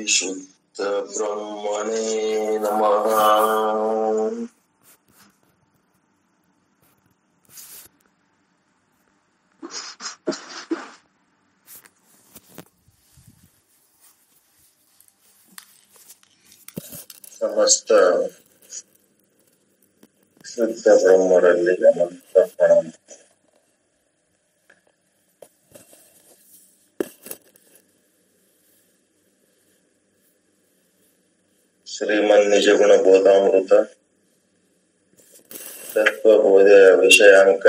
श्रीशुद्धब्रह्मणे नमः ಸಮಸ್ತ ಶುದ್ಧ ಬ್ರಹ್ಮರಲ್ಲಿ ಅನಂತ ಪ್ರಣಾಮ ಶ್ರೀಮನ್ ನಿಜಗುಣ ಬೋಧಾಮೃತ ತತ್ವಬೋಧೆಯ ವಿಷಯಾಂಕ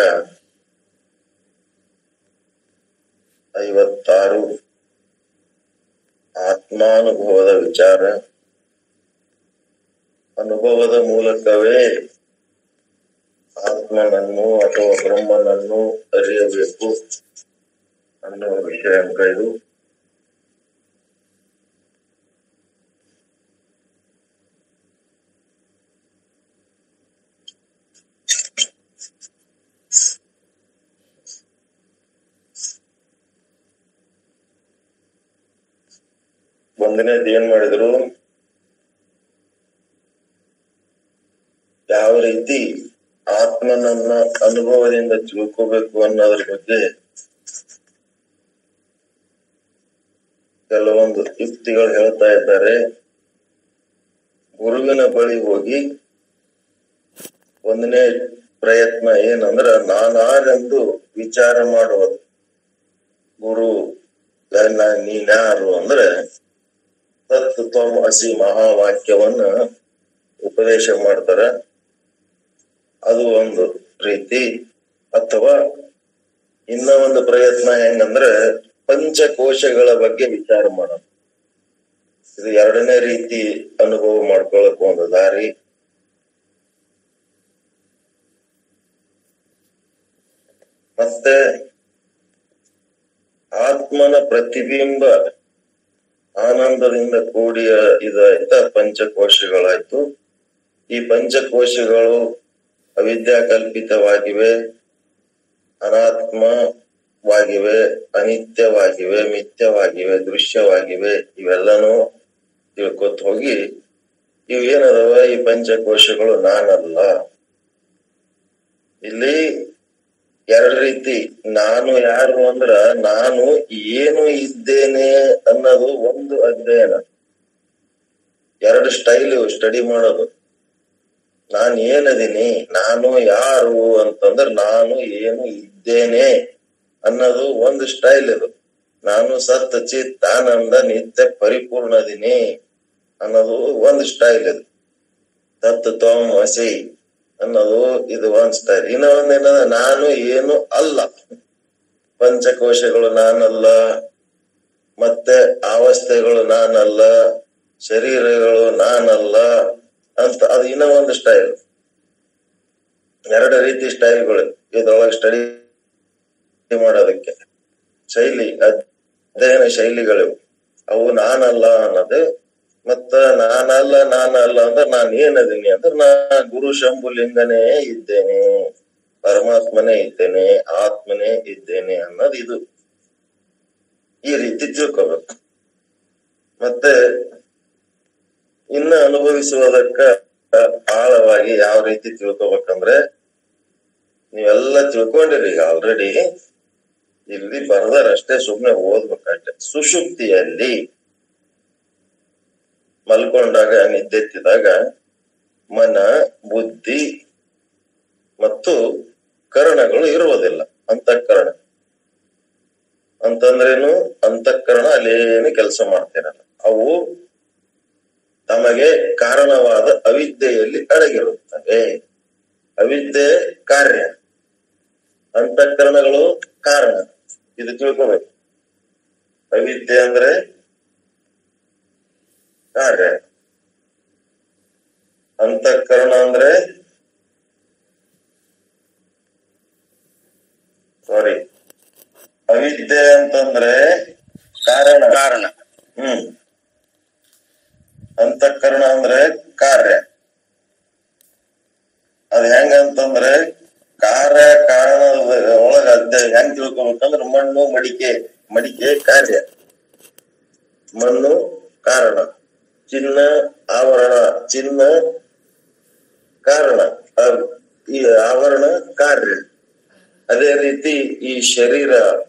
ಐವತ್ತಾರು ಆತ್ಮಾನುಭವದ ವಿಚಾರ ಅನುಭವದ ಮೂಲಕವೇ ಆತ್ಮನನ್ನು ಅಥವಾ ಬ್ರಹ್ಮನನ್ನು ಅರಿಯಬೇಕು ಅನ್ನುವ ವಿಷಯಾಂಕ ಇದು ಒಂದನೇದು ಏನ್ ಮಾಡಿದ್ರು ಯಾವ ರೀತಿ ಆತ್ಮನನ್ನ ಅನುಭವದಿಂದ ತಿಳ್ಕೋಬೇಕು ಅನ್ನೋದ್ರ ಬಗ್ಗೆ ಕೆಲವೊಂದು ಯುಕ್ತಿಗಳು ಹೇಳ್ತಾ ಇದ್ದಾರೆ ಗುರುವಿನ ಬಳಿ ಹೋಗಿ ಒಂದನೇ ಪ್ರಯತ್ನ ಏನಂದ್ರ ನಾನಾರೆಂದು ವಿಚಾರ ಮಾಡುವುದು ಗುರು ನಾ- ನೀನ್ಯಾರು ಅಂದ್ರೆ ತತ್ ತ್ವಂ ಅಸಿ ಮಹಾವಾಕ್ಯವನ್ನ ಉಪದೇಶ ಮಾಡ್ತಾರ ಅದು ಒಂದು ರೀತಿ ಅಥವಾ ಇನ್ನ ಒಂದು ಪ್ರಯತ್ನ ಹೆಂಗಂದ್ರೆ ಪಂಚಕೋಶಗಳ ಬಗ್ಗೆ ವಿಚಾರ ಮಾಡೋದು ಇದು ಎರಡನೇ ರೀತಿ ಅನುಭವ ಮಾಡ್ಕೊಳಕ್ ಒಂದು ದಾರಿ ಮತ್ತೆ ಆತ್ಮನ ಪ್ರತಿಬಿಂಬ ಆನಂದದಿಂದ ಕೂಡಿಯ ಇದಾಯ್ತ ಪಂಚಕೋಶಗಳಾಯ್ತು ಈ ಪಂಚಕೋಶಗಳು ಅವಿದ್ಯಾ ಕಲ್ಪಿತವಾಗಿವೆ ಅನಾತ್ಮವಾಗಿವೆ ಅನಿತ್ಯವಾಗಿವೆ ಮಿಥ್ಯವಾಗಿವೆ ದೃಶ್ಯವಾಗಿವೆ ಇವೆಲ್ಲನೂ ತಿಳ್ಕೊತ ಹೋಗಿ ಇವು ಏನದವ ಈ ಪಂಚಕೋಶಗಳು ನಾನಲ್ಲ ಇಲ್ಲಿ ಎರಡು ರೀತಿ ನಾನು ಯಾರು ಅಂದ್ರ ನಾನು ಏನು ಇದ್ದೇನೆ ಅನ್ನೋದು ಒಂದು ಅಧ್ಯಯನ ಎರಡು ಸ್ಟೈಲ್ ಸ್ಟಡಿ ಮಾಡೋದು ನಾನು ಏನದೀನಿ ನಾನು ಯಾರು ಅಂತಂದ್ರ ನಾನು ಏನು ಇದ್ದೇನೆ ಅನ್ನೋದು ಒಂದು ಸ್ಟೈಲ್ ಇದು ನಾನು ಸತ್ ಚಿತ್ ಆನಂದ ನಿತ್ಯ ಪರಿಪೂರ್ಣ ಅದೀನಿ ಅನ್ನೋದು ಒಂದು ಸ್ಟೈಲ್ ಇದು ತತ್ ತ್ವಂ ಅಸಿ ಅನ್ನೋದು ಇದು ಒಂದ್ ಸ್ಟೈಲ್ ಇನ್ನ ಒಂದ್ ಏನದ ನಾನು ಏನು ಅಲ್ಲ ಪಂಚಕೋಶಗಳು ನಾನಲ್ಲ ಮತ್ತೆ ಅವಸ್ಥೆಗಳು ನಾನಲ್ಲ ಶರೀರಗಳು ನಾನಲ್ಲ ಅಂತ ಅದು ಇನ್ನ ಒಂದು ಸ್ಟೈಲ್ ಎರಡು ರೀತಿ ಸ್ಟೈಲ್ಗಳು ಇದ್ರೊಳಗೆ ಸ್ಟಡಿ ಮಾಡೋದಕ್ಕೆ ಶೈಲಿ ಅಧ್ಯಯನ ಶೈಲಿಗಳಿವು ಅವು ನಾನಲ್ಲ ಅನ್ನೋದು ಮತ್ತ ನಾನಲ್ಲ ನಾನಲ್ಲ ಅಂದ್ರೆ ನಾನ್ ಏನದೀನಿ ಅಂದ್ರೆ ನಾ ಗುರು ಶಂಭುಲಿಂಗನೇ ಇದ್ದೇನೆ ಪರಮಾತ್ಮನೇ ಇದ್ದೇನೆ ಆತ್ಮನೇ ಇದ್ದೇನೆ ಅನ್ನೋದು ಇದು ಈ ರೀತಿ ತಿಳ್ಕೋಬೇಕು ಮತ್ತೆ ಇನ್ನ ಅನುಭವಿಸುವುದಕ್ಕ ಆಳವಾಗಿ ಯಾವ ರೀತಿ ತಿಳ್ಕೊಬೇಕಂದ್ರೆ ನೀವೆಲ್ಲ ತಿಳ್ಕೊಂಡಿರಿ ಈಗ ಆಲ್ರೆಡಿ ಇಲ್ಲಿ ಬರ್ದಾರಷ್ಟೇ ಸುಮ್ನೆ ಓದ್ಬೇಕಷ್ಟೆ ಸುಷುಪ್ತಿಯಲ್ಲಿ ಮಲ್ಕೊಂಡಾಗ ನಿದ್ದೆತ್ತಿದಾಗ ಮನ ಬುದ್ಧಿ ಮತ್ತು ಕರಣಗಳು ಇರುವುದಿಲ್ಲ ಅಂತಃಕರಣ ಅಂತಂದ್ರೇನು ಅಂತಃಕರಣ ಅಲ್ಲೇನು ಕೆಲಸ ಮಾಡ್ತಿರಲ್ಲ ಅವು ತಮಗೆ ಕಾರಣವಾದ ಅವಿದ್ಯೆಯಲ್ಲಿ ಅಡಗಿರುತ್ತವೆ ಅವಿದ್ಯೆ ಕಾರ್ಯ ಅಂತಃಕರಣಗಳು ಕಾರಣ ಇದು ತಿಳ್ಕೋಬೇಕು ಅವಿದ್ಯೆ ಅಂದ್ರೆ ಕಾರ್ಯ ಅಂತಃಕರಣ ಅಂದ್ರೆ ಸಾರಿ ಅವಿದ್ಯೆ ಅಂತಂದ್ರೆ ಕಾರಣ ಕಾರಣ ಹ್ಮ್ ಅಂತಃಕರಣ ಅಂದ್ರೆ ಕಾರ್ಯ ಅದ್ ಹೆಂಗಂತಂದ್ರೆ ಕಾರ್ಯ ಕಾರಣದ ಒಳಗ ಅಧ್ಯ ಹೆಂಗ್ ತಿಳ್ಕೊಬೇಕಂದ್ರ ಮಣ್ಣು ಮಡಿಕೆ ಮಡಿಕೆ ಕಾರ್ಯ ಮಣ್ಣು ಕಾರಣ ಚಿನ್ನ ಆವರಣ ಚಿನ್ನ ಕಾರಣ ಆ- ಈ ಆವರಣ ಕಾರ್ಯ ಅದೇ ರೀತಿ ಈ ಶರೀರ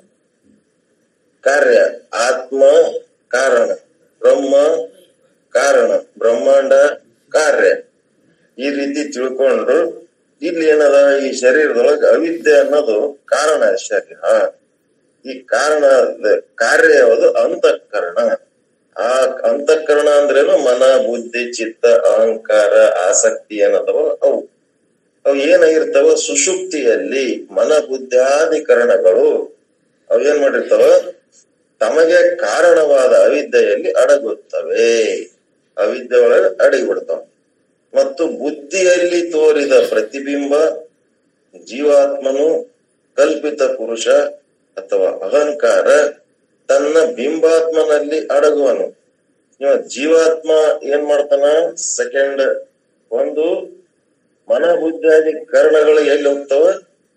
ಕಾರ್ಯ ಆತ್ಮ ಕಾರಣ ಬ್ರಹ್ಮ ಕಾರಣ ಬ್ರಹ್ಮಾಂಡ ಕಾರ್ಯ ಈ ರೀತಿ ತಿಳ್ಕೊಂಡ್ರು ಇಲ್ಲಿ ಏನದ ಈ ಶರೀರದೊಳಗ ಅವಿದ್ಯೆ ಅನ್ನೋದು ಕಾರಣ ಶರೀರ ಈ ಕಾರಣ ಕಾರ್ಯ ಯಾವುದು ಅಂತಃಕರಣ ಆ ಅಂತಃಕರಣ ಅಂದ್ರೇನು ಮನ ಬುದ್ಧಿ ಚಿತ್ತ ಅಹಂಕಾರ ಆಸಕ್ತಿ ಏನದವ ಅವು ಅವು ಏನಾಗಿರ್ತಾವ ಸುಷುಪ್ತಿಯಲ್ಲಿ ಮನ ಬುದ್ಧಾಧಿಕರಣಗಳು ಅವು ಏನ್ ಮಾಡಿರ್ತಾವ ತಮಗೆ ಕಾರಣವಾದ ಅವಿದ್ಯೆಯಲ್ಲಿ ಅಡಗುತ್ತವೆ ಅವಿದ್ಯೆ ಒಳಗೆ ಅಡಗಿ ಬಿಡ್ತಾವ ಮತ್ತು ಬುದ್ಧಿಯಲ್ಲಿ ತೋರಿದ ಪ್ರತಿಬಿಂಬ ಜೀವಾತ್ಮನು ಕಲ್ಪಿತ ಪುರುಷ ಅಥವಾ ಅಹಂಕಾರ ತನ್ನ ಬಿಂಬಾತ್ಮನಲ್ಲಿ ಅಡಗುವನು ಇವ ಜೀವಾತ್ಮ ಏನ್ ಮಾಡ್ತಾನ ಸೆಕೆಂಡ್ ಒಂದು ಮನ ಬುದ್ಧಾದಿ ಕರ್ಣಗಳು ಎಲ್ಲಿ ಹೋಗ್ತಾವ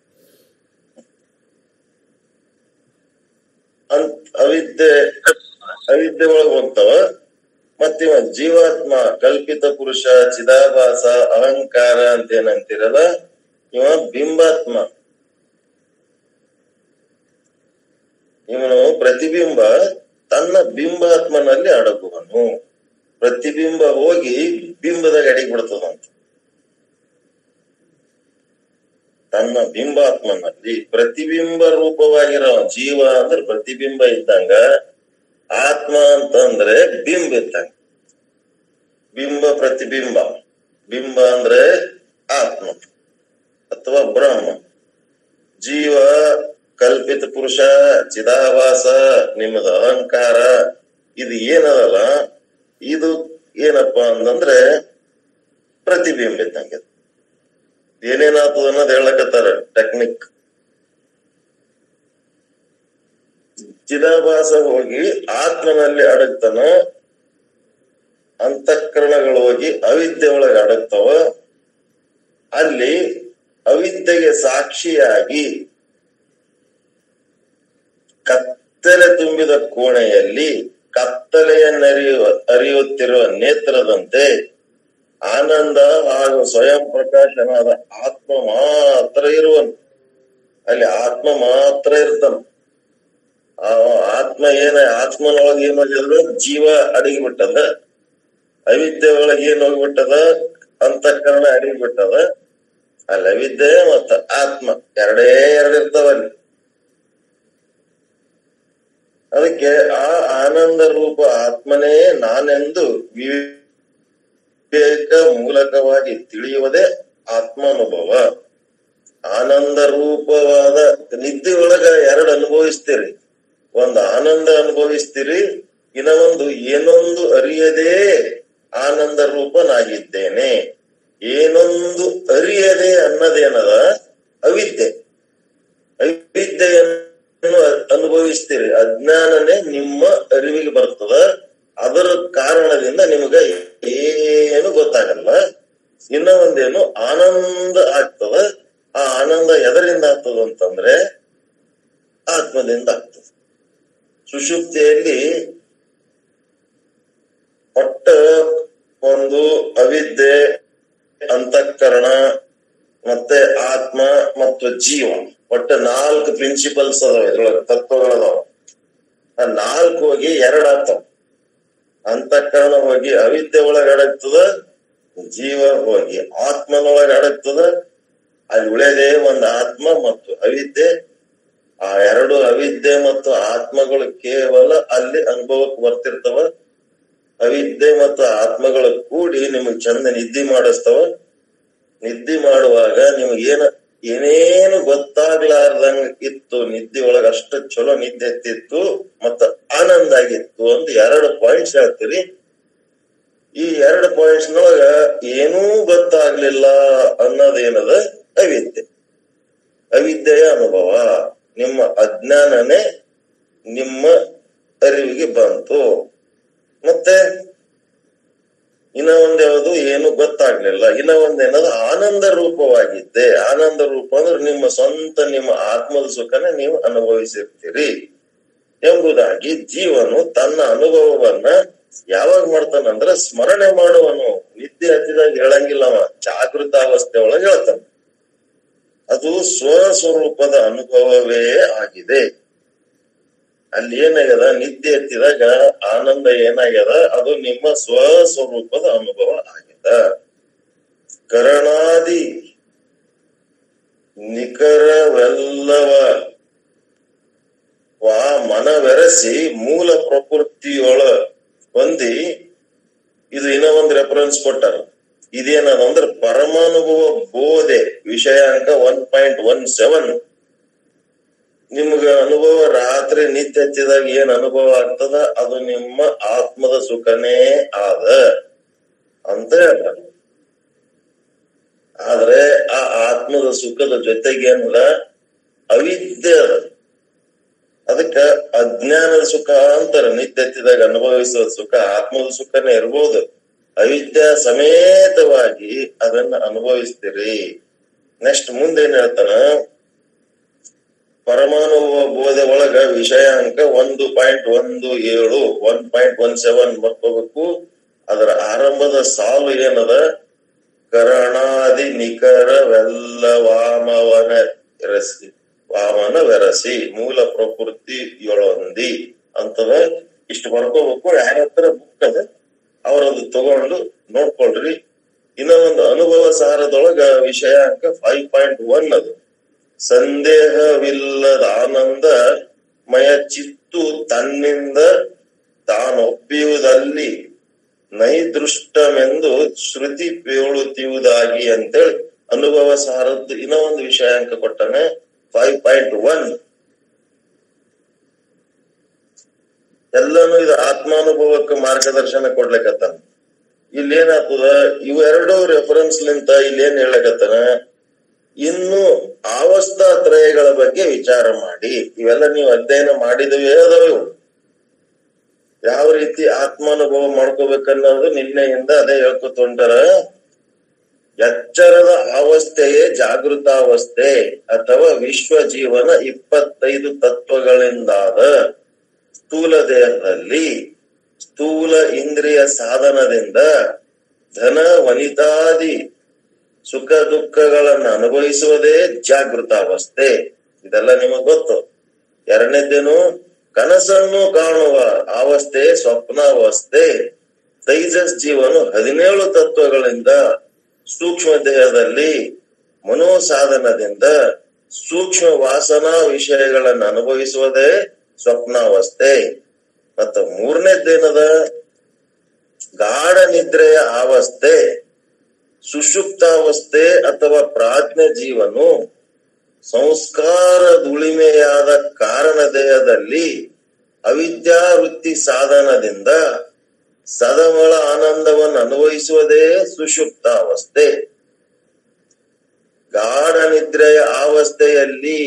ಅಂತ ಅವಿದ್ಯೆ ಅವಿದ್ಯೆ ಒಳಗ್ ಹೋಗ್ತಾವ ಮತ್ತಿವ ಜೀವಾತ್ಮ ಕಲ್ಪಿತ ಪುರುಷ ಚಿದಾಭಾಸ ಅಹಂಕಾರ ಅಂತ ಏನಂತಿರಲ್ಲ ಇವ ಬಿಂಬಾತ್ಮ ಇವನು ಪ್ರತಿಬಿಂಬ ತನ್ನ ಬಿಂಬಾತ್ಮನಲ್ಲಿ ಅಡಗುವನು ಪ್ರತಿಬಿಂಬ ಹೋಗಿ ಬಿಂಬದಾಗ ಅಡಿಗೆ ಬಿಡ್ತದಂತ ತನ್ನ ಬಿಂಬಾತ್ಮನಲ್ಲಿ ಪ್ರತಿಬಿಂಬ ರೂಪವಾಗಿರೋ ಜೀವ ಅಂದ್ರೆ ಪ್ರತಿಬಿಂಬ ಇದ್ದಂಗ ಆತ್ಮ ಅಂತಂದ್ರೆ ಬಿಂಬ ಇದ್ದಂಗ ಬಿಂಬ ಪ್ರತಿಬಿಂಬ ಬಿಂಬ ಅಂದ್ರೆ ಆತ್ಮ ಅಥವಾ ಬ್ರಹ್ಮ ಜೀವ ಕಲ್ಪಿತ ಪುರುಷ ಚಿದಾಭಾಸ ನಿಮ್ಮದ ಅಹಂಕಾರ ಇದು ಏನದಲ್ಲ ಇದು ಏನಪ್ಪಾ ಅಂತಂದ್ರೆ ಪ್ರತಿಬಿಂಬ ಇದ್ದಂಗೆ ಏನೇನಾಗ್ತದ ಅನ್ನೋದು ಹೇಳಕತ್ತಾರ ಟೆಕ್ನಿಕ್ ಚಿದಾಭಾಸ ಹೋಗಿ ಆತ್ಮನಲ್ಲಿ ಅಡಗ್ತಾನ ಅಂತಃಕರಣಗಳು ಹೋಗಿ ಅವಿದ್ಯೆ ಒಳಗೆ ಅಡಗ್ತಾವ ಅಲ್ಲಿ ಅವಿದ್ಯೆಗೆ ಸಾಕ್ಷಿಯಾಗಿ ಕತ್ತಲೆ ತುಂಬಿದ ಕೋಣೆಯಲ್ಲಿ ಕತ್ತಲೆಯನ್ನರಿಯುವ ಅರಿಯುತ್ತಿರುವ ನೇತ್ರದಂತೆ ಆನಂದ ಹಾಗೂ ಸ್ವಯಂ ಪ್ರಕಾಶನಾದ ಆತ್ಮ ಮಾತ್ರ ಇರುವನು ಅಲ್ಲಿ ಆತ್ಮ ಮಾತ್ರ ಇರ್ತಾನ ಆ ಆತ್ಮ ಏನ ಆತ್ಮನೊಳಗೆ ಏನ್ ಹೋಗಿದ್ರು ಜೀವ ಅಡಗಿ ಬಿಟ್ಟದ ಅವಿದ್ಯೆ ಒಳಗೆ ಏನ್ ಹೋಗ್ಬಿಟ್ಟದ ಅಂತಃಕರಣ ಅಡಗಿ ಬಿಟ್ಟದ ಅಲ್ಲಿ ಅವಿದ್ಯೆ ಮತ್ತ ಆತ್ಮ ಎರಡೇ ಎರಡು ಇರ್ತಾವಲ್ಲಿ ಅದಕ್ಕೆ ಆ ಆನಂದ ರೂಪ ಆತ್ಮನೇ ನಾನೆಂದು ವಿವೇಕ ಮೂಲಕವಾಗಿ ತಿಳಿಯುವುದೇ ಆತ್ಮಾನುಭವ ಆನಂದ ರೂಪವಾದ ನಿದ್ದೆ ಒಳಗ ಎರಡು ಅನುಭವಿಸ್ತೀರಿ ಒಂದು ಆನಂದ ಅನುಭವಿಸ್ತೀರಿ ಇನ್ನ ಒಂದು ಏನೊಂದು ಅರಿಯದೇ ಆನಂದ ರೂಪನಾಗಿದ್ದೇನೆ ಏನೊಂದು ಅರಿಯದೆ ಅನ್ನೋದೇನದ ಅವಿದ್ಯೆ ಅವಿದ್ಯೆಯನ್ನು ಅನುಭವಿಸ್ತೀರಿ ಅಜ್ಞಾನನೇ ನಿಮ್ಮ ಅರಿವಿಗೆ ಬರ್ತದ ಅದರ ಕಾರಣದಿಂದ ನಿಮ್ಗೆ ಏನು ಗೊತ್ತಾಗಲ್ಲ ಇನ್ನ ಒಂದೇನು ಆನಂದ ಆಗ್ತದ ಆ ಆನಂದ ಎದರಿಂದ ಆಗ್ತದ ಅಂತಂದ್ರೆ ಆತ್ಮದಿಂದ ಆಗ್ತದೆ ಸುಷುಪ್ತಿಯಲ್ಲಿ ಒಟ್ಟ ಒಂದು ಅವಿದ್ಯೆ ಅಂತಃಕರಣ ಮತ್ತೆ ಆತ್ಮ ಮತ್ತು ಜೀವ ಒಟ್ಟ ನಾಲ್ಕು ಪ್ರಿನ್ಸಿಪಲ್ಸ್ ಅದಾವ ಇದ್ರೊಳಗ ತತ್ವಗಳದಾವ ಆ ನಾಲ್ಕು ಹೋಗಿ ಎರಡ್ ಆಗ್ತಾವ ಅಂತಃಕರಣ ಹೋಗಿ ಅವಿದ್ಯೆ ಒಳಗ ಅಡಗ್ತದ ಜೀವ ಹೋಗಿ ಆತ್ಮನೊಳಗ ಅಡಗ್ತದ ಅಲ್ಲಿ ಉಳಿಯದೇ ಒಂದು ಆತ್ಮ ಮತ್ತು ಅವಿದ್ಯೆ ಆ ಎರಡು ಅವಿದ್ಯೆ ಮತ್ತು ಆತ್ಮಗಳು ಕೇವಲ ಅಲ್ಲಿ ಅನುಭವಕ್ಕೆ ಬರ್ತಿರ್ತಾವ ಅವಿದ್ಯೆ ಮತ್ತು ಆತ್ಮಗಳು ಕೂಡಿ ನಿಮಗ್ ಚಂದ ನಿದ್ದೆ ಮಾಡಿಸ್ತಾವ ನಿದ್ದೆ ಮಾಡುವಾಗ ನಿಮ್ಗೆ ಏನ ಏನೇನು ಗೊತ್ತಾಗ್ಲಾರ್ದಂಗ ಇತ್ತು ನಿದ್ದೆ ಒಳಗ ಅಷ್ಟ ಚಲೋ ನಿದ್ದೆ ಎತ್ತಿತ್ತು ಮತ್ತ ಆನಂದ ಆಗಿತ್ತು ಅಂತ ಎರಡು ಪಾಯಿಂಟ್ಸ್ ಹೇಳ್ತೀರಿ ಈ ಎರಡು ಪಾಯಿಂಟ್ಸ್ ನೊಳಗ ಏನೂ ಗೊತ್ತಾಗ್ಲಿಲ್ಲ ಅನ್ನೋದೇನದ ಅವಿದ್ಯೆ ಅವಿದ್ಯೆಯ ಅನುಭವ ನಿಮ್ಮ ಅಜ್ಞಾನನೇ ನಿಮ್ಮ ಅರಿವಿಗೆ ಬಂತು ಮತ್ತೆ ಇನ್ನ ಒಂದ್ ಯಾವುದು ಏನು ಗೊತ್ತಾಗ್ಲಿಲ್ಲ ಇನ್ನ ಒಂದೇನದು ಆನಂದ ರೂಪವಾಗಿದ್ದೆ ಆನಂದ ರೂಪ ಅಂದ್ರೆ ನಿಮ್ಮ ಸ್ವಂತ ನಿಮ್ಮ ಆತ್ಮದ ಸುಖನ ನೀವು ಅನುಭವಿಸಿರ್ತೀರಿ ಎಂಬುದಾಗಿ ಜೀವನು ತನ್ನ ಅನುಭವವನ್ನ ಯಾವಾಗ ಮಾಡ್ತಾನಂದ್ರ ಸ್ಮರಣೆ ಮಾಡುವನು ನಿದ್ದೆ ಹತ್ತಿದಾಗ ಹೇಳಂಗಿಲ್ಲ ಅವ ಜಾಗೃತ ಅವಸ್ಥೆ ಒಳಗೆ ಹೇಳ್ತಾನ ಅದು ಸ್ವಸ್ವರೂಪದ ಅನುಭವವೇ ಆಗಿದೆ ಅಲ್ಲಿ ಏನಾಗ್ಯದ ನಿದ್ದೆ ಎತ್ತಿದಾಗ ಆನಂದ ಏನಾಗ್ಯದ ಅದು ನಿಮ್ಮ ಸ್ವಸ್ವರೂಪದ ಅನುಭವ ಆಗ್ಯದ ಕರಣಾದಿ ನಿಖರವೆಲ್ಲವ ವಾ ಮನವೆರಸಿ ಮೂಲ ಪ್ರಕೃತಿಯೊಳ ಹೊಂದಿ ಇದು ಇನ್ನೂ ಒಂದು ರೆಫರೆನ್ಸ್ ಕೊಟ್ಟಾರ ಇದೇನಂದ್ರ ಪರಮಾನುಭವ ಬೋಧೆ ವಿಷಯಾಂಕ ಒನ್ ಪಾಯಿಂಟ್ ಒನ್ ಸೆವೆನ್ ನಿಮ್ಗ ಅನುಭವ ರಾತ್ರಿ ನಿತ್ಯ ಹಚ್ಚಿದಾಗ ಏನ್ ಅನುಭವ ಆಗ್ತದ ಅದು ನಿಮ್ಮ ಆತ್ಮದ ಸುಖನೇ ಆದ ಅಂತ ಹೇಳ್ತಾರೆ ಆದ್ರೆ ಆ ಆತ್ಮದ ಸುಖದ ಜೊತೆಗೆ ಏನದ ಅವಿದ್ಯೆ ಅದ ಅದಕ್ಕ ಅಜ್ಞಾನದ ಸುಖ ಅಂತಾರ ನಿತ್ಯ ಹತ್ತಿದಾಗ ಅನುಭವಿಸುವ ಸುಖ ಆತ್ಮದ ಸುಖನೇ ಇರ್ಬೋದು ಅವಿದ್ಯಾ ಸಮೇತವಾಗಿ ಅದನ್ನ ಅನುಭವಿಸ್ತೀರಿ ನೆಕ್ಸ್ಟ್ ಮುಂದೆ ಏನ್ ಹೇಳ್ತಾನ ಪರಮಾಣು ಬೋಧೆ ಒಳಗ ವಿಷಯಾಂಕ ಒಂದು ಪಾಯಿಂಟ್ ಒಂದು ಏಳು ಒನ್ ಪಾಯಿಂಟ್ ಒನ್ ಸೆವೆನ್ ಬರ್ಕೋಬೇಕು ಅದರ ಆರಂಭದ ಸಾಲು ಏನದ ಕರಣಾದಿ ನಿಖರವೆಲ್ಲ ವಾಮವನ ಎರಸಿ ವಾಮನ ವೆರಸಿ ಮೂಲ ಪ್ರಕೃತಿಯೊಳೊಂದಿ ಅಂತದ ಇಷ್ಟು ಬರ್ಕೋಬೇಕು ಯಾರ ಹತ್ರ ಬುಕ್ ಅದ ಅವರದು ತಗೊಂಡು ನೋಡ್ಕೊಳ್ರಿ ಇನ್ನ ಒಂದು ಅನುಭವ ಸಾರದೊಳಗ ವಿಷಯಾಂಕ ಫೈವ್ ಪಾಯಿಂಟ್ ಒನ್ ಅದು ಸಂದೇಹವಿಲ್ಲದ ಆನಂದ ಮಯ ಚಿತ್ತು ತನ್ನಿಂದ ತಾನೊಪ್ಪಿಯುವುದಲ್ಲಿ ನೈದೃಷ್ಟಮೆಂದು ಶ್ರುತಿ ಪೇಳುತ್ತಿಯುವುದಾಗಿ ಅಂತೇಳಿ ಅನುಭವ ಸಾರದ್ದು ಇನ್ನೂ ಒಂದು ವಿಷಯಾಂಕ ಕೊಟ್ಟಾನೆ ಫೈವ್ ಪಾಯಿಂಟ್ ಒನ್ ಎಲ್ಲಾನು ಇದು ಆತ್ಮಾನುಭವಕ್ಕೆ ಮಾರ್ಗದರ್ಶನ ಕೊಡ್ಲಿಕತ್ತಾನ ಇಲ್ಲಿ ಏನಾಗ್ತದ ಇವೆರಡು ರೆಫರೆನ್ಸ್ ಲಿಂತ ಇಲ್ಲಿ ಏನ್ ಹೇಳಕತ್ತಾನ ಇನ್ನು ಅವಸ್ಥಾತ್ರಯಗಳ ಬಗ್ಗೆ ವಿಚಾರ ಮಾಡಿ ಇವೆಲ್ಲ ನೀವು ಅಧ್ಯಯನ ಮಾಡಿದವೇ ಅದಾವ ಇವು ಯಾವ ರೀತಿ ಆತ್ಮಾನುಭವ ಮಾಡ್ಕೋಬೇಕನ್ನೋದು ನಿನ್ನೆಯಿಂದ ಅದೇ ಹೇಳ್ಕೊತ ಹೊಂಟಾರ ಎಚ್ಚರದ ಅವಸ್ಥೆಯೇ ಜಾಗೃತಾವಸ್ಥೆ ಅಥವಾ ವಿಶ್ವ ಜೀವನ ಇಪ್ಪತ್ತೈದು ತತ್ವಗಳಿಂದಾದ ಸ್ಥೂಲ ದೇಹದಲ್ಲಿ ಸ್ಥೂಲ ಇಂದ್ರಿಯ ಸಾಧನದಿಂದ ಧನ ವನಿತಾದಿ ಸುಖ ದುಃಖಗಳನ್ನು ಅನುಭವಿಸುವುದೇ ಜಾಗೃತಾವಸ್ಥೆ ಇದೆಲ್ಲ ನಿಮಗ್ ಗೊತ್ತು ಎರಡನೇದ್ದೇನು ಕನಸನ್ನು ಕಾಣುವ ಅವಸ್ಥೆ ಸ್ವಪ್ನಾವಸ್ಥೆ ತೈಜಸ್ ಜೀವನು ಹದಿನೇಳು ತತ್ವಗಳಿಂದ ಸೂಕ್ಷ್ಮ ದೇಹದಲ್ಲಿ ಮನೋಸಾಧನದಿಂದ ಸೂಕ್ಷ್ಮ ವಾಸನಾ ವಿಷಯಗಳನ್ನು ಅನುಭವಿಸುವುದೇ ಸ್ವಪ್ನಾವಸ್ಥೆ ಮತ್ತು ಮೂರನೇದ್ದೇನದ ಗಾಢ ನಿದ್ರೆಯ ಅವಸ್ಥೆ ಸುಷುಪ್ತಾವಸ್ಥೆ ಅಥವಾ ಪ್ರಾಜ್ಞ ಜೀವನು ಸಂಸ್ಕಾರದುಳಿಮೆಯಾದ ಕಾರಣ ದೇಹದಲ್ಲಿ ಅವಿದ್ಯಾವೃತ್ತಿ ಸಾಧನದಿಂದ ಸದಮಳ ಆನಂದವನ್ನು ಅನುಭವಿಸುವುದೇ ಸುಷುಪ್ತಾವಸ್ಥೆ ಗಾಢ ನಿದ್ರೆಯ ಅವಸ್ಥೆಯಲ್ಲಿ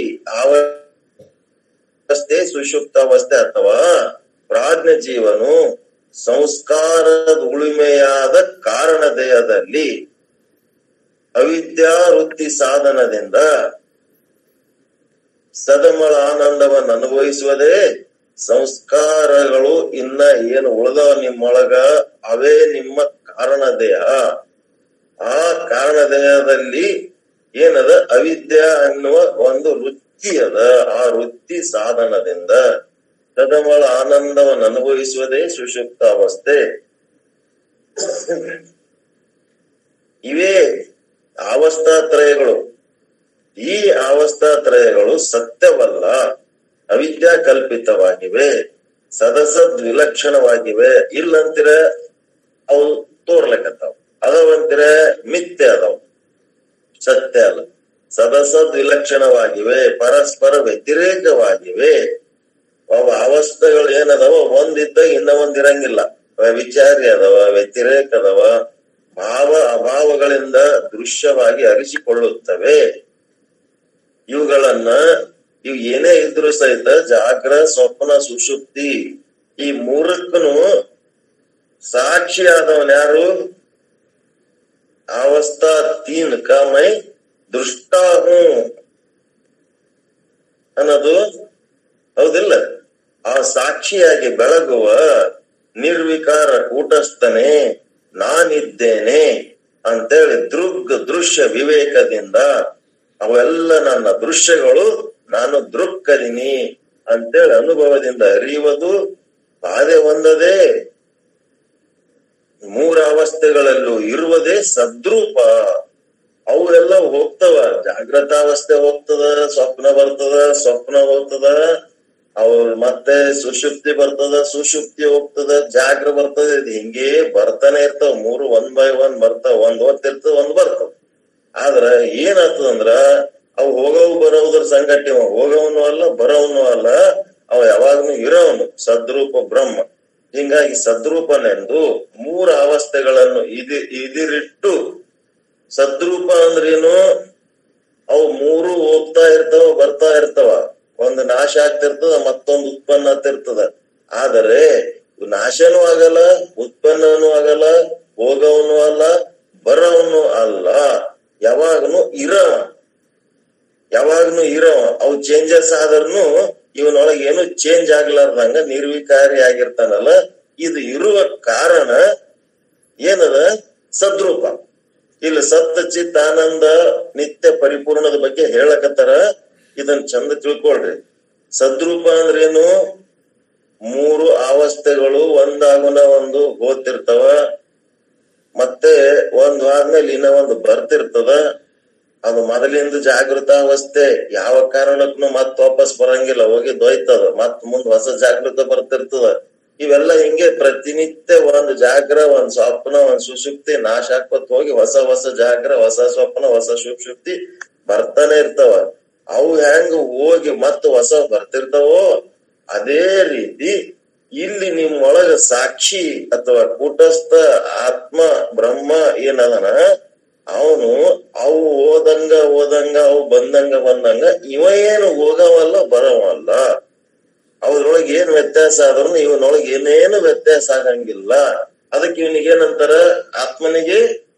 ಅವಸ್ಥೆ ಸುಷುಪ್ತಾವಸ್ಥೆ ಅಥವಾ ಪ್ರಾಜ್ಞ ಜೀವನು ಸಂಸ್ಕಾರದ ಉಳಿಮೆಯಾದ ಕಾರಣ ದೇಹದಲ್ಲಿ ಅವಿದ್ಯಾವೃತ್ತಿ ಸಾಧನದಿಂದ ಸದಮಳ ಆನಂದವನ್ನು ಅನುಭವಿಸುವುದೇ ಸಂಸ್ಕಾರಗಳು ಇನ್ನ ಏನು ಉಳಿದವ ನಿಮ್ಮೊಳಗ ಅವೇ ನಿಮ್ಮ ಕಾರಣ ದೇಹ ಆ ಕಾರಣ ದೇಹದಲ್ಲಿ ಏನದ ಅವಿದ್ಯ ಅನ್ನುವ ಒಂದು ವೃತ್ತಿ ಅದ ಆ ವೃತ್ತಿ ಸಾಧನದಿಂದ ಸದಮಳ ಆನಂದವನ್ನು ಅನುಭವಿಸುವುದೇ ಸುಷುಪ್ತ ಅವಸ್ಥೆ ಇವೇ ಅವಸ್ಥಾತ್ರಯಗಳು ಈ ಅವಸ್ಥಾತ್ರಯಗಳು ಸತ್ಯವಲ್ಲ ಅವಿದ್ಯಾ ಕಲ್ಪಿತವಾಗಿವೆ ಸದಸದ್ ವಿಲಕ್ಷಣವಾಗಿವೆ ಇಲ್ಲಂತಿರ ಅವು ತೋರ್ಲಕತ್ತಾವ ಅದಾವಂತಿರ ಮಿಥ್ಯೆ ಅದಾವ ಸತ್ಯ ಅಲ್ಲ ಸದಸದ್ ವಿಲಕ್ಷಣವಾಗಿವೆ ಪರಸ್ಪರ ವ್ಯತಿರೇಕವಾಗಿವೆ ಅವ ಅವಸ್ಥೆಗಳು ಏನದಾವ ಒಂದಿದ್ದ ಇನ್ನ ಒಂದ್ ಇರಂಗಿಲ್ಲ ವಿಚಾರಿ ಅದಾವ ವ್ಯತಿರೇಕ ಅದಾವ ಭಾವ ಅಭಾವಗಳಿಂದ ದೃಶ್ಯವಾಗಿ ಅರಿಸಿಕೊಳ್ಳುತ್ತವೆ ಇವುಗಳನ್ನ ಇವು ಏನೇ ಇದ್ರು ಸಹಿತ ಜಾಗ್ರ ಸ್ವಪ್ನ ಸುಷುಪ್ತಿ ಈ ಮೂರಕ್ಕನು ಸಾಕ್ಷಿ ಆದವನ್ ಯಾರು ಅವಸ್ಥಾ ತೀನ್ ಕಮೈ ದೃಷ್ಟಾಹು ಅನ್ನೋದು ಹೌದಿಲ್ಲ ಆ ಸಾಕ್ಷಿಯಾಗಿ ಬೆಳಗುವ ನಿರ್ವಿಕಾರ ಕೂಟಸ್ಥನೇ ನಾನಿದ್ದೇನೆ ಅಂತೇಳಿ ದೃಗ್ ದೃಶ್ಯ ವಿವೇಕದಿಂದ ಅವೆಲ್ಲ ನನ್ನ ದೃಶ್ಯಗಳು ನಾನು ದೃಕ್ಕದಿನಿ ಅಂತೇಳಿ ಅನುಭವದಿಂದ ಅರಿಯುವುದು ಬಾಧೆ ಹೊಂದದೆ ಮೂರ ಅವಸ್ಥೆಗಳಲ್ಲೂ ಇರುವುದೇ ಸದ್ರೂಪ ಅವು ಎಲ್ಲ ಹೋಗ್ತವ ಜಾಗ್ರತಾವಸ್ಥೆ ಹೋಗ್ತದ ಸ್ವಪ್ನ ಬರ್ತದ ಸ್ವಪ್ನ ಹೋಗ್ತದ ಅವ್ರು ಮತ್ತೆ ಸುಷುಪ್ತಿ ಬರ್ತದ ಸುಷುಪ್ತಿ ಹೋಗ್ತದ ಜಾಗ್ರ ಬರ್ತದ ಇದು ಹಿಂಗೆ ಬರ್ತಾನೆ ಇರ್ತಾವ ಮೂರು ಒನ್ ಬೈ ಒನ್ ಬರ್ತಾವ ಒಂದ್ ಓದ್ತಿರ್ತದ ಒಂದ್ ಬರ್ತಾವ ಆದ್ರ ಏನಾಗ್ತದಂದ್ರ ಅವು ಹೋಗವು ಬರೋದ್ರ ಸಂಗತಿ ಅವ ಹೋಗವನು ಅಲ್ಲ ಬರೋವನು ಅಲ್ಲ ಅವ ಯಾವಾಗ್ಲೂ ಇರೋವನು ಸದ್ರೂಪ ಬ್ರಹ್ಮ ಹಿಂಗಾಗಿ ಸದ್ರೂಪನೆಂದು ಮೂರ ಅವಸ್ಥೆಗಳನ್ನು ಇದಿ ಇದಿರಿಟ್ಟು ಸದ್ರೂಪ ಅಂದ್ರೇನು ಅವು ಮೂರು ಹೋಗ್ತಾ ಇರ್ತಾವ ಬರ್ತಾ ಇರ್ತಾವ ಒಂದು ನಾಶ ಆಗ್ತಿರ್ತದ ಮತ್ತೊಂದು ಉತ್ಪನ್ನ ಆಗ್ತಿರ್ತದ ಆದರೆ ಇವು ನಾಶನೂ ಆಗಲ್ಲ ಉತ್ಪನ್ನನೂ ಆಗಲ್ಲ ಹೋಗವನು ಅಲ್ಲ ಬರೋವನು ಅಲ್ಲ ಯಾವಾಗನು ಇರವ ಯಾವಾಗ್ನು ಇರವ ಅವು ಚೇಂಜಸ್ ಆದ್ರೂ ಇವನೊಳಗೆ ಏನು ಚೇಂಜ್ ಆಗ್ಲಾರ್ದಂಗ ನಿರ್ವಿಕಾರಿ ಆಗಿರ್ತಾನಲ್ಲ ಇದು ಇರುವ ಕಾರಣ ಏನದ ಸದ್ರೂಪ ಇಲ್ಲಿ ಸತ್ತ ಚಿತ್ ಆನಂದ ನಿತ್ಯ ಪರಿಪೂರ್ಣದ ಬಗ್ಗೆ ಹೇಳಕತ್ತಾರ ಇದನ್ ಚಂದ ತಿಳ್ಕೊಳ್ರಿ ಸದ್ರೂಪ ಅಂದ್ರೇನು ಮೂರು ಅವಸ್ಥೆಗಳು ಒಂದಾಗುನ ಒಂದು ಹೋಗ್ತಿರ್ತಾವ ಮತ್ತೆ ಒಂದ್ ಆದ್ಮೇಲೆ ಇನ್ನ ಒಂದು ಬರ್ತಿರ್ತದ ಅದು ಮೊದಲಿಂದ ಜಾಗೃತ ಅವಸ್ಥೆ ಯಾವ ಕಾರಣಕ್ಕೂ ಮತ್ ವಾಪಸ್ ಬರಂಗಿಲ್ಲ ಹೋಗಿ ದೊಯ್ತದ ಮತ್ ಮುಂದ್ ಹೊಸ ಜಾಗೃತ ಬರ್ತಿರ್ತದ ಇವೆಲ್ಲ ಹಿಂಗೆ ಪ್ರತಿನಿತ್ಯ ಒಂದ್ ಜಾಗ್ರ ಒಂದ್ ಸ್ವಪ್ನ ಒಂದ್ ಸುಷುಪ್ತಿ ನಾಶ ಹಾಕೋತ್ ಹೋಗಿ ಹೊಸ ಹೊಸ ಜಾಗ್ರ ಹೊಸ ಸ್ವಪ್ನ ಹೊಸ ಸುಷುಪ್ತಿ ಬರ್ತಾನೆ ಇರ್ತಾವ ಅವು ಹೆಂಗ ಹೋಗಿ ಮತ್ ಹೊಸ ಬರ್ತಿರ್ತಾವೋ ಅದೇ ರೀತಿ ಇಲ್ಲಿ ನಿಮ್ ಒಳಗ ಸಾಕ್ಷಿ ಅಥವಾ ಕೂಟಸ್ಥ ಆತ್ಮ ಬ್ರಹ್ಮ ಏನದನ ಅವನು ಅವು ಓದಂಗ ಓದಂಗ ಅವು ಬಂದಂಗ ಬಂದಂಗ ಇವ ಏನು ಹೋಗವಲ್ಲ ಬರವಲ್ಲ ಅದ್ರೊಳಗೆ ಏನ್ ವ್ಯತ್ಯಾಸ ಆದ್ರೂ ಇವನೊಳಗೆ ಏನೇನು ವ್ಯತ್ಯಾಸ ಆಗಂಗಿಲ್ಲ ಅದಕ್ಕೆ ಇವನಿಗೆ ಏನಂತಾರ ಆತ್ಮನಿಗೆ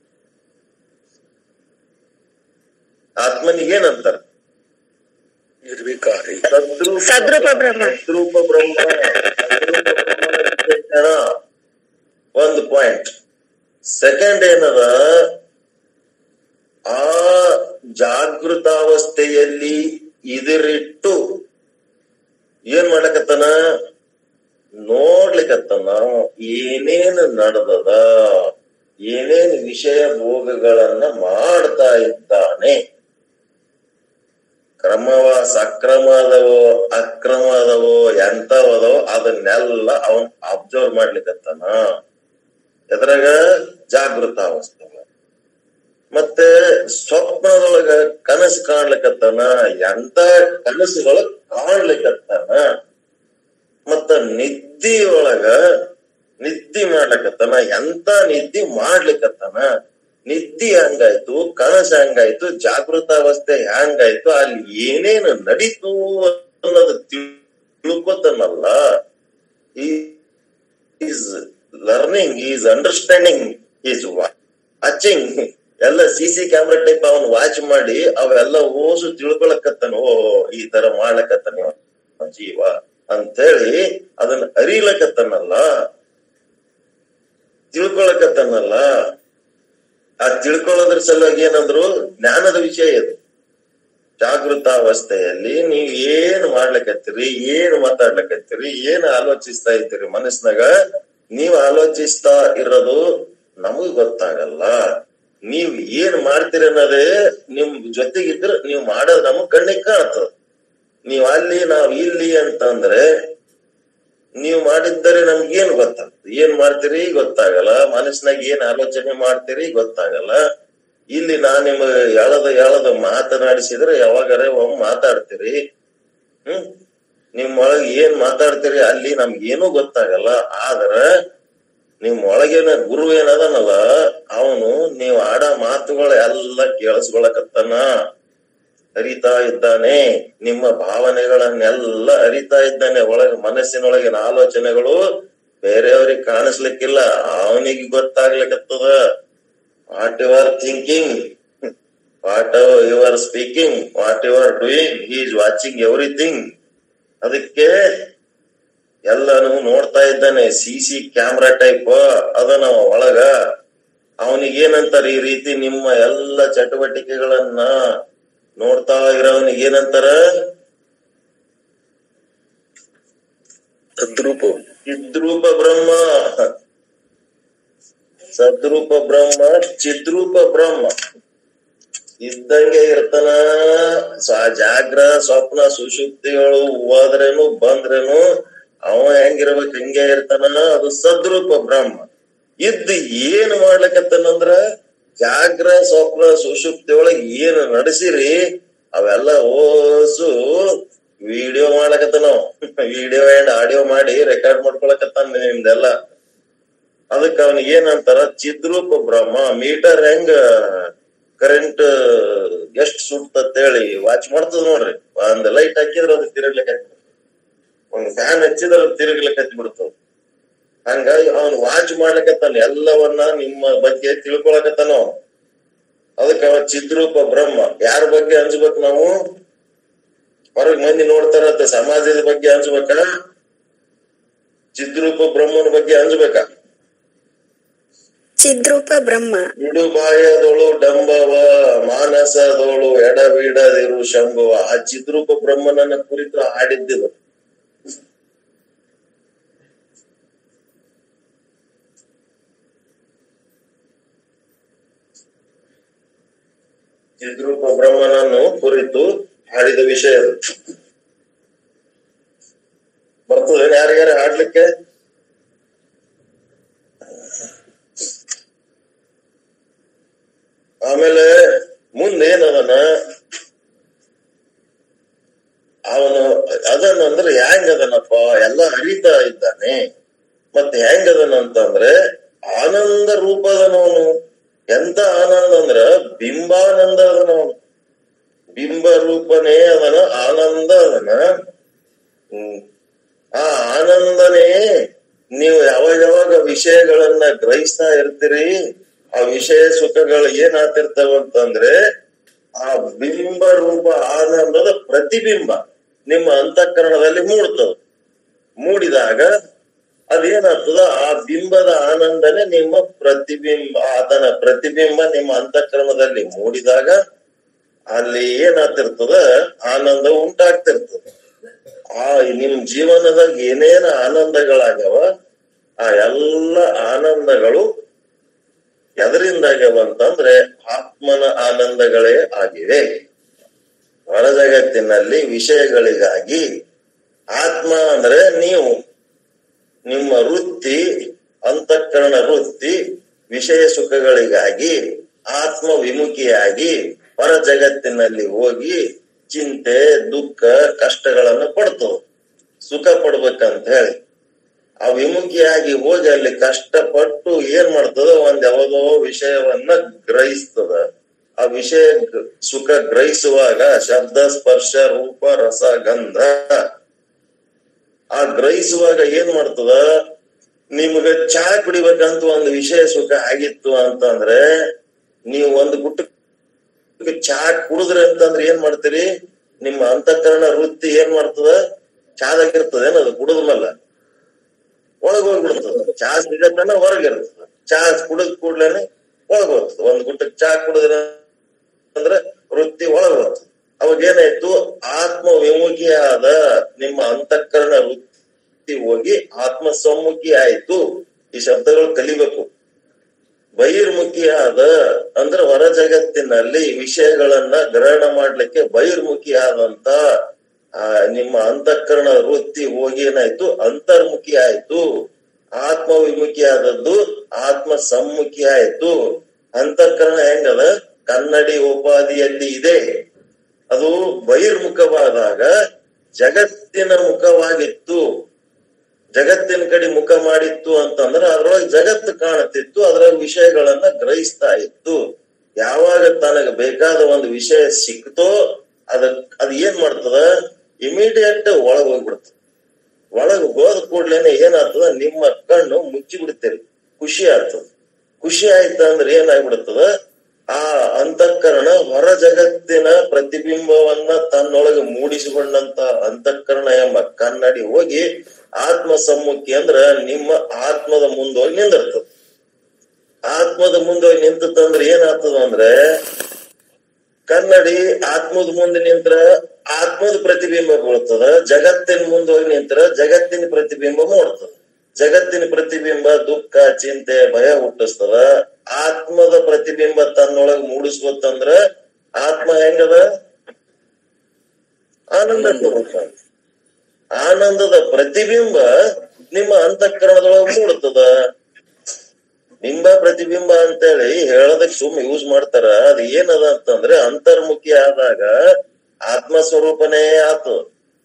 ಆತ್ಮನಿಗೆ ಏನಂತಾರ ನಿರ್ವಿಕಾರಿ ಸದ್ರೂಪ ಸದ್ರೂಪ ಬ್ರಹ್ಮ. ಸದ್ರೂಪ ಬ್ರಹ್ಮ ಸದ್ರೂಪ ಬ್ರಹ್ಮನ ವಿಶೇಷಣ. ಒಂದು ಪಾಯಿಂಟ್ ಸೆಕೆಂಡ್ ಏನದ ಆ ಜಾಗೃತಾವಸ್ಥೆಯಲ್ಲಿ ಇದಿರಿಟ್ಟು ಏನ್ ಮಾಡಕತ್ತಾನ ನೋಡ್ಲಿಕತ್ತಾನ ಏನೇನು ನಡೆದದ ಏನೇನು ವಿಷಯ ಭೋಗಗಳನ್ನ ಮಾಡ್ತಾ ಇದ್ದಾನೆ ಕ್ರಮವ ಸಕ್ರಮದವೋ ಅಕ್ರಮದವೋ ಎಂತವದವೋ ಅದನ್ನೆಲ್ಲ ಅವನ್ ಅಬ್ಸರ್ವ್ ಮಾಡ್ಲಿಕತ್ತಾನ ಎದ್ರಾಗ ಜಾಗೃತಾವಸ್ಥೆ ಮತ್ತೆ ಸ್ವಪ್ನದೊಳಗ ಕನಸು ಕಾಣ್ಲಿಕತ್ತಾನ ಎಂತ ಕನಸುಗಳು ಕಾಣ್ಲಿಕತ್ತಾನ ಮತ್ತ ನಿದ್ದಿಯೊಳಗ ನಿದ್ದಿ ಮಾಡ್ಲಿಕತ್ತಾನ ಎಂತ ನಿದ್ದಿ ಮಾಡ್ಲಿಕತ್ತಾನ ನಿದ್ದಿ ಹಂಗಾಯ್ತು ಕನಸು ಹಂಗಾಯ್ತು ಜಾಗೃತಾವಸ್ಥೆ ಹ್ಯಾಂಗಾಯ್ತು ಅಲ್ಲಿ ಏನೇನು ನಡೀತು ಅನ್ನೋದು ತಿಳ್ಕೊತಾನಲ್ಲ is learning is understanding is watching ಎಲ್ಲ ಸಿ ಸಿ ಕ್ಯಾಮ್ರಾ ಟೈಪ್ ಅವನ್ ವಾಚ್ ಮಾಡಿ ಅವೆಲ್ಲ ಓಸು ತಿಳ್ಕೊಳಕತ್ತಾನ ಓ ಈ ತರ ಮಾಡ್ಲಕತ್ತಾನ ಇವ ಜೀವ ಅಂತೇಳಿ ಅದನ್ನ ಅರಿಲಕತ್ತಾನಲ್ಲ ತಿಳ್ಕೊಳಕತ್ತಾನಲ್ಲ ಆ ತಿಳ್ಕೊಳ್ಳೋದ್ರ ಸಲುವಾಗಿ ಏನಂದ್ರು ಜ್ಞಾನದ ವಿಷಯ ಇದು ಜಾಗೃತಾವಸ್ಥೆಯಲ್ಲಿ ನೀವ್ ಏನ್ ಮಾಡ್ಲಿಕತ್ತೀರಿ ಏನ್ ಮಾತಾಡ್ಲಿಕತ್ತೀರಿ ಏನ್ ಆಲೋಚಿಸ್ತಾ ಇದ್ದೀರಿ ಮನಸ್ನಾಗ ನೀವ್ ಆಲೋಚಿಸ್ತಾ ಇರೋದು ನಮಗ್ ಗೊತ್ತಾಗಲ್ಲ ನೀವ್ ಏನ್ ಮಾಡ್ತೀರಿ ಅನ್ನೋದೇ ನಿಮ್ ಜೊತೆಗಿದ್ರೆ ನೀವ್ ಮಾಡೋದ್ ನಮಗ್ ಕಣ್ಣಿಗೆ ಕಾಣ್ತದ ನೀವ್ ಅಲ್ಲಿ ನಾವ್ ಇಲ್ಲಿ ಅಂತಂದ್ರೆ ನೀವ್ ಮಾಡಿದ್ದರೆ ನಮ್ಗೇನ್ ಗೊತ್ತಾಗ್ತದೆ ಏನ್ ಮಾಡ್ತೀರಿ ಗೊತ್ತಾಗಲ್ಲ ಮನಸ್ನಾಗ ಏನ್ ಆಲೋಚನೆ ಮಾಡ್ತೀರಿ ಗೊತ್ತಾಗಲ್ಲ ಇಲ್ಲಿ ನಾ ನಿಮ್ಗೆ ಎಳದ ಎಳದ ಮಾತನಾಡಿಸಿದ್ರೆ ಯಾವಾಗಾರ ಒಮ್ಮೆ ಮಾತಾಡ್ತೀರಿ ಹ್ಮ್ ನಿಮ್ ಒಳಗ್ ಏನ್ ಮಾತಾಡ್ತೀರಿ ಅಲ್ಲಿ ನಮ್ಗೇನು ಗೊತ್ತಾಗಲ್ಲ ಆದ್ರ ನಿಮ್ ಒಳಗೇನ ಗುರು ಏನದನಲ್ಲ ಅವನು ನೀವ್ ಆಡ ಮಾತುಗಳು ಎಲ್ಲ ಕೇಳಿಸ್ಕೊಳಕತ್ತಾನ ಅರಿತಾ ಇದ್ದಾನೆ ನಿಮ್ಮ ಭಾವನೆಗಳನ್ನೆಲ್ಲ ಅರಿತಾ ಇದ್ದಾನೆ ಒಳಗೆ ಮನಸ್ಸಿನೊಳಗಿನ ಆಲೋಚನೆಗಳು ಬೇರೆಯವ್ರಿಗೆ ಕಾಣಿಸ್ಲಿಕ್ಕಿಲ್ಲ ಅವನಿಗೆ ಗೊತ್ತಾಗ್ಲಿಕ್ಕತ್ತದ what you are thinking what you are speaking what you are doing he is watching everything ಅದಕ್ಕೆ ಎಲ್ಲಾನು ನೋಡ್ತಾ ಇದ್ದಾನೆ ಸಿ ಸಿ ಕ್ಯಾಮ್ರಾ ಟೈಪ್ ಅದನ ಒಳಗ ಅವನಿಗೆ ಏನಂತಾರ ಈ ರೀತಿ ನಿಮ್ಮ ಎಲ್ಲ ಚಟುವಟಿಕೆಗಳನ್ನ ನೋಡ್ತಾ ಇರೋವನಿಗೆ ಏನಂತಾರ ತದ್ರೂಪ ಚಿದ್ರೂಪ ಬ್ರಹ್ಮ ಸದ್ರೂಪ ಬ್ರಹ್ಮ ಚಿದ್ರೂಪ ಬ್ರಹ್ಮ ಇದ್ದಂಗೆ ಇರ್ತಾನ ಸ- ಜಾಗ್ರ ಸ್ವಪ್ನ ಸುಷುಪ್ತಿಗಳು ಹೋದ್ರೇನು ಬಂದ್ರೇನು ಅವ ಹೆಂಗಿರ್ಬೇಕು ಹಿಂಗೆ ಇರ್ತಾನ ಅದು ಸದ್ರೂಪ ಬ್ರಹ್ಮ ಇದ್ದು ಏನ್ ಮಾಡ್ಲಕತ್ತನಂದ್ರ ಜಾಗ್ರ ಸ್ವಪ್ನ ಸುಷುಪ್ತಿ ಒಳಗ್ ಏನ್ ನಡೆಸಿರಿ ಅವೆಲ್ಲ ಓಸು ವಿಡಿಯೋ ಮಾಡ್ಲಕತ್ತಾನ ವಿಡಿಯೋ ಅಂಡ್ ಆಡಿಯೋ ಮಾಡಿ ರೆಕಾರ್ಡ್ ಮಾಡ್ಕೊಳಕತ್ತಾನ ನಿಮ್ದೆಲ್ಲ ಅದಕ್ಕ ಅವನಿಗೆ ಏನಂತಾರ ಚಿದ್ರೂಪ ಬ್ರಹ್ಮ ಮೀಟರ್ ಹೆಂಗ ಕರೆಂಟ್ ಎಷ್ಟ್ ಸುಡ್ತತ್ ಹೇಳಿ ವಾಚ್ ಮಾಡ್ತದ ನೋಡ್ರಿ ಒಂದ್ ಲೈಟ್ ಹಾಕಿದ್ರ ಅದು ತಿರುಗ್ಲಿಕ್ಕೆ ಒಂದ್ ಫ್ಯಾನ್ ಹಚ್ಚಿದ್ರ ಅದು ತಿರುಗ್ಲಿಕ್ಕೆ ಬಿಡ್ತದ ಹಂಗಾಗಿ ಅವನ್ ವಾಚ್ ಮಾಡ್ಲಕತ್ತಾನ ಎಲ್ಲವನ್ನ ನಿಮ್ಮ ಬಗ್ಗೆ ತಿಳ್ಕೊಳಕತ್ತಾನ ಅವ. ಅದಕ್ಕ ಅವ ಚಿದ್ರೂಪ ಬ್ರಹ್ಮ ಯಾರ ಬಗ್ಗೆ ಅನ್ಸ್ಬೇಕು ನಾವು ಹೊರಗ್ ಮಂದಿ ನೋಡ್ತಾರತ್ತ ಸಮಾಜದ ಬಗ್ಗೆ ಅನ್ಸ್ಬೇಕ ಚಿದ್ರೂಪ ಬ್ರಹ್ಮನ ಬಗ್ಗೆ ಅನ್ಸ್ಬೇಕಾ ಚಿದ್ರೂಪ ಬ್ರಹ್ಮ ಇಡುಬಾಯದೊಳು ಡಂಬವ ಮಾನಸದೋಳು ಎಡಬಿಡದಿರು ಶಂಭುವ ಆ ಚಿದ್ರೂಪ ಬ್ರಹ್ಮನನ್ನ ಕುರಿತು ಹಾಡಿದ್ದಿದು ಚಿದ್ರೂಪ ಬ್ರಹ್ಮನನ್ನು ಕುರಿತು ಹಾಡಿದ ವಿಷಯ ಅದು ಬರ್ತದೆ ಯಾರಿಗಾರ ಹಾಡ್ಲಿಕ್ಕೆ ಆಮೇಲೆ ಮುಂದೇನದನ ಅವನು ಅದನ್ನಂದ್ರೆ ಹೆಂಗ್ ಅದನಪ್ಪ ಎಲ್ಲ ಅರಿತಾ ಇದ್ದಾನೆ ಮತ್ತೆ ಹೆಂಗ್ ಅದನ ಅಂತಂದ್ರೆ ಆನಂದ ರೂಪದನವನು ಎಂತ ಆನಂದ ಅಂದ್ರ ಬಿಂಬಾನಂದ ಅದನವನು ಬಿಂಬ ರೂಪನೇ ಅದನ ಆನಂದ ಅದನ ಹ್ಮ್ ಆ ಆನಂದನೇ ನೀವು ಯಾವಾಗ ಯಾವಾಗ ವಿಷಯಗಳನ್ನ ಗ್ರಹಿಸ್ತಾ ಇರ್ತೀರಿ ಆ ವಿಷಯ ಸುಖಗಳು ಏನಾಗ್ತಿರ್ತಾವ ಅಂತಂದ್ರೆ ಆ ಬಿಂಬ ರೂಪ ಆನಂದದ ಪ್ರತಿಬಿಂಬ ನಿಮ್ಮ ಅಂತಃಕರಣದಲ್ಲಿ ಮೂಡ್ತದ ಮೂಡಿದಾಗ ಅದೇನಾಗ್ತದ ಆ ಬಿಂಬದ ಆನಂದನೇ ನಿಮ್ಮ ಪ್ರತಿಬಿಂಬ ಅದನ್ನ ಪ್ರತಿಬಿಂಬ ನಿಮ್ಮ ಅಂತಃಕರಣದಲ್ಲಿ ಮೂಡಿದಾಗ ಅಲ್ಲಿ ಏನಾಗ್ತಿರ್ತದ ಆನಂದ ಉಂಟಾಗ್ತಿರ್ತದ ಆ ನಿಮ್ ಜೀವನದಾಗ ಏನೇನ ಆನಂದಗಳಾಗ್ಯಾವ ಆ ಎಲ್ಲ ಆನಂದಗಳು ಎದರಿಂದಾಗ್ಯಾವ ಅಂತಂದ್ರೆ ಆತ್ಮನ ಆನಂದಗಳೇ ಆಗಿವೆ ಹೊರ ಜಗತ್ತಿನಲ್ಲಿ ವಿಷಯಗಳಿಗಾಗಿ ಆತ್ಮ ಅಂದ್ರೆ ನೀವು ನಿಮ್ಮ ವೃತ್ತಿ ಅಂತಃಕರಣ ವೃತ್ತಿ ವಿಷಯ ಸುಖಗಳಿಗಾಗಿ ಆತ್ಮ ವಿಮುಖಿಯಾಗಿ ಹೊರ ಜಗತ್ತಿನಲ್ಲಿ ಹೋಗಿ ಚಿಂತೆ ದುಃಖ ಕಷ್ಟಗಳನ್ನು ಪಡ್ತವೆ ಸುಖ ಪಡ್ಬೇಕಂತ ಹೇಳಿ ಆ ವಿಮುಖಿಯಾಗಿ ಹೋಗಿ ಅಲ್ಲಿ ಕಷ್ಟಪಟ್ಟು ಏನ್ ಮಾಡ್ತದ ಒಂದ್ ಯಾವ್ದೋ ವಿಷಯವನ್ನ ಗ್ರಹಿಸ್ತದ ಆ ವಿಷಯ ಗ- ಸುಖ ಗ್ರಹಿಸುವಾಗ ಶಬ್ದ ಸ್ಪರ್ಶ ರೂಪ ರಸ ಗಂಧ ಆ ಗ್ರಹಿಸುವಾಗ ಏನ್ ಮಾಡ್ತದ ನಿಮ್ಗ ಚಹಾ ಕುಡಿಬೇಕಂತ ಒಂದು ವಿಷಯ ಸುಖ ಆಗಿತ್ತು ಅಂತಂದ್ರೆ ನೀವು ಒಂದು ಗುಟ್ಟಕ್ಕೆ ಚಹಾ ಕುಡಿದ್ರಿ ಅಂತಂದ್ರೆ ಏನ್ ಮಾಡ್ತೀರಿ ನಿಮ್ಮ ಅಂತಃಕರಣ ವೃತ್ತಿ ಏನ್ ಮಾಡ್ತದ ಚಹಾದಾಗಿರ್ತದ ಏನದು ಕುಡಿದ್ಮೇಲೆ ಒಳಗ್ ಹೋಗ್ಬಿಡ್ತದ ಚಹಾ ಸಿಗತ್ತನ ಹೊರಗಿರ್ತದ ಚಹಾ ಕುಡಿದ್ ಕೂಡ್ಲೇನೆ ಒಳಗ್ ಹೋಗ್ತದ ಒಂದ್ ಗುಟ್ಟಕ್ ಚಹಾ ಕುಡಿದ್ರ ಅಂದ್ರೆ ವೃತ್ತಿ ಒಳಗ್ ಹೋಗ್ತದ ಅವಾಗ ಏನಾಯ್ತು ಆತ್ಮ ವಿಮುಖಿಯಾದ ನಿಮ್ಮ ಅಂತಃಕರಣ ವೃತ್ತಿ ಹೋಗಿ ಆತ್ಮ ಸಮ್ಮುಖಿ ಆಯ್ತು ಈ ಶಬ್ದಗಳು ಕಲಿಬೇಕು ಬಹಿರ್ಮುಖಿಯಾದ ಅಂದ್ರೆ ಹೊರ ಜಗತ್ತಿನಲ್ಲಿ ವಿಷಯಗಳನ್ನ ಗ್ರಹಣ ಮಾಡ್ಲಿಕ್ಕೆ ಬಹಿರ್ಮುಖಿಯಾದಂತ ಆ ನಿಮ್ಮ ಅಂತಃಕರಣ ವೃತ್ತಿ ಹೋಗಿ ಏನಾಯ್ತು ಅಂತರ್ಮುಖಿ ಆಯ್ತು ಆತ್ಮ ವಿಮುಖಿ ಆದದ್ದು ಆತ್ಮ ಸಮ್ಮುಖಿ ಆಯ್ತು ಅಂತಃಕರಣ ಹೆಂಗದ ಕನ್ನಡಿ ಉಪಾಧಿಯಲ್ಲಿ ಇದೆ ಅದು ಬಹಿರ್ಮುಖವಾದಾಗ ಜಗತ್ತಿನ ಮುಖವಾಗಿತ್ತು ಜಗತ್ತಿನ ಕಡೆ ಮುಖ ಮಾಡಿತ್ತು ಅಂತಂದ್ರೆ ಅದ್ರೊಳಗೆ ಜಗತ್ತು ಕಾಣುತ್ತಿತ್ತು ಅದರ ವಿಷಯಗಳನ್ನ ಗ್ರಹಿಸ್ತಾ ಇತ್ತು ಯಾವಾಗ ತನಗೆ ಬೇಕಾದ ಒಂದು ವಿಷಯ ಸಿಕ್ತೋ ಅದ ಅದ್ ಏನ್ ಮಾಡ್ತದ ಇಮಿಡಿಯೇಟ್ ಒಳಗ್ ಹೋಗ್ಬಿಡ್ತದ ಒಳಗ್ ಹೋದ ಕೂಡ್ಲೇನೆ ಏನಾಗ್ತದ ನಿಮ್ಮ ಕಣ್ಣು ಮುಚ್ಚಿ ಬಿಡ್ತೀರಿ ಖುಷಿ ಆಗ್ತದ ಖುಷಿ ಆಯ್ತು ಅಂದ್ರೆ ಏನಾಗ್ಬಿಡ್ತದ ಆ ಅಂತಃಕರಣ ಹೊರ ಜಗತ್ತಿನ ಪ್ರತಿಬಿಂಬವನ್ನ ತನ್ನೊಳಗೆ ಮೂಡಿಸಿಕೊಂಡಂತ ಅಂತಃಕರಣ ಎಂಬ ಕನ್ನಡಿ ಹೋಗಿ ಆತ್ಮ ಸಮ್ಮುಖಿ ಅಂದ್ರ ನಿಮ್ಮ ಆತ್ಮದ ಮುಂದೋಗಿ ನಿಂದಿರ್ತದ ಆತ್ಮದ ಮುಂದೋಗಿ ನಿಂತಂದ್ರೆ ಏನಾಗ್ತದ ಅಂದ್ರೆ ಕನ್ನಡಿ ಆತ್ಮದ ಮುಂದೆ ನಿಂತ್ರ ಆತ್ಮದ ಪ್ರತಿಬಿಂಬ ಬೀಳ್ತದ ಜಗತ್ತಿನ ಮುಂದೋಗಿ ನಿಂತ್ರ ಜಗತ್ತಿನ ಪ್ರತಿಬಿಂಬ ಮೂಡ್ತದ ಜಗತ್ತಿನ ಪ್ರತಿಬಿಂಬ ದುಃಖ ಚಿಂತೆ ಭಯ ಹುಟ್ಟಿಸ್ತದ ಆತ್ಮದ ಪ್ರತಿಬಿಂಬ ತನ್ನೊಳಗ್ ಮೂಡಿಸ್ಕೊತಂದ್ರ ಆತ್ಮ ಹೆಂಗದ ಆನಂದ ಸ್ವರೂಪ ಆನಂದದ ಪ್ರತಿಬಿಂಬ ನಿಮ್ಮ ಅಂತಃಕರಣದೊಳಗ ಮೂಡ್ತದ ಬಿಂಬ ಪ್ರತಿಬಿಂಬ ಅಂತೇಳಿ ಹೇಳೋದಕ್ ಸುಮ್ ಯೂಸ್ ಮಾಡ್ತಾರ ಅದ್ ಏನದ ಅಂತಂದ್ರೆ ಅಂತರ್ಮುಖಿ ಆದಾಗ ಆತ್ಮ ಸ್ವರೂಪನೇ ಆತು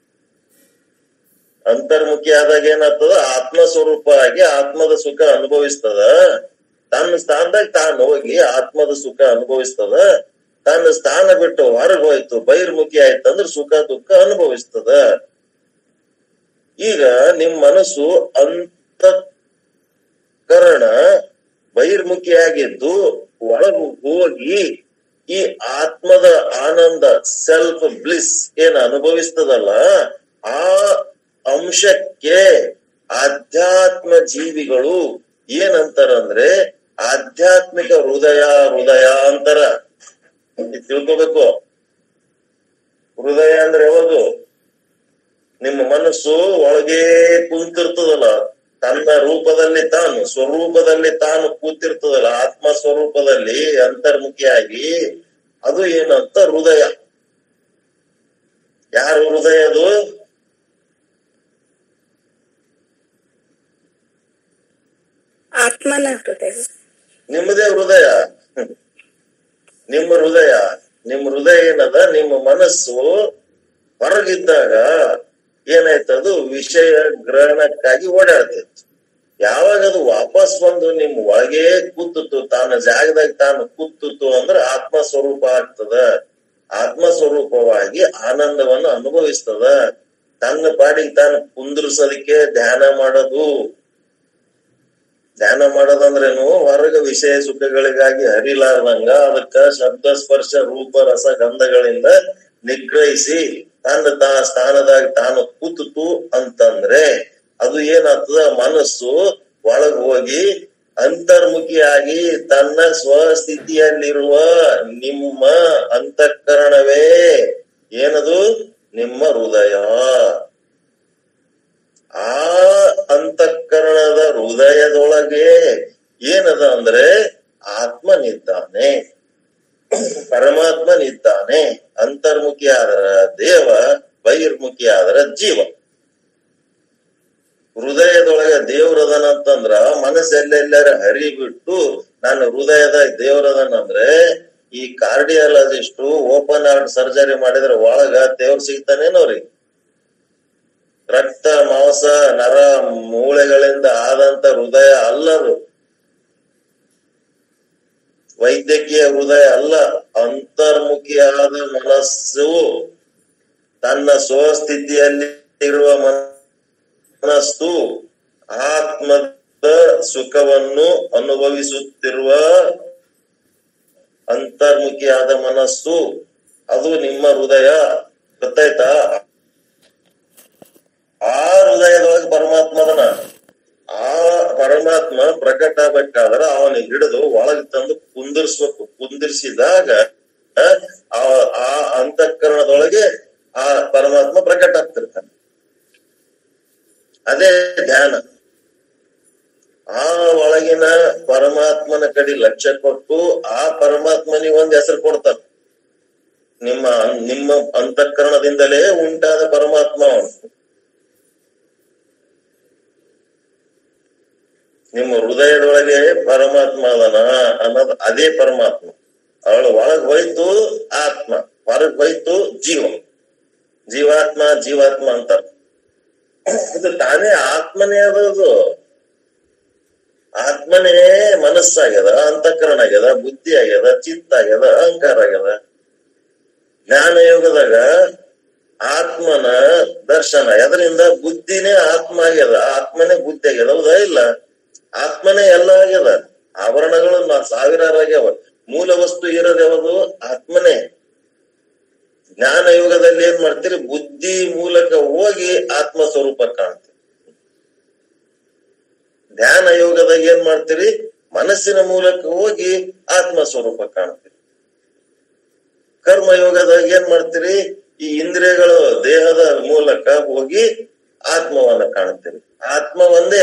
ಅಂತರ್ಮುಖಿ ಆದಾಗ ಏನಾಗ್ತದ ಆತ್ಮ ಸ್ವರೂಪ ಆಗಿ ಆತ್ಮದ ಸುಖ ಅನುಭವಿಸ್ತದ ತನ್ನ ಸ್ಥಾನದಾಗ ತಾನು ಹೋಗಿ ಆತ್ಮದ ಸುಖ ಅನುಭವಿಸ್ತದ ತನ್ನ ಸ್ಥಾನ ಬಿಟ್ಟು ಹೊರಗೆ ಹೋಯ್ತು ಬಹಿರ್ಮುಖಿ ಆಯ್ತಂದ್ರ ಸುಖ ದುಃಖ ಅನುಭವಿಸ್ತದ ಈಗ ನಿಮ್ ಮನಸ್ಸು ಅಂತಃಕರಣ ಬಹಿರ್ಮುಖಿಯಾಗಿದ್ದು ಒಳಗು ಹೋಗಿ ಈ ಆತ್ಮದ ಆನಂದ ಸೆಲ್ಫ್ ಬ್ಲಿಸ್ ಏನ್ ಅನುಭವಿಸ್ತದಲ್ಲ ಆ ಅಂಶಕ್ಕೆ ಆಧ್ಯಾತ್ಮ ಜೀವಿಗಳು ಏನಂತಾರಂದ್ರೆ ಆಧ್ಯಾತ್ಮಿಕ ಹೃದಯ ಹೃದಯ ಅಂತಾರ ಇದ್ ತಿಳ್ಕೊಬೇಕು ಹೃದಯ ಅಂದ್ರೆ ಯಾವುದು ನಿಮ್ಮ ಮನಸ್ಸು ಒಳಗೆ ಕುಂತಿರ್ತದಲ್ಲ ತನ್ನ ರೂಪದಲ್ಲಿ ತಾನು ಸ್ವರೂಪದಲ್ಲಿ ತಾನು ಕೂತಿರ್ತದಲ್ಲ ಆತ್ಮ ಸ್ವರೂಪದಲ್ಲಿ ಅಂತರ್ಮುಖಿಯಾಗಿ ಅದು ಏನಂತ ಹೃದಯ ಯಾರು ಹೃದಯ ಅದು ಆತ್ಮನ ಹೃದಯ ನಿಮ್ಮದೇ ಹೃದಯ ನಿಮ್ಮ ಹೃದಯ ನಿಮ್ಮ ಹೃದಯ ಏನದ ನಿಮ್ಮ ಮನಸ್ಸು ಹೊರಗಿದ್ದಾಗ ಏನಾಯ್ತದು ವಿಷಯ ಗ್ರಹಣಕ್ಕಾಗಿ ಓಡಾಡ್ತಿತ್ತು ಯಾವಾಗ ಅದು ವಾಪಸ್ ಬಂದು ನಿಮ್ ಒಳಗೆ ಕೂತಿತ್ತು ತಾನ ಜಾಗದಾಗ ತಾನು ಕೂತಿತ್ತು ಅಂದ್ರೆ ಆತ್ಮ ಸ್ವರೂಪ ಆಗ್ತದ ಆತ್ಮ ಸ್ವರೂಪವಾಗಿ ಆನಂದವನ್ನು ಅನುಭವಿಸ್ತದ ತನ್ನ ಪಾಡಿಗೆ ತಾನು ಕುಂದ್ರಸೋದಕ್ಕೆ ಧ್ಯಾನ ಮಾಡೋದು ಧ್ಯಾನ ಮಾಡೋದಂದ್ರೇನು ಹೊರಗ ವಿಷಯ ಸುಖಗಳಿಗಾಗಿ ಹರಿಲಾರ್ದಂಗ ಅದಕ್ಕ ಶಬ್ದ ಸ್ಪರ್ಶ ರೂಪ ರಸ ಗಂಧಗಳಿಂದ ನಿಗ್ರಹಿಸಿ ತನ್ನ ತಾ ಸ್ಥಾನದಾಗ ತಾನು ಕೂತು ಅಂತಂದ್ರೆ ಅದು ಏನಾಗ್ತದ ಮನಸ್ಸು ಒಳಗ್ ಹೋಗಿ ಅಂತರ್ಮುಖಿಯಾಗಿ ತನ್ನ ಸ್ವಸ್ಥಿತಿಯಲ್ಲಿರುವ ನಿಮ್ಮ ಅಂತಃಕರಣವೇ ಏನದು ನಿಮ್ಮ ಹೃದಯ ಆ ಅಂತಃಕರಣದ ಹೃದಯದೊಳಗೆ ಏನದ ಅಂದ್ರೆ ಆತ್ಮನಿದ್ದಾನೆ ಪರಮಾತ್ಮನಿದ್ದಾನೆ ಅಂತರ್ಮುಖಿ ಆದರ ದೇವ ಬಹಿರ್ಮುಖಿ ಆದರ ಜೀವ ಹೃದಯದೊಳಗೆ ದೇವ್ರದನ ಅಂತಂದ್ರ ಮನಸ್ಸೆಲ್ಲೆಲ್ಲರ ಹರಿ ಬಿಟ್ಟು ನಾನು ಹೃದಯದ ದೇವ್ರದನಂದ್ರೆ ಈ ಕಾರ್ಡಿಯಾಲಜಿಸ್ಟು ಓಪನ್ ಹಾರ್ಟ್ ಸರ್ಜರಿ ಮಾಡಿದ್ರೆ ಒಳಗ ದೇವ್ರ ಸಿಗ್ತಾನೇನೋರಿ ರಕ್ತ ಮಾಂಸ ನರ ಮೂಳೆಗಳಿಂದ ಆದಂತ ಹೃದಯ ಅಲ್ಲದು ವೈದ್ಯಕೀಯ ಹೃದಯ ಅಲ್ಲ ಅಂತರ್ಮುಖಿಯಾದ ಮನಸ್ಸು ತನ್ನ ಸ್ವಸ್ಥಿತಿಯಲ್ಲಿ ಇರುವ ಮನಸ್ಸು ಆತ್ಮದ ಸುಖವನ್ನು ಅನುಭವಿಸುತ್ತಿರುವ ಅಂತರ್ಮುಖಿಯಾದ ಮನಸ್ಸು ಅದು ನಿಮ್ಮ ಹೃದಯ ಗೊತ್ತಾಯ್ತಾ ಆ ಹೃದಯದೊಳಗೆ ಪರಮಾತ್ಮದನ ಆ ಪರಮಾತ್ಮ ಪ್ರಕಟ ಆಗ್ಬೇಕಾದ್ರ ಅವನಿಗೆ ಹಿಡಿದು ಒಳಗೆ ತಂದು ಕುಂದಿರ್ಸ್ಬೇಕು ಕುಂದಿರ್ಸಿದಾಗ ಆ ಆ ಅಂತಃಕರಣದೊಳಗೆ ಆ ಪರಮಾತ್ಮ ಪ್ರಕಟ ಆಗ್ತಿರ್ತಾನೆ ಅದೇ ಧ್ಯಾನ ಆ ಒಳಗಿನ ಪರಮಾತ್ಮನ ಕಡೆ ಲಕ್ಷ್ಯ ಕೊಟ್ಟು ಆ ಪರಮಾತ್ಮನಿಗೆ ಒಂದ್ ಹೆಸರು ಕೊಡ್ತಾನೆ ನಿಮ್ಮ ನಿಮ್ಮ ಅಂತಃಕರಣದಿಂದಲೇ ಉಂಟಾದ ಪರಮಾತ್ಮ ಅವನು ನಿಮ್ಮ ಹೃದಯದೊಳಗೆ ಪರಮಾತ್ಮ ಅದನ ಅನ್ನೋದು ಅದೇ ಪರಮಾತ್ಮ ಅವಳು ಒಳಗ್ ಹೋಯ್ತು ಆತ್ಮ ಹೊರಗ್ ಹೋಯ್ತು ಜೀವ ಜೀವಾತ್ಮ ಜೀವಾತ್ಮ ಅಂತಾರ ಇದು ತಾನೇ ಆತ್ಮನೇ ಅದದು ಆತ್ಮನೇ ಮನಸ್ಸಾಗ್ಯದ ಅಂತಃಕರಣ ಆಗ್ಯದ ಬುದ್ಧಿ ಆಗ್ಯದ ಚಿತ್ತ ಆಗ್ಯದ ಅಹಂಕಾರ ಆಗ್ಯದ ಜ್ಞಾನ ಯೋಗದಾಗ ಆತ್ಮನ ದರ್ಶನ ಎದರಿಂದ ಬುದ್ಧಿನೇ ಆತ್ಮ ಆಗ್ಯದ ಆತ್ಮನೇ ಬುದ್ಧಿ ಆಗ್ಯದ ಹೌದಾ ಇಲ್ಲ ಆತ್ಮನೇ ಎಲ್ಲ ಆಗ್ಯದ ಆಭರಣಗಳು ನಾ ಸಾವಿರಾರು ಆಗ್ಯಾವ ಮೂಲ ವಸ್ತು ಇರೋದು ಯಾವುದು ಆತ್ಮನೇ ಜ್ಞಾನ ಯುಗದಲ್ಲಿ ಏನ್ ಮಾಡ್ತೀರಿ ಬುದ್ಧಿ ಮೂಲಕ ಹೋಗಿ ಆತ್ಮ ಸ್ವರೂಪ ಕಾಣ್ತೀರಿ ಧ್ಯಾನ ಯೋಗದಾಗ ಏನ್ ಮಾಡ್ತೀರಿ ಮನಸ್ಸಿನ ಮೂಲಕ ಹೋಗಿ ಆತ್ಮ ಸ್ವರೂಪ ಕಾಣ್ತೀರಿ ಕರ್ಮ ಯೋಗದಾಗ ಏನ್ ಮಾಡ್ತೀರಿ ಈ ಇಂದ್ರಿಯಗಳು ದೇಹದ ಮೂಲಕ ಹೋಗಿ ಆತ್ಮವನ್ನ ಕಾಣ್ತೀರಿ ಆತ್ಮ ಒಂದೇ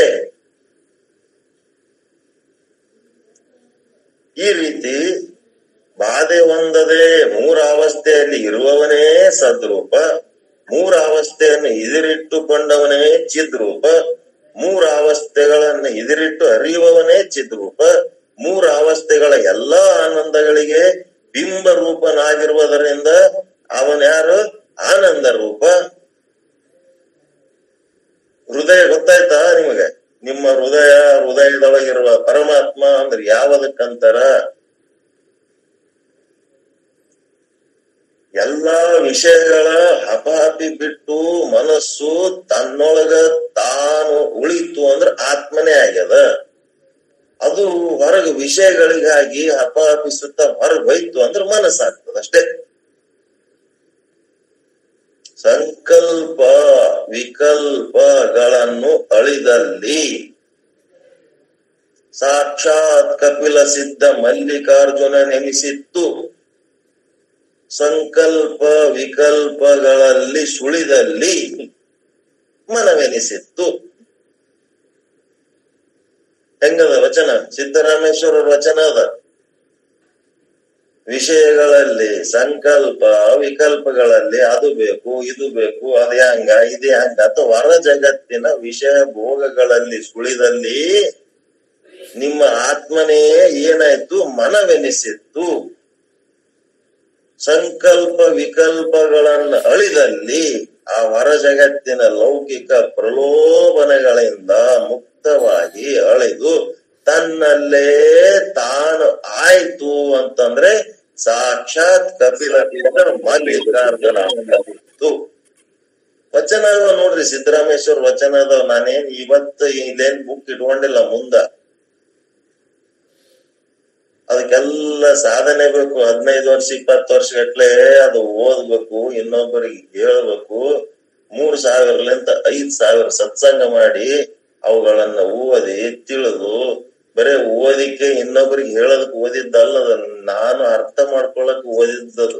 ಈ ರೀತಿ ಬಾಧೆ ಹೊಂದದೆ ಮೂರ ಅವಸ್ಥೆಯಲ್ಲಿ ಇರುವವನೇ ಸದ್ರೂಪ ಮೂರ ಅವಸ್ಥೆಯನ್ನು ಇದಿರಿಟ್ಟುಕೊಂಡವನೇ ಚಿದ್ರೂಪ ಮೂರ ಅವಸ್ಥೆಗಳನ್ನು ಇದಿರಿಟ್ಟು ಅರಿಯುವವನೇ ಚಿದ್ರೂಪ ಮೂರ ಅವಸ್ಥೆಗಳ ಎಲ್ಲಾ ಆನಂದಗಳಿಗೆ ಬಿಂಬ ರೂಪನಾಗಿರುವುದರಿಂದ ಅವನ್ಯಾರು ಆನಂದ ರೂಪ ಹೃದಯ ಗೊತ್ತಾಯ್ತಾ ನಿಮಗೆ ನಿಮ್ಮ ಹೃದಯ ಹೃದಯದೊಳಗಿರುವ ಪರಮಾತ್ಮ ಅಂದ್ರೆ ಯಾವದಕ್ಕಂತಾರ ಎಲ್ಲಾ ವಿಷಯಗಳ ಹಪಾಪಿ ಬಿಟ್ಟು ಮನಸ್ಸು ತನ್ನೊಳಗ ತಾನು ಉಳಿತು ಅಂದ್ರೆ ಆತ್ಮನೇ ಆಗ್ಯದ ಅದು ಹೊರಗೆ ವಿಷಯಗಳಿಗಾಗಿ ಹಪಾಪಿಸುತ್ತ ಹೊರಗೆ ಹೋಯ್ತು ಅಂದ್ರೆ ಮನಸ್ಸಾಗ್ತದ ಅಷ್ಟೇ ಸಂಕಲ್ಪ ವಿಕಲ್ಪಗಳನ್ನು ಅಳಿದಲ್ಲಿ ಸಾಕ್ಷಾತ್ ಕಪಿಲ ಸಿದ್ಧ ಮಲ್ಲಿಕಾರ್ಜುನ ನೆನೆಸಿತ್ತು ಸಂಕಲ್ಪ ವಿಕಲ್ಪಗಳಲ್ಲಿ ಸುಳಿದಲ್ಲಿ ಮನವೆನಿಸಿತ್ತು ಹೆಂಗದ ವಚನ ಸಿದ್ದರಾಮೇಶ್ವರ ವಚನ ಅದ ವಿಷಯಗಳಲ್ಲಿ ಸಂಕಲ್ಪ ವಿಕಲ್ಪಗಳಲ್ಲಿ ಅದು ಬೇಕು ಇದು ಬೇಕು ಅದೇ ಹಂಗ ಇದೇ ಹಂಗ ಅಥವಾ ಹೊರ ಜಗತ್ತಿನ ವಿಷಯ ಭೋಗಗಳಲ್ಲಿ ಸುಳಿದಲ್ಲಿ ನಿಮ್ಮ ಆತ್ಮನೇ ಏನಾಯ್ತು ಮನವೆನಿಸಿತ್ತು ಸಂಕಲ್ಪ ವಿಕಲ್ಪಗಳನ್ನು ಅಳಿದಲ್ಲಿ ಆ ಹೊರ ಜಗತ್ತಿನ ಲೌಕಿಕ ಪ್ರಲೋಭನೆಗಳಿಂದ ಮುಕ್ತವಾಗಿ ಅಳಿದು ತನ್ನಲ್ಲೇ ತಾನು ಆಯ್ತು ಅಂತಂದ್ರೆ ಸಾಕ್ಷಾತ್ ಕಪಿಲ ಮಲ್ಲಿಕಾರ್ಜುನ ಆಗಿತ್ತು. ವಚನ ಅದಾವ ನೋಡ್ರಿ ಸಿದ್ದರಾಮೇಶ್ವರ ವಚನ ಅದಾವ ನಾನೇನ್ ಇವತ್ತು ಇಲ್ಲೇನ್ ಬುಕ್ ಇಟ್ಕೊಂಡಿಲ್ಲ ಮುಂದ ಅದಕ್ಕೆಲ್ಲ ಸಾಧನೆ ಬೇಕು ಹದಿನೈದು ವರ್ಷ ಇಪ್ಪತ್ತು ವರ್ಷ ಗಟ್ಲೆ ಅದು ಓದ್ಬೇಕು ಇನ್ನೊಬ್ಬರಿಗೆ ಹೇಳ್ಬೇಕು ಮೂರ್ ಸಾವಿರಲಿಂತ ಐದ್ ಸಾವಿರ ಸತ್ಸಂಗ ಮಾಡಿ ಅವುಗಳನ್ನ ಓದಿ ತಿಳಿದು ಬರೇ ಓದಿಕ್ಕೆ ಇನ್ನೊಬ್ಬರಿಗೆ ಹೇಳೋದಕ್ ಓದಿದ್ದಲ್ಲ ಅದು ನಾನು ಅರ್ಥ ಮಾಡ್ಕೊಳಕ್ ಓದಿದ್ದದು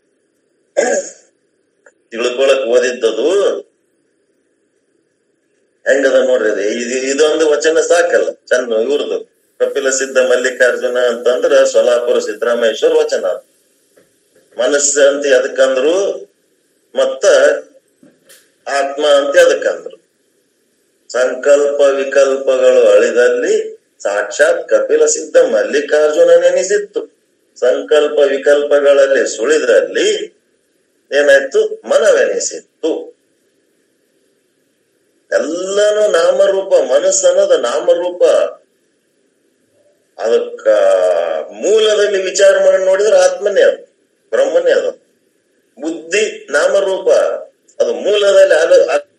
ತಿಳ್ಕೊಳಕ್ ಓದಿದ್ದದು ಹೆಂಗದ ನೋಡ್ರಿ ಇದು ಇದು- ಇದೊಂದು ವಚನ ಸಾಕಲ್ಲ ಚಂದ ಇವ್ರದು ಕಪಿಲ ಸಿದ್ಧ ಮಲ್ಲಿಕಾರ್ಜುನ ಅಂತಂದ್ರ ಸೊಲಾಪುರ ಸಿದ್ದರಾಮೇಶ್ವರ ವಚನ ಅದು. ಮನಸ್ಸು ಅಂತ ಎದಕ್ಕಂದ್ರು ಮತ್ತ ಆತ್ಮ ಅಂತ ಎದಕ್ಕಂದ್ರು ಸಂಕಲ್ಪ ವಿಕಲ್ಪಗಳು ಅಳಿದಲ್ಲಿ ಸಾಕ್ಷಾತ್ ಕಪಿಲ ಸಿದ್ಧ ಮಲ್ಲಿಕಾರ್ಜುನ ನೆನೆಸಿತ್ತು ಸಂಕಲ್ಪ ವಿಕಲ್ಪಗಳಲ್ಲಿ ಸುಳಿದಲ್ಲಿ ಏನಾಯ್ತು ಮನವೆನಿಸಿತ್ತು ಎಲ್ಲಾನು ನಾಮರೂಪ ಮನಸ್ಸು ಅನ್ನೋದು ನಾಮರೂಪ ಅದಕ್ಕ ಮೂಲದಲ್ಲಿ ವಿಚಾರ ಮಾಡಿ ನೋಡಿದ್ರೆ ಆತ್ಮನೇ ಅದು ಬ್ರಹ್ಮನೇ ಅದು ಬುದ್ಧಿ ನಾಮರೂಪ ಅದು ಮೂಲದಲ್ಲಿ ಆಲೋ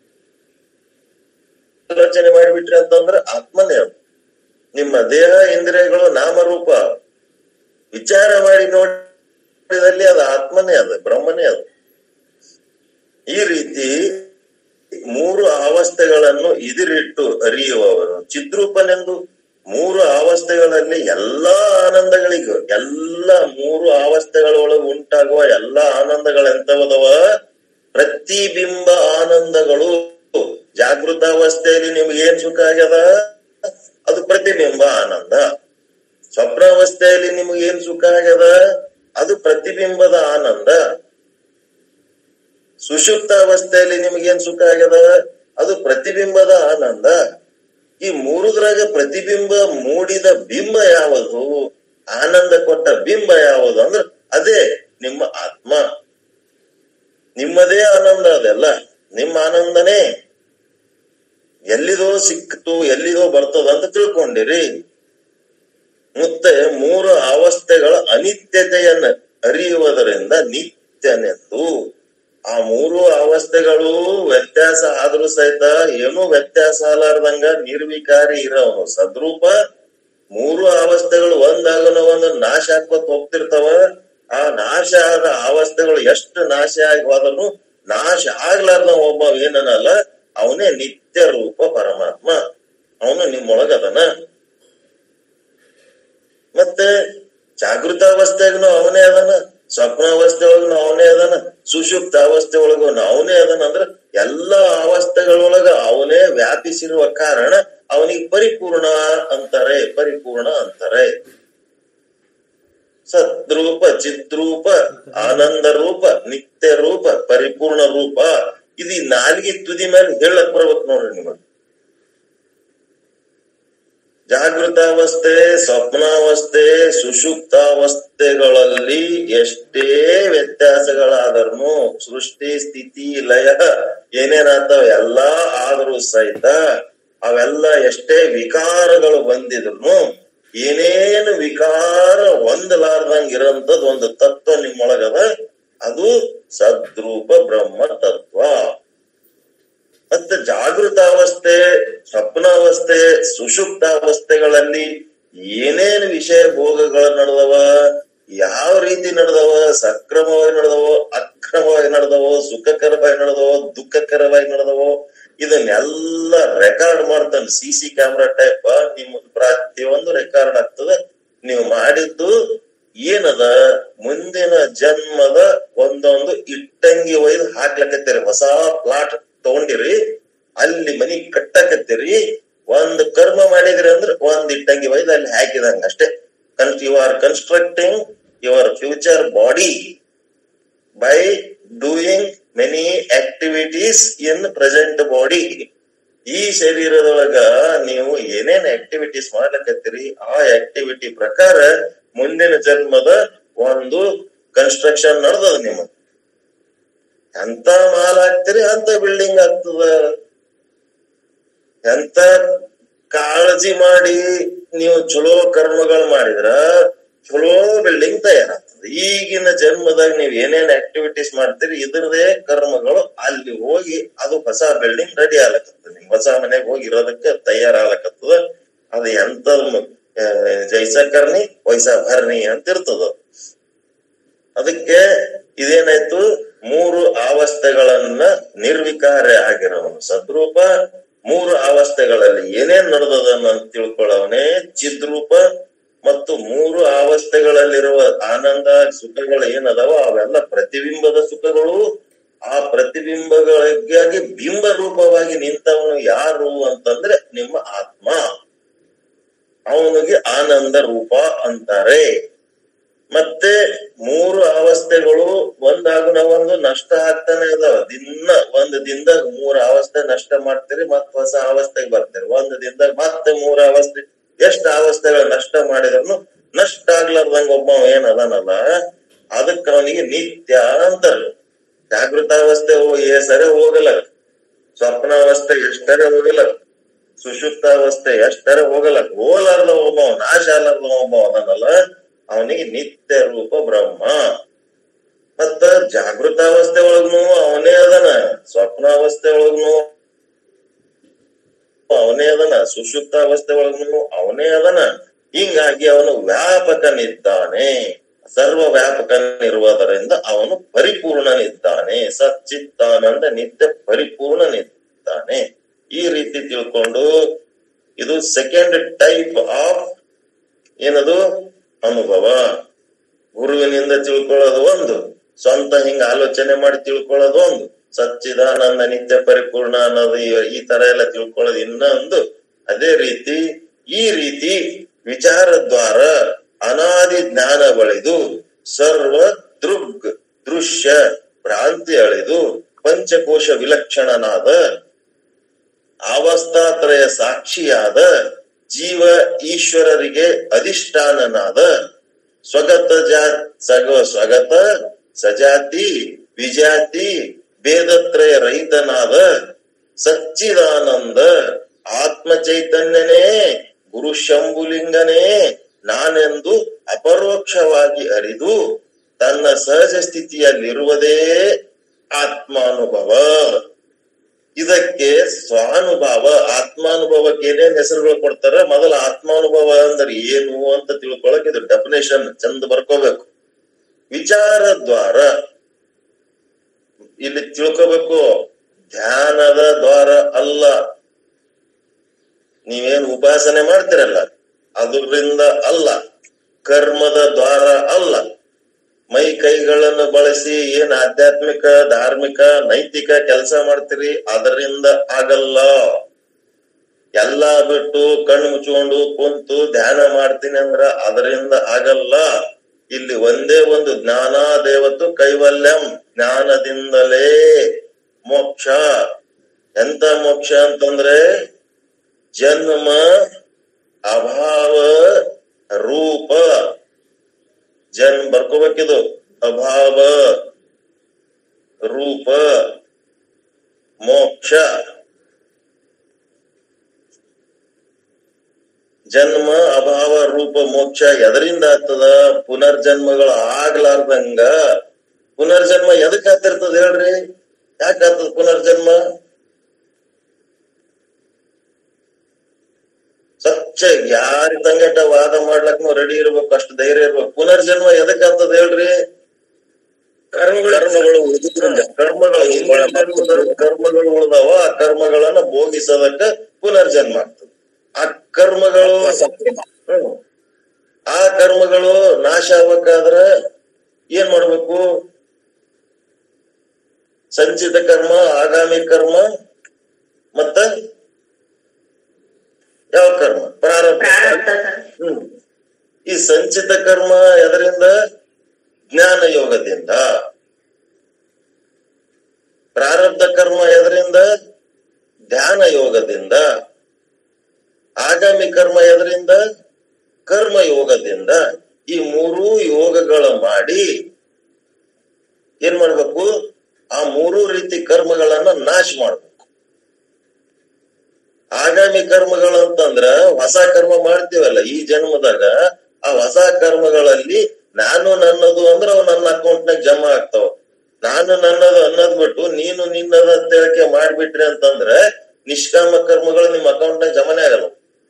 ಆಲೋಚನೆ ಮಾಡಿಬಿಟ್ರಿ ಅಂತಂದ್ರೆ ಆತ್ಮನೇ ಅದು ನಿಮ್ಮ ದೇಹ ಇಂದ್ರಿಯಗಳು ನಾಮರೂಪ ವಿಚಾರ ಮಾಡಿ ನೋಡಿದಲ್ಲಿ ಅದು ಆತ್ಮನೇ ಅದು ಬ್ರಹ್ಮನೇ ಅದು ಈ ರೀತಿ ಮೂರು ಅವಸ್ಥೆಗಳನ್ನು ಇದಿರಿಟ್ಟು ಅರಿಯುವವನು ಚಿದ್ರೂಪನೆಂದು ಮೂರು ಅವಸ್ಥೆಗಳಲ್ಲಿ ಎಲ್ಲಾ ಆನಂದಗಳಿಗೂ ಎಲ್ಲ ಮೂರು ಅವಸ್ಥೆಗಳೊಳಗೆ ಉಂಟಾಗುವ ಎಲ್ಲಾ ಆನಂದಗಳೆಂತವದವ ಪ್ರತಿಬಿಂಬ ಆನಂದಗಳು ಜಾಗೃತ ಅವಸ್ಥೆಯಲ್ಲಿ ನಿಮ್ಗೆ ಏನ್ ಸುಖ ಆಗ್ಯದ ಅದು ಪ್ರತಿಬಿಂಬ ಆನಂದ ಸ್ವಪ್ನಾವಸ್ಥೆಯಲ್ಲಿ ನಿಮ್ಗೆ ಏನ್ ಸುಖ ಆಗ್ಯದ ಅದು ಪ್ರತಿಬಿಂಬದ ಆನಂದ ಸುಷುಪ್ತ ಅವಸ್ಥೆಯಲ್ಲಿ ನಿಮಗೇನ್ ಸುಖ ಆಗ್ಯದ ಅದು ಪ್ರತಿಬಿಂಬದ ಆನಂದ ಈ ಮೂರುದ್ರಾಗ ಪ್ರತಿಬಿಂಬ ಮೂಡಿದ ಬಿಂಬ ಯಾವುದು ಆನಂದ ಕೊಟ್ಟ ಬಿಂಬ ಯಾವುದು ಅಂದ್ರೆ ಅದೇ ನಿಮ್ಮ ಆತ್ಮ ನಿಮ್ಮದೇ ಆನಂದ ಅದೆಲ್ಲ ನಿಮ್ಮ ಆನಂದನೇ ಎಲ್ಲಿದೋ ಸಿಕ್ತು ಎಲ್ಲಿದೋ ಬರ್ತದ ಅಂತ ತಿಳ್ಕೊಂಡಿರಿ ಮತ್ತೆ ಮೂರು ಅವಸ್ಥೆಗಳ ಅನಿತ್ಯತೆಯನ್ನು ಅರಿಯುವುದರಿಂದ ನಿತ್ಯನೆಂದು ಆ ಮೂರು ಅವಸ್ಥೆಗಳು ವ್ಯತ್ಯಾಸ ಆದ್ರೂ ಸಹಿತ ಏನೂ ವ್ಯತ್ಯಾಸ ಅಲಾರ್ದಂಗ ನಿರ್ವಿಕಾರಿ ಇರೋನು ಸದ್ರೂಪ ಮೂರು ಅವಸ್ಥೆಗಳು ಒಂದ್ ಒಂದಾಗನ ಒಂದು ನಾಶ ಆಗೋತ್ ಹೋಗ್ತಿರ್ತಾವ ಆ ನಾಶ ಆದ ಅವಸ್ಥೆಗಳು ಎಷ್ಟು ನಾಶ ಆಗಿ ಹೋದನು ನಾಶ ಆಗ್ಲಾರ್ದ ಒಬ್ಬ ಏನನಲ್ಲ ಅವನೇ ನಿತ್ಯ ರೂಪ ಪರಮಾತ್ಮ ಅವನು ನಿಮ್ಮೊಳಗದನ ಮತ್ತೆ ಜಾಗೃತ ಅವಸ್ಥೆಗೂ ಅವನೇ ಅದನ ಸ್ವಪ್ನ ಅವಸ್ಥೆ ಒಳಗೂ ಅವನೇ ಅದನ ಸುಷುಪ್ತ ಅವಸ್ಥೆ ಒಳಗೂ ಅವನೇ ಅದನ ಅಂದ್ರ ಎಲ್ಲಾ ಅವಸ್ಥೆಗಳೊಳಗ ಅವನೇ ವ್ಯಾಪಿಸಿರುವ ಕಾರಣ ಅವನಿಗೆ ಪರಿಪೂರ್ಣ ಅಂತಾರೆ ಪರಿಪೂರ್ಣ ಅಂತಾರೆ ಸದ್ರೂಪ ಚಿದ್ರೂಪ ಆನಂದ ರೂಪ ನಿತ್ಯ ರೂಪ ಪರಿಪೂರ್ಣ ರೂಪ ಇದು ಈ ನಾಲ್ಗೆ ತುದಿ ಮೇಲೆ ಹೇಳಕ್ ಬರ್ಬೇಕು ನೋಡ್ರಿ ನಿಮಗೆ ಜಾಗೃತಾವಸ್ಥೆ ಸ್ವಪ್ನಾವಸ್ಥೆ ಸುಷುಪ್ತಾವಸ್ಥೆಗಳಲ್ಲಿ ಎಷ್ಟೇ ವ್ಯತ್ಯಾಸಗಳಾದರೂ ಸೃಷ್ಟಿ ಸ್ಥಿತಿ ಲಯ ಏನೇನಾಗ್ತಾವ ಎಲ್ಲಾ ಆದರೂ ಸಹಿತ ಅವೆಲ್ಲ ಎಷ್ಟೇ ವಿಕಾರಗಳು ಬಂದಿದ್ರು ಏನೇನು ವಿಕಾರ ಹೊಂದಲಾರ್ದಂಗ ಇರೋಂಥದ್ದು ಒಂದು ತತ್ವ ನಿಮ್ಮೊಳಗದ ಅದು ಸದ್ರೂಪ ಬ್ರಹ್ಮ ತತ್ವ ಮತ್ತೆ ಜಾಗೃತಾವಸ್ಥೆ ಸ್ವಪ್ನಾವಸ್ಥೆ ಸುಷುಪ್ತಾವಸ್ಥೆಗಳಲ್ಲಿ ಏನೇನು ವಿಷಯ ಭೋಗಗಳು ನಡೆದವ ಯಾವ ರೀತಿ ನಡೆದವ ಸಕ್ರಮವಾಗಿ ನಡೆದವೋ ಅಕ್ರಮವಾಗಿ ನಡೆದವೋ ಸುಖಕರವಾಗಿ ನಡೆದವೋ ದುಃಖಕರವಾಗಿ ನಡೆದವೋ ಇದನ್ನೆಲ್ಲ ರೆಕಾರ್ಡ್ ಮಾಡ್ತಾನೆ ಸಿ ಸಿ ಕ್ಯಾಮ್ರಾ ಟೈಪ್ ನಿಮ್ಮ ಪ್ರತಿಯೊಂದು ರೆಕಾರ್ಡ್ ಆಗ್ತದೆ ನೀವು ಮಾಡಿದ್ದು ಏನದ ಮುಂದಿನ ಜನ್ಮದ ಒಂದೊಂದು ಇಟ್ಟಂಗಿ ಒಯ್ದು ಹಾಕ್ಲಕತ್ತೀರಿ ಹೊಸ ಪ್ಲಾಟ್ ತಗೊಂಡಿರಿ ಅಲ್ಲಿ ಮನಿ ಕಟ್ಟಕತ್ತೀರಿ ಒಂದ್ ಕರ್ಮ ಮಾಡಿದ್ರಿ ಅಂದ್ರೆ ಒಂದ್ ಇಟ್ಟಂಗಿ ಒಯ್ದು ಅಲ್ಲಿ ಹಾಕಿದಂಗ ಅಷ್ಟೇ you are constructing your future body by doing many activities in present body ಈ ಶರೀರದೊಳಗ ನೀವು ಏನೇನ್ ಆಕ್ಟಿವಿಟೀಸ್ ಮಾಡ್ಲಕತ್ತೀರಿ ಆ ಆಕ್ಟಿವಿಟಿ ಪ್ರಕಾರ ಮುಂದಿನ ಜನ್ಮದ ಒಂದು ಕನ್ಸ್ಟ್ರಕ್ಷನ್ ನಡೆದದ ನಿಮಗೆ ಎಂತ ಮಾಲ್ ಹಾಕ್ತಿರಿ ಅಂತ ಬಿಲ್ಡಿಂಗ್ ಆಗ್ತದ ಎಂತ ಕಾಳಜಿ ಮಾಡಿ ನೀವು ಚಲೋ ಕರ್ಮಗಳು ಮಾಡಿದ್ರ ಚಲೋ ಬಿಲ್ಡಿಂಗ್ ತಯಾರಾಗ್ತದೆ ಈಗಿನ ಜನ್ಮದಾಗ ನೀವ್ ಏನೇನ್ ಆಕ್ಟಿವಿಟೀಸ್ ಮಾಡ್ತೀರಿ ಇದ್ರದೇ ಕರ್ಮಗಳು ಅಲ್ಲಿ ಹೋಗಿ ಅದು ಹೊಸ ಬಿಲ್ಡಿಂಗ್ ರೆಡಿ ಆಗ್ಲಕತ್ತದ ನಿಮ್ ಹೊಸ ಮನೆಗೆ ಹೋಗಿ ಇರೋದಕ್ಕೆ ತಯಾರಾಗ್ಲಕತ್ತದ ಅದು ಎಂತ ಜೈಸ ಕರ್ಣಿ ವೈಸ ಭರ್ಣಿ ಅಂತ ಇರ್ತದ ಅದಕ್ಕೆ ಇದೇನಾಯ್ತು ಮೂರು ಅವಸ್ಥೆಗಳನ್ನ ನಿರ್ವಿಕಾರ್ಯ ಆಗಿರೋನು ಸದ್ರೂಪ ಮೂರು ಅವಸ್ಥೆಗಳಲ್ಲಿ ಏನೇನ್ ನಡೆದದನ್ನ ತಿಳ್ಕೊಳ್ಳವನೇ ಚಿದ್ರೂಪ ಮತ್ತು ಮೂರು ಅವಸ್ಥೆಗಳಲ್ಲಿರುವ ಆನಂದ ಸುಖಗಳು ಏನದಾವ ಅವೆಲ್ಲ ಪ್ರತಿಬಿಂಬದ ಸುಖಗಳು ಆ ಪ್ರತಿಬಿಂಬಗಳಿಗಾಗಿ ಬಿಂಬ ರೂಪವಾಗಿ ನಿಂತವನು ಯಾರು ಅಂತಂದ್ರೆ ನಿಮ್ಮ ಆತ್ಮ ಅವನಿಗೆ ಆನಂದ ರೂಪ ಅಂತಾರೆ ಮತ್ತೆ ಮೂರು ಅವಸ್ಥೆಗಳು ಒಂದಾಗುನ ಒಂದು ನಷ್ಟ ಆಗ್ತಾನೆ ಇದಾವ ದಿನ ಒಂದ್ ದಿನದಾಗ ಮೂರ್ ಅವಸ್ಥೆ ನಷ್ಟ ಮಾಡ್ತೀರಿ ಮತ್ ಹೊಸ ಅವಸ್ಥೆಗೆ ಬರ್ತೀರಿ ಒಂದ್ ದಿನದಾಗ ಮತ್ತೆ ಮೂರ್ ಅವಸ್ಥೆ ಎಷ್ಟ್ ಅವಸ್ಥೆಗಳ ನಷ್ಟ ಮಾಡಿದ್ರು ನಷ್ಟ ಆಗ್ಲಾರ್ದಂಗ ಒಬ್ಬ ಏನ್ ಅದಾನಲ್ಲ ಅದಕ್ಕ ಅವನಿಗೆ ನಿತ್ಯ ಅಂತಾರ ಜಾಗೃತಾವಸ್ಥೆ ಏ ಸರಿ ಹೋಗಲ್ಲ ಸ್ವಪ್ನಾವಸ್ಥೆ ಎಷ್ಟರೇ ಹೋಗಲ್ಲ ಸುಷುಪ್ತಾವಸ್ಥೆ ಎಷ್ಟರೇ ಹೋಗಲ್ಲ ಹೋಲಾರ್ದ ಒಬ್ಬ ನಾಶ ಅಲಾರ್ದ ಒಬ್ಬ ಅದನ್ನಲ್ಲ ಅವನಿಗೆ ನಿತ್ಯ ರೂಪ ಬ್ರಹ್ಮ ಮತ್ತ ಜಾಗೃತಾವಸ್ಥೆ ಒಳಗ್ನು ಅವನೇ ಅದನ ಸ್ವಪ್ನಾವಸ್ಥೆ ಒಳಗ್ನು ಅವನೇ ಅದನ ಸುಷುಪ್ತಾವಸ್ಥೆ ಒಳಗ್ನು ಅವನೇ ಅದನ ಹಿಂಗಾಗಿ ಅವನು ವ್ಯಾಪಕನಿದ್ದಾನೆ ಸರ್ವ ವ್ಯಾಪಕನಿರುವುದರಿಂದ ಅವನು ಪರಿಪೂರ್ಣನಿದ್ದಾನೆ ಸಚ್ಚಿತ್ತಾನಂದ ನಿತ್ಯ ಪರಿಪೂರ್ಣನಿದ್ದಾನೆ ಈ ರೀತಿ ತಿಳ್ಕೊಂಡು ಇದು ಸೆಕೆಂಡ್ ಟೈಪ್ ಆಫ್ ಏನದು ಅನುಭವ ಗುರುವಿನಿಂದ ತಿಳ್ಕೊಳ್ಳೋದು ಒಂದು ಸ್ವಂತ ಹಿಂಗ ಆಲೋಚನೆ ಮಾಡಿ ತಿಳ್ಕೊಳ್ಳೋದು ಒಂದು ಸಚ್ಚಿದಾನಂದ ನಿತ್ಯ ಪರಿಪೂರ್ಣ ಅನ್ನೋದು ಈ- ಈ ತರ ಎಲ್ಲ ತಿಳ್ಕೊಳ್ಳೋದು ಇನ್ನೊಂದು ಅದೇ ರೀತಿ ಈ ರೀತಿ ವಿಚಾರ ದ್ವಾರ ಅನಾದಿ ಜ್ಞಾನ ಬಳಿದು ಸರ್ವ ದೃಗ್ ದೃಶ್ಯ ಭ್ರಾಂತಿ ಅಳಿದು ಪಂಚಕೋಶ ವಿಲಕ್ಷಣನಾದ ಅವಸ್ಥಾತ್ರಯ ಸಾಕ್ಷಿಯಾದ ಜೀವ ಈಶ್ವರರಿಗೆ ಅಧಿಷ್ಠಾನನಾದ ಸ್ವಗತ ಜಾ ಸಗ ಸ್ವಗತ ಸಜಾತಿ ವಿಜಾತಿ ಭೇದತ್ರಯ ರಹಿತನಾದ ಸಚ್ಚಿದಾನಂದ ಆತ್ಮ ಚೈತನ್ಯನೇ ಗುರು ಶಂಭುಲಿಂಗನೇ ನಾನೆಂದು ಅಪರೋಕ್ಷವಾಗಿ ಅರಿದು ತನ್ನ ಸಹಜ ಸ್ಥಿತಿಯಲ್ಲಿರುವುದೇ ಆತ್ಮಾನುಭವ ಇದಕ್ಕೆ ಸ್ವಾನುಭವ ಆತ್ಮಾನುಭವಕ್ಕೆ ಏನೇನ್ ಹೆಸರುಗಳು ಕೊಡ್ತಾರ ಮೊದಲ ಆತ್ಮಾನುಭವ ಅಂದ್ರೆ ಏನು ಅಂತ ತಿಳ್ಕೊಳಕ್ ಇದು ಡೆಫಿನೇಷನ್ ಚಂದ ಬರ್ಕೋಬೇಕು ವಿಚಾರ ದ್ವಾರ ಇಲ್ಲಿ ತಿಳ್ಕೋಬೇಕು ಧ್ಯಾನದ ದ್ವಾರ ಅಲ್ಲ ನೀವೇನ್ ಉಪಾಸನೆ ಮಾಡ್ತಿರಲ್ಲ ಅದರಿಂದ ಅಲ್ಲ ಕರ್ಮದ ದ್ವಾರ ಅಲ್ಲ ಮೈ ಕೈಗಳನ್ನು ಬಳಸಿ ಏನ್ ಆಧ್ಯಾತ್ಮಿಕ ಧಾರ್ಮಿಕ ನೈತಿಕ ಕೆಲಸ ಮಾಡ್ತೀರಿ ಅದರಿಂದ ಆಗಲ್ಲ ಎಲ್ಲಾ ಬಿಟ್ಟು ಕಣ್ಣು ಮುಚ್ಕೊಂಡು ಕುಂತು ಧ್ಯಾನ ಮಾಡ್ತೀನಿ ಅಂದ್ರ ಅದರಿಂದ ಆಗಲ್ಲ ಇಲ್ಲಿ ಒಂದೇ ಒಂದು ಜ್ಞಾನ ದೇವತ್ತು ಕೈವಲ್ಯಂ ಜ್ಞಾನದಿಂದಲೇ ಮೋಕ್ಷ ಎಂತ ಮೋಕ್ಷ ಅಂತಂದ್ರೆ ಜನ್ಮ ಅಭಾವ ರೂಪ ಜನ್ಮ ಬರ್ಕೋಬೇಕಿದು ಅಭಾವ ರೂಪ ಮೋಕ್ಷ ಜನ್ಮ ಅಭಾವ ರೂಪ ಮೋಕ್ಷ ಎದರಿಂದ ಆಗ್ತದ ಪುನರ್ಜನ್ಮಗಳು ಆಗ್ಲಾರ್ದಂಗ ಪುನರ್ಜನ್ಮ ಎದಕ್ ಆಗ್ತಿರ್ತದ ಹೇಳ್ರಿ ಯಾಕೆ ಆಗ್ತದ ಪುನರ್ಜನ್ಮ ಸಚ್ಚ ಯಾರಿ ತಂಗಟ ವಾದ ಮಾಡ್ಲಕ್ ನಾವು ರೆಡಿ ಇರ್ಬೇಕು ಅಷ್ಟು ಧೈರ್ಯ ಇರ್ಬೇಕು ಪುನರ್ಜನ್ಮ ಎದಕ್ ಆಗ್ತದ ಹೇಳ್ರಿ ಕರ್ಮಗಳು ಉಳಿದ್ರಿಂದ ಕರ್ಮಗಳು ಹಿಂದಿನ ಜನ್ಮದಲ್ಲಿ ಕರ್ಮಗಳು ಉಳಿದಾವ ಆ ಕರ್ಮಗಳನ್ನ ಭೋಗಿಸೋದಕ್ಕ ಪುನರ್ಜನ್ಮ ಆಗ್ತದೆ ಆ ಕರ್ಮಗಳು ಹ್ಮ್. ಆ ಕರ್ಮಗಳು ನಾಶ ಆಗ್ಬೇಕಾದ್ರ ಏನ್ ಮಾಡ್ಬೇಕು ಸಂಚಿತ ಕರ್ಮ ಆಗಾಮಿ ಕರ್ಮ ಮತ್ತ ಯಾವ ಕರ್ಮ ಪ್ರಾರಬ್ಧ ಪ್ರಾರಬ್ಧ ಸರ್ ಹ್ಮ್ ಈ ಸಂಚಿತ ಕರ್ಮ ಎದರಿಂದ ಜ್ಞಾನ ಯೋಗದಿಂದ ಪ್ರಾರಬ್ಧ ಕರ್ಮ ಎದರಿಂದ ಧ್ಯಾನ ಯೋಗದಿಂದ ಆಗಾಮಿ ಕರ್ಮ ಎದರಿಂದ ಕರ್ಮ ಯೋಗದಿಂದ ಈ ಮೂರೂ ಯೋಗಗಳ ಮಾಡಿ ಏನ್ ಮಾಡ್ಬೇಕು ಆ ಮೂರೂ ರೀತಿ ಕರ್ಮಗಳನ್ನ ನಾಶ ಮಾಡ್ಬೇಕು ಆಗಾಮಿ ಕರ್ಮಗಳಂತಂದ್ರ ಹೊಸ ಕರ್ಮ ಮಾಡ್ತೀವಲ್ಲ ಈ ಜನ್ಮದಾಗ ಆ ಹೊಸ ಕರ್ಮಗಳಲ್ಲಿ ನಾನು ನನ್ನದು ಅಂದ್ರ ಅವ್ ನನ್ನ ಅಕೌಂಟ್ನಾಗ ಜಮಾ ಆಗ್ತಾವ ನಾನು ನನ್ನದು ಅನ್ನೋದ್ ಬಿಟ್ಟು ನೀನು ನಿನ್ನದ ಅಂತ ಹೇಳಿಕೆ ಮಾಡ್ಬಿಟ್ರಿ ಅಂತಂದ್ರ ನಿಷ್ಕಾಮ ಕರ್ಮಗಳು ನಿಮ್ ಅಕೌಂಟ್ನಾಗ ಜಮಾನೇ ಆಗಲ್ಲ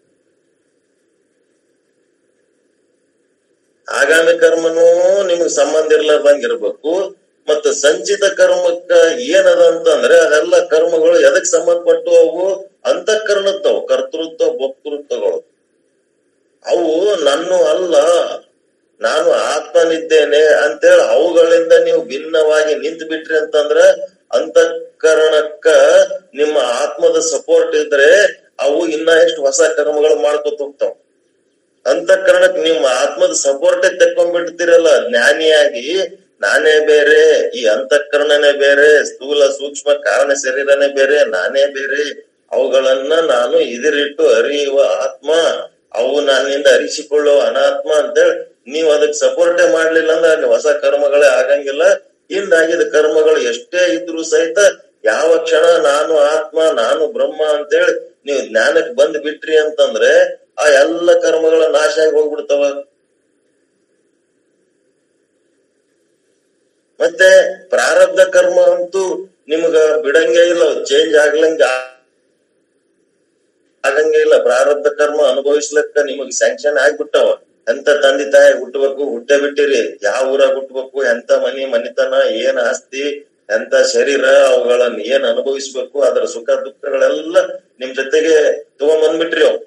ಆಗಾಮಿ ಕರ್ಮನೂ ನಿಮ್ಗ್ ಸಂಬಂಧ ಇರ್ಲಾರ್ದಂಗ ಇರ್ಬೇಕು ಮತ್ತ ಸಂಚಿತ ಕರ್ಮಕ್ಕ ಏನದ ಅಂತಂದ್ರೆ ಅದೆಲ್ಲ ಕರ್ಮಗಳು ಎದಕ್ ಸಂಬಂಧಪಟ್ಟು ಅವು ಅಂತಃಕರಣತ್ತವು ಕರ್ತೃತ್ವ ಭೋಕ್ತೃತ್ವಗಳು ಅವು ನನ್ನು ಅಲ್ಲ ನಾನು ಆತ್ಮನಿದ್ದೇನೆ ಅಂತೇಳಿ ಅವುಗಳಿಂದ ನೀವು ಭಿನ್ನವಾಗಿ ನಿಂತು ಬಿಟ್ರಿ ಅಂತಂದ್ರ ಅಂತಃಕರಣಕ್ಕ ನಿಮ್ಮ ಆತ್ಮದ ಸಪೋರ್ಟ್ ಇದ್ರೆ ಅವು ಇನ್ನ ಎಷ್ಟು ಹೊಸ ಕರ್ಮಗಳು ಮಾಡ್ಕೊತ ಹೋಗ್ತಾವ ಅಂತಃಕರಣಕ್ ನಿಮ್ಮ ಆತ್ಮದ ಸಪೋರ್ಟ್ ತೆಕ್ಕೊಂಡ್ಬಿಡ್ತೀರಲ್ಲ ಜ್ಞಾನಿಯಾಗಿ ನಾನೇ ಬೇರೆ ಈ ಅಂತಃಕರಣನೇ ಬೇರೆ ಸ್ಥೂಲ ಸೂಕ್ಷ್ಮ ಕಾರಣ ಶರೀರನೇ ಬೇರೆ ನಾನೇ ಬೇರೆ ಅವುಗಳನ್ನ ನಾನು ಇದಿರಿಟ್ಟು ಅರಿಯುವ ಆತ್ಮ ಅವು ನನ್ನಿಂದ ಅರಿಸಿಕೊಳ್ಳುವ ಅನಾತ್ಮ ಅಂತೇಳಿ ನೀವು ಅದಕ್ಕೆ ಸಪೋರ್ಟೇ ಮಾಡ್ಲಿಲ್ಲ ಅಂದ್ರೆ ಅಲ್ಲಿ ಹೊಸ ಕರ್ಮಗಳೇ ಆಗಂಗಿಲ್ಲ ಹಿಂದಾಗಿದ ಕರ್ಮಗಳು ಎಷ್ಟೇ ಇದ್ರು ಸಹಿತ ಯಾವ ಕ್ಷಣ ನಾನು ಆತ್ಮ ನಾನು ಬ್ರಹ್ಮ ಅಂತೇಳಿ ನೀವು ಜ್ಞಾನಕ್ಕೆ ಬಂದ್ ಬಿಟ್ರಿ ಅಂತಂದ್ರೆ ಆ ಎಲ್ಲ ಕರ್ಮಗಳ ನಾಶ ಆಗಿ ಹೋಗ್ಬಿಡ್ತಾವ ಮತ್ತೆ ಪ್ರಾರಬ್ಧ ಕರ್ಮ ಅಂತೂ ನಿಮ್ಗ ಬಿಡಂಗೇ ಇಲ್ಲ ಚೇಂಜ್ ಆಗ್ಲಂಗ ಆಗಂಗೇ ಇಲ್ಲ ಪ್ರಾರಬ್ಧ ಕರ್ಮ ಅನುಭವಿಸ್ಲಕ್ಕ ನಿಮಗ್ ಸ್ಯಾಂಕ್ಷನ್ ಆಗ್ಬಿಟ್ಟವ ಎಂತ ತಂದೆ ತಾಯಿ ಹುಟ್ಟಬೇಕು ಹುಟ್ಟೆ ಬಿಟ್ಟಿರಿ ಯಾವ ಊರಾಗ ಹುಟ್ಟಬೇಕು ಎಂತ ಮನಿ ಮನಿತನ ಏನ್ ಆಸ್ತಿ ಎಂತ ಶರೀರ ಅವುಗಳನ್ನ ಏನ್ ಅನುಭವಿಸ್ಬೇಕು ಅದರ ಸುಖ ದುಃಖಗಳೆಲ್ಲ ನಿಮ್ ಜೊತೆಗೆ ತಗೊಂಬಂದ್ಬಿಟ್ರಿ ಅವು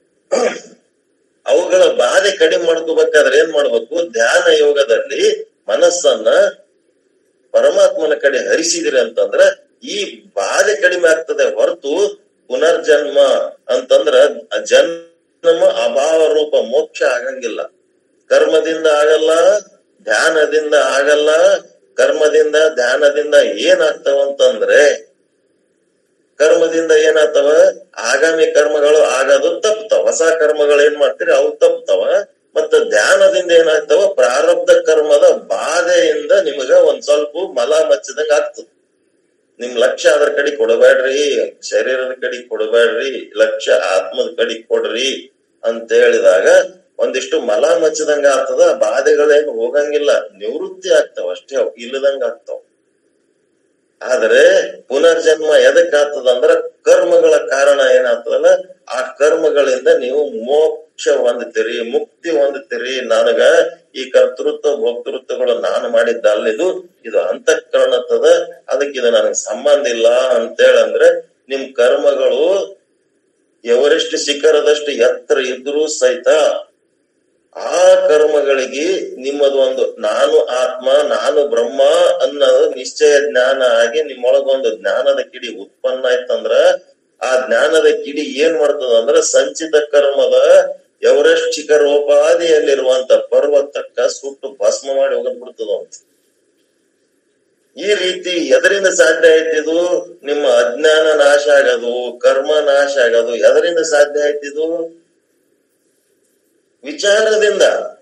ಅವುಗಳ ಬಾಧೆ ಕಡಿಮೆ ಮಾಡ್ಕೋಬೇಕಾದ್ರೆ ಏನ್ ಮಾಡ್ಬೇಕು ಧ್ಯಾನ ಯೋಗದಲ್ಲಿ ಮನಸ್ಸನ್ನ ಪರಮಾತ್ಮನ ಕಡೆ ಹರಿಸಿದಿರಿ ಅಂತಂದ್ರ ಈ ಬಾಧೆ ಕಡಿಮೆ ಆಗ್ತದೆ ಹೊರತು ಪುನರ್ಜನ್ಮ ಅಂತಂದ್ರ ಜನ್ಮ ಅಭಾವ ರೂಪ ಮೋಕ್ಷ ಆಗಂಗಿಲ್ಲ ಕರ್ಮದಿಂದ ಆಗಲ್ಲ ಧ್ಯಾನದಿಂದ ಆಗಲ್ಲ ಕರ್ಮದಿಂದ ಧ್ಯಾನದಿಂದ ಏನಾಗ್ತಾವ ಅಂತಂದ್ರೆ ಕರ್ಮದಿಂದ ಏನಾಗ್ತಾವ ಆಗಾಮಿ ಕರ್ಮಗಳು ಆಗೋದು ತಪ್ತಾವ ಹೊಸ ಕರ್ಮಗಳು ಏನ್ ಮಾಡ್ತೀರಿ ಅವು ತಪ್ತಾವ ಮತ್ತ ಧ್ಯಾನದಿಂದ ಏನಾಗ್ತಾವ ಪ್ರಾರಬ್ಧ ಕರ್ಮದ ಬಾಧೆಯಿಂದ ನಿಮಗ ಒಂದ್ ಸ್ವಲ್ಪ ಮಲ ಮಚ್ಚಿದಂಗ ಆಗ್ತದ ನಿಮ್ ಲಕ್ಷ್ಯ ಅದ್ರ ಕಡೆ ಕೊಡಬೇಡ್ರಿ ಶರೀರದ ಕಡೆ ಕೊಡಬೇಡ್ರಿ ಲಕ್ಷ್ಯ ಆತ್ಮದ ಕಡೆ ಕೊಡ್ರಿ ಅಂತ ಹೇಳಿದಾಗ ಒಂದಿಷ್ಟು ಮಲ ಮಚ್ಚದಂಗ ಆಗ್ತದ ಬಾಧೆಗಳೇನು ಹೋಗಂಗಿಲ್ಲ ನಿವೃತ್ತಿ ಆಗ್ತಾವ ಅಷ್ಟೇ ಅವು ಇಲ್ಲದಂಗ ಆಗ್ತಾವ ಆದ್ರೆ ಪುನರ್ಜನ್ಮ ಎದಕ್ ಆಗ್ತದಂದ್ರ ಕರ್ಮಗಳ ಕಾರಣ ಏನಾಗ್ತದಲ್ಲ ಆ ಕರ್ಮಗಳಿಂದ ನೀವು ಮೋಕ್ಷ ಹೊಂದುತ್ತೀರಿ ಮುಕ್ತಿ ಹೊಂದುತ್ತೀರಿ ನನಗ ಈ ಕರ್ತೃತ್ವ ಭೋಕ್ತೃತ್ವಗಳು ನಾನು ಮಾಡಿದ್ದ ಅಲ್ಲಿದು ಇದು ಅಂತಃಕರಣತ್ತದ ಅದಕ್ಕೆ ಇದು ನನಗೆ ಸಂಬಂಧ ಇಲ್ಲ ಅಂತೇಳಂದ್ರೆ ನಿಮ್ ಕರ್ಮಗಳು ಎವರೆಸ್ಟ್ ಶಿಖರದಷ್ಟು ಎತ್ತರ ಇದ್ರೂ ಸಹಿತ ಆ ಕರ್ಮಗಳಿಗೆ ನಿಮ್ಮದು ಒಂದು ನಾನು ಆತ್ಮ ನಾನು ಬ್ರಹ್ಮ ಅನ್ನೋದು ನಿಶ್ಚಯ ಜ್ಞಾನ ಆಗಿ ನಿಮ್ಮೊಳಗೊಂದು ಜ್ಞಾನದ ಕಿಡಿ ಉತ್ಪನ್ನ ಆಯ್ತಂದ್ರ ಆ ಜ್ಞಾನದ ಕಿಡಿ ಏನ್ ಮಾಡ್ತದ ಅಂದ್ರ ಸಂಚಿತ ಕರ್ಮದ ಎವರೆಸ್ಟ್ ಶಿಖರೋಪಾದಿಯಲ್ಲಿರುವಂತ ಪರ್ವತಕ್ಕ ಸುಟ್ಟು ಭಸ್ಮ ಮಾಡಿ ಹೋಗದ್ ಬಿಡ್ತದ ಅಂತ ಈ ರೀತಿ ಎದರಿಂದ ಸಾಧ್ಯ ಆಯ್ತಿದು ನಿಮ್ಮ ಅಜ್ಞಾನ ನಾಶ ಆಗೋದು ಕರ್ಮ ನಾಶ ಆಗೋದು ಎದರಿಂದ ಸಾಧ್ಯ ಆಯ್ತಿದು ವಿಚಾರದಿಂದ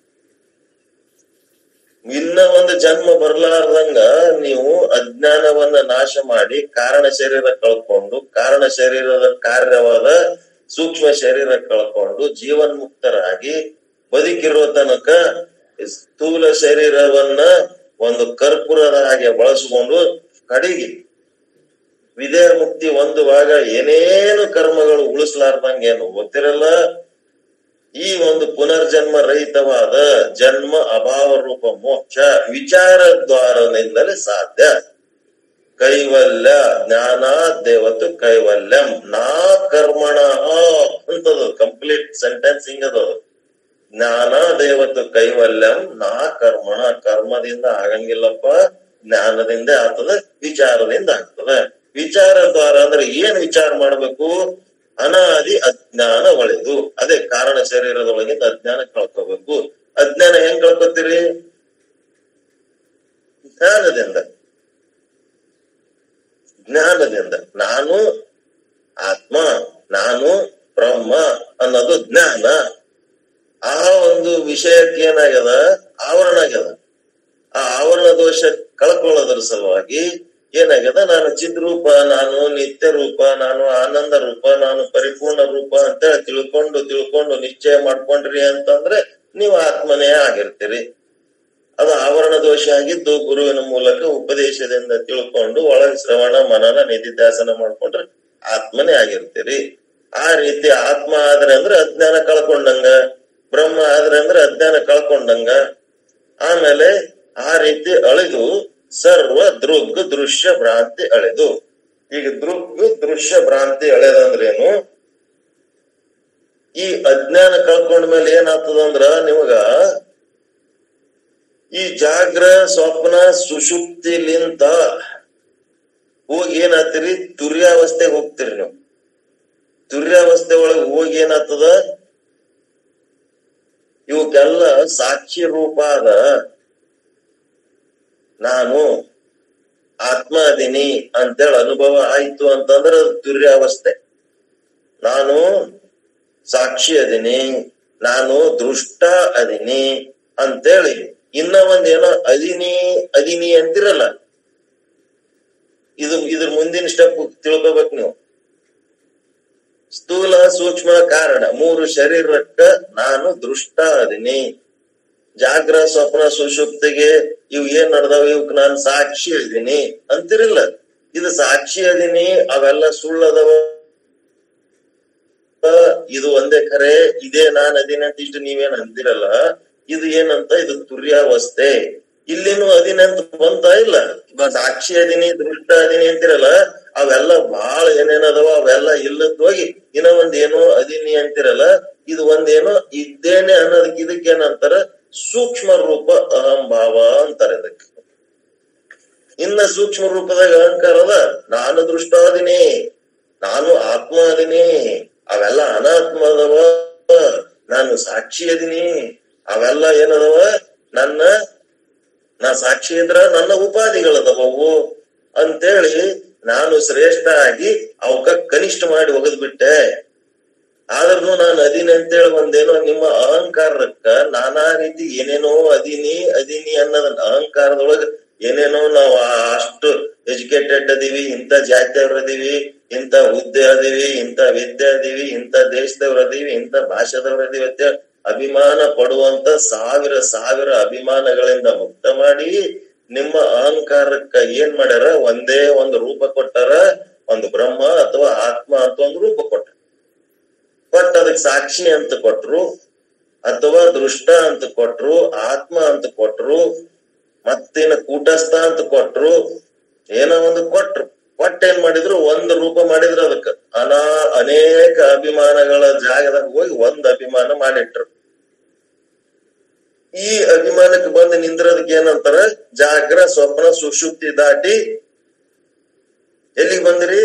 ಇನ್ನ ಒಂದು ಜನ್ಮ ಬರ್ಲಾರ್ದಂಗ ನೀವು ಅಜ್ಞಾನವನ್ನ ನಾಶ ಮಾಡಿ ಕಾರಣ ಶರೀರ ಕಳ್ಕೊಂಡು ಕಾರಣ ಶರೀರದ ಕಾರ್ಯವಾದ ಸೂಕ್ಷ್ಮ ಶರೀರ ಕಳ್ಕೊಂಡು ಜೀವನ್ಮುಕ್ತರಾಗಿ ಬದುಕಿರೋ ತನಕ ಸ್ಥೂಲ ಶರೀರವನ್ನ ಒಂದು ಕರ್ಪೂರದ ಹಾಗೆ ಬಳಸಿಕೊಂಡು ಕಡೆಗೆ ವಿದೇಹ ಮುಕ್ತಿ ಹೊಂದುವಾಗ ಏನೇನು ಕರ್ಮಗಳು ಉಳಿಸ್ಲಾರ್ದಂಗ ಏನು ಗೊತ್ತಿರಲ್ಲ ಈ ಒಂದು ಪುನರ್ಜನ್ಮ ರಹಿತವಾದ ಜನ್ಮ ಅಭಾವ ರೂಪ ಮೋಕ್ಷ ವಿಚಾರ ದ್ವಾರದಿಂದಲೇ ಸಾಧ್ಯ ಕೈವಲ್ಯ ಜ್ಞಾನ ದೇವತ್ತು ಕೈವಲ್ಯಂ ನಾ ಕರ್ಮಣ ಅಂತದ ಕಂಪ್ಲೀಟ್ ಸೆಂಟೆನ್ಸ್ ಹಿಂಗದ ಜ್ಞಾನ ದೇವತ್ತು ಕೈವಲ್ಯಂ ನಾ ಕರ್ಮಣ ಕರ್ಮದಿಂದ ಆಗಂಗಿಲ್ಲಪ್ಪ ಜ್ಞಾನದಿಂದ ಆಗ್ತದ ವಿಚಾರದಿಂದ ಆಗ್ತದ ವಿಚಾರ ದ್ವಾರ ಅಂದ್ರೆ ಏನ್ ವಿಚಾರ ಮಾಡ್ಬೇಕು ಅನಾದಿ ಅಜ್ಞಾನ ಒಳೆದು ಅದೇ ಕಾರಣ ಶರೀರದೊಳಗಿಂದ ಅಜ್ಞಾನ ಕಳ್ಕೋಬೇಕು ಅಜ್ಞಾನ ಹೆಂಗ್ ಕಳ್ಕೊತೀರಿ ಜ್ಞಾನದಿಂದ ಜ್ಞಾನದಿಂದ ನಾನು ಆತ್ಮ ನಾನು ಬ್ರಹ್ಮ ಅನ್ನೋದು ಜ್ಞಾನ ಆ ಒಂದು ವಿಷಯಕ್ಕೆ ಏನಾಗ್ಯದ ಆವರಣ ಆಗ್ಯದ ಆ ಆವರಣ ದೋಷ ಕಳ್ಕೊಳ್ಳೋದ್ರ ಸಲುವಾಗಿ ಏನಾಗ್ಯದ ನಾನು ಚಿದ್ರೂಪ ನಾನು ನಿತ್ಯ ರೂಪ ನಾನು ಆನಂದ ರೂಪ ನಾನು ಪರಿಪೂರ್ಣ ರೂಪ ಅಂತ ತಿಳ್ಕೊಂಡು ತಿಳ್ಕೊಂಡು ನಿಶ್ಚಯ ಮಾಡ್ಕೊಂಡ್ರಿ ಅಂತಂದ್ರೆ ನೀವು ಆತ್ಮನೇ ಆಗಿರ್ತೀರಿ ಅದು ಆವರಣ ದೋಷ ಆಗಿದ್ದು ಗುರುವಿನ ಮೂಲಕ ಉಪದೇಶದಿಂದ ತಿಳ್ಕೊಂಡು ಒಳಗೆ ಶ್ರವಣ ಮನನ ನಿಧಿಧ್ಯಾಸನ ಮಾಡ್ಕೊಂಡ್ರೆ ಆತ್ಮನೇ ಆಗಿರ್ತೀರಿ ಆ ರೀತಿ ಆತ್ಮ ಆದ್ರೆ ಅಂದ್ರೆ ಅಜ್ಞಾನ ಕಳ್ಕೊಂಡಂಗ ಬ್ರಹ್ಮ ಆದ್ರೆ ಅಂದ್ರೆ ಅಜ್ಞಾನ ಕಳ್ಕೊಂಡಂಗ ಆಮೇಲೆ ಆ ರೀತಿ ಅಳೆದು ಸರ್ವ ದೃಗ್ ದೃಶ್ಯ ಭ್ರಾಂತಿ ಅಳೆದು ಈಗ ದೃಗ್ ದೃಶ್ಯ ಭ್ರಾಂತಿ ಅಳೆದಂದ್ರೇನು ಈ ಅಜ್ಞಾನ ಕಳ್ಕೊಂಡ ಮೇಲೆ ಏನಾಗ್ತದ ಅಂದ್ರ ನಿಮಗ ಈ ಜಾಗ್ರ ಸ್ವಪ್ನ ಸುಷುಪ್ತಿಲಿಂತ ಹೋಗಿ ಏನಾಗ್ತೀರಿ ತುರ್ಯಾವಸ್ಥೆಗೆ ಹೋಗ್ತೀರಿ ನೀವು ತುರ್ಯಾವಸ್ಥೆ ಒಳಗೆ ಹೋಗಿ ಏನಾಗ್ತದ ಇವಕ್ಕೆಲ್ಲ ಸಾಕ್ಷಿ ರೂಪ ಅದ ನಾನು ಆತ್ಮ ಅದೀನಿ ಅಂತೇಳಿ ಅನುಭವ ಆಯ್ತು ಅಂತಂದ್ರ ಅದು ತುರ್ಯಾವಸ್ಥೆ ನಾನು ಸಾಕ್ಷಿ ಅದೀನಿ ನಾನು ದೃಷ್ಟ ಅದೀನಿ ಅಂತೇಳಿ ಇನ್ನ ಒಂದೇನೋ ಅದಿನಿ ಅದಿನಿ ಅಂತಿರಲ್ಲ ಇದು ಇದ್ರ ಮುಂದಿನ ಸ್ಟೆಪ್ ತಿಳ್ಕೊಬೇಕು ನೀವು ಸ್ಥೂಲ ಸೂಕ್ಷ್ಮ ಕಾರಣ ಮೂರು ಶರೀರಕ್ಕ ನಾನು ದೃಷ್ಟ ಅದೀನಿ ಜಾಗ್ರ ಸ್ವಪ್ನ ಸುಷುಪ್ತಿಗೆ ಇವ್ ಏನ್ ನಡ್ದಾವ ಇವಕ್ ನಾನು ಸಾಕ್ಷಿ ಅದೀನಿ ಅಂತಿರಿಲ್ಲ ಇದು ಸಾಕ್ಷಿ ಅದೀನಿ ಅವೆಲ್ಲ ಸುಳ್ಳದವ ಇದು ಒಂದೇ ಖರೆ ಇದೇ ನಾನ್ ಅದೀನಿ ಅಂತ ಇಷ್ಟು ನೀವೇನ್ ಅಂತಿರಲ್ಲ ಇದು ಏನಂತ ಇದು ತುರ್ಯಾವಸ್ಥೆ ಇಲ್ಲಿನೂ ಅದಿನಿ ಅಂತ ಬಂತ ಇಲ್ಲ ಸಾಕ್ಷಿ ಅದೀನಿ ದೃಷ್ಟ ಅದೀನಿ ಅಂತಿರಲ್ಲ ಅವೆಲ್ಲ ಬಹಳ ಏನೇನದವ ಅವೆಲ್ಲ ಇಲ್ಲದ್ ಹೋಗಿ ಇನ್ನ ಒಂದ್ ಏನೋ ಅದೀನಿ ಅಂತಿರಲ್ಲ ಇದು ಒಂದೇನೋ ಇದ್ದೇನೆ ಅನ್ನೋದಕ್ಕೆ ಇದಕ್ಕೆ ಏನಂತಾರ ಸೂಕ್ಷ್ಮ ರೂಪ ಅಹಂಭಾವ ಅಂತಾರೆ ಇದಕ್ಕೆ ಇನ್ನ ಸೂಕ್ಷ್ಮ ರೂಪದಾಗ ಅಹಂಕಾರ ಅದ ನಾನು ದೃಷ್ಟ ಅದೀನಿ ನಾನು ಆತ್ಮ ಅದೀನಿ ಅವೆಲ್ಲ ಅನಾತ್ಮ ಅದಾವ ನಾನು ಸಾಕ್ಷಿ ಅದೀನಿ ಅವೆಲ್ಲ ಏನದವ ನನ್ನ ನಾ ಸಾಕ್ಷಿ ಇದ್ರ ನನ್ನ ಉಪಾಧಿಗಳದವು ಅಂತೇಳಿ ನಾನು ಶ್ರೇಷ್ಠ ಆಗಿ ಅವಕ್ಕ ಕನಿಷ್ಠ ಮಾಡಿ ಒಗದ್ಬಿಟ್ಟೆ ಆದ್ರೂ ನಾನು ಅದೀನಿ ಅಂತೇಳಿ ಒಂದೇನೋ ನಿಮ್ಮ ಅಹಂಕಾರಕ್ಕ ನಾನಾ ರೀತಿ ಏನೇನೋ ಅದೀನಿ ಅದೀನಿ ಅನ್ನೋದನ್ನ ಅಹಂಕಾರದೊಳಗ ಏನೇನೋ ನಾವು ಅಷ್ಟು ಎಜುಕೇಟೆಡ್ ಅದೀವಿ ಇಂಥ ಜಾತಿಯವ್ರ ಅದೀವಿ ಇಂಥ ಹುದ್ದೆ ಅದೀವಿ ಇಂಥ ವಿದ್ಯೆ ಅದೀವಿ ಇಂಥ ದೇಶದವ್ರ ಅದೀವಿ ಇಂಥ ಭಾಷೆದವ್ರ ಅದೀವಿ ಅಂತ ಅಭಿಮಾನ ಪಡುವಂತ ಸಾವಿರ ಸಾವಿರ ಅಭಿಮಾನಗಳಿಂದ ಮುಕ್ತ ಮಾಡಿ ನಿಮ್ಮ ಅಹಂಕಾರಕ್ಕ ಏನ್ ಮಾಡ್ಯಾರ ಒಂದೇ ಒಂದು ರೂಪ ಕೊಟ್ಟಾರ ಒಂದು ಬ್ರಹ್ಮ ಅಥವಾ ಆತ್ಮ ಅಂತ ಒಂದು ರೂಪ ಕೊಟ್ಟ ಬಟ್ ಅದಕ್ಕೆ ಸಾಕ್ಷಿ ಅಂತ ಕೊಟ್ರು ಅಥವಾ ದೃಷ್ಟ ಅಂತ ಕೊಟ್ರು ಆತ್ಮ ಅಂತ ಕೊಟ್ರು ಮತ್ತೇನ ಕೂಟಸ್ಥ ಅಂತ ಕೊಟ್ರು ಏನೋ ಒಂದು ಕೊಟ್ರು ಒಟ್ಟ ಏನ್ ಮಾಡಿದ್ರು ಒಂದು ರೂಪ ಮಾಡಿದ್ರು ಅದಕ್ಕ ಅನಾ ಅನೇಕ ಅಭಿಮಾನಗಳ ಜಾಗದಾಗ ಹೋಗಿ ಒಂದ್ ಅಭಿಮಾನ ಮಾಡಿಟ್ರು ಈ ಅಭಿಮಾನಕ್ಕೆ ಬಂದು ನಿಂದ್ರದಕ್ಕೆ ಏನಂತಾರ ಜಾಗ್ರ ಸ್ವಪ್ನ ಸುಷುಪ್ತಿ ದಾಟಿ ಎಲ್ಲಿಗೆ ಬಂದ್ರಿ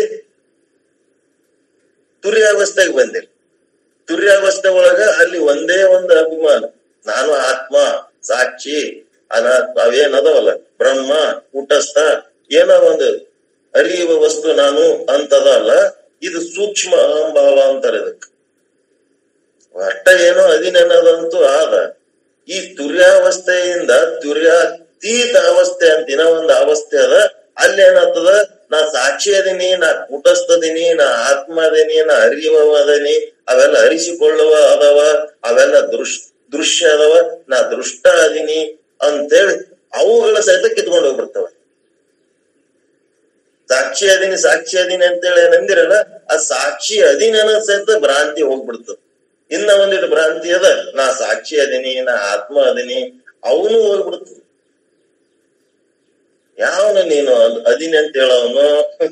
ತುರ್ಯಾವಸ್ಥೆಗೆ ಬಂದಿರಿ ತುರ್ಯಾವಸ್ಥೆ ಒಳಗ ಅಲ್ಲಿ ಒಂದೇ ಒಂದು ಅಭಿಮಾನ ನಾನು ಆತ್ಮ ಸಾಕ್ಷಿ ಅನಾತ್ಮ ಅವೇನದವಲ್ಲ ಬ್ರಹ್ಮ ಕೂಟಸ್ಥ ಏನೋ ಒಂದು ಅರಿಯುವ ವಸ್ತು ನಾನು ಅಂತದಲ್ಲ ಇದು ಸೂಕ್ಷ್ಮ ಅಹಂಭಾವ ಅಂತಾರೆ ಇದಕ್ಕೆ ಒಟ್ಟ ಏನೋ ಅದಿನೇನದಂತೂ ಆದ ಈ ತುರ್ಯಾವಸ್ಥೆಯಿಂದ ತುರ್ಯಾತೀತ ಅವಸ್ಥೆ ಅಂತ ದಿನ ಒಂದು ಅವಸ್ಥೆ ಅದ ಅಲ್ಲಿ ಏನಾಗ್ತದ ನಾ ಸಾಕ್ಷಿ ಅದೀನಿ ನಾ ಕೂಟಸ್ಥದೀನಿ ನಾ ಆತ್ಮ ಅದೀನಿ ನಾ ಅರಿಯುವ ಅದೀನಿ ಅವೆಲ್ಲ ಅರಿಸಿಕೊಳ್ಳುವ ಅದಾವ ಅವೆಲ್ಲ ದೃಶ್ ದೃಶ್ಯ ಅದಾವ ನಾ ದೃಷ್ಟ ಅದೀನಿ ಅಂತೇಳಿ ಅವುಗಳ ಸಹಿತ ಕಿತ್ಕೊಂಡು ಹೋಗ್ಬಿಡ್ತಾವ ಸಾಕ್ಷಿ ಅದೀನಿ ಸಾಕ್ಷಿ ಅದೀನಿ ಅಂತೇಳಿ ಏನಂದಿರಲ್ಲ ಆ ಸಾಕ್ಷಿ ಅದೀನಿ ಅನ್ನೋ ಸಹಿತ ಭ್ರಾಂತಿ ಹೋಗ್ಬಿಡ್ತದ ಇನ್ನ ಒಂದಿಟ್ಟು ಭ್ರಾಂತಿ ಅದ ನಾ ಸಾಕ್ಷಿ ಅದೀನಿ ನಾ ಆತ್ಮ ಅದೀನಿ ಅವನು ಹೋಗ್ಬಿಡ್ತದ ಯಾವನು ನೀನು ಅದ್- ಅದೀನಿ ಅಂತ ಹೇಳವನು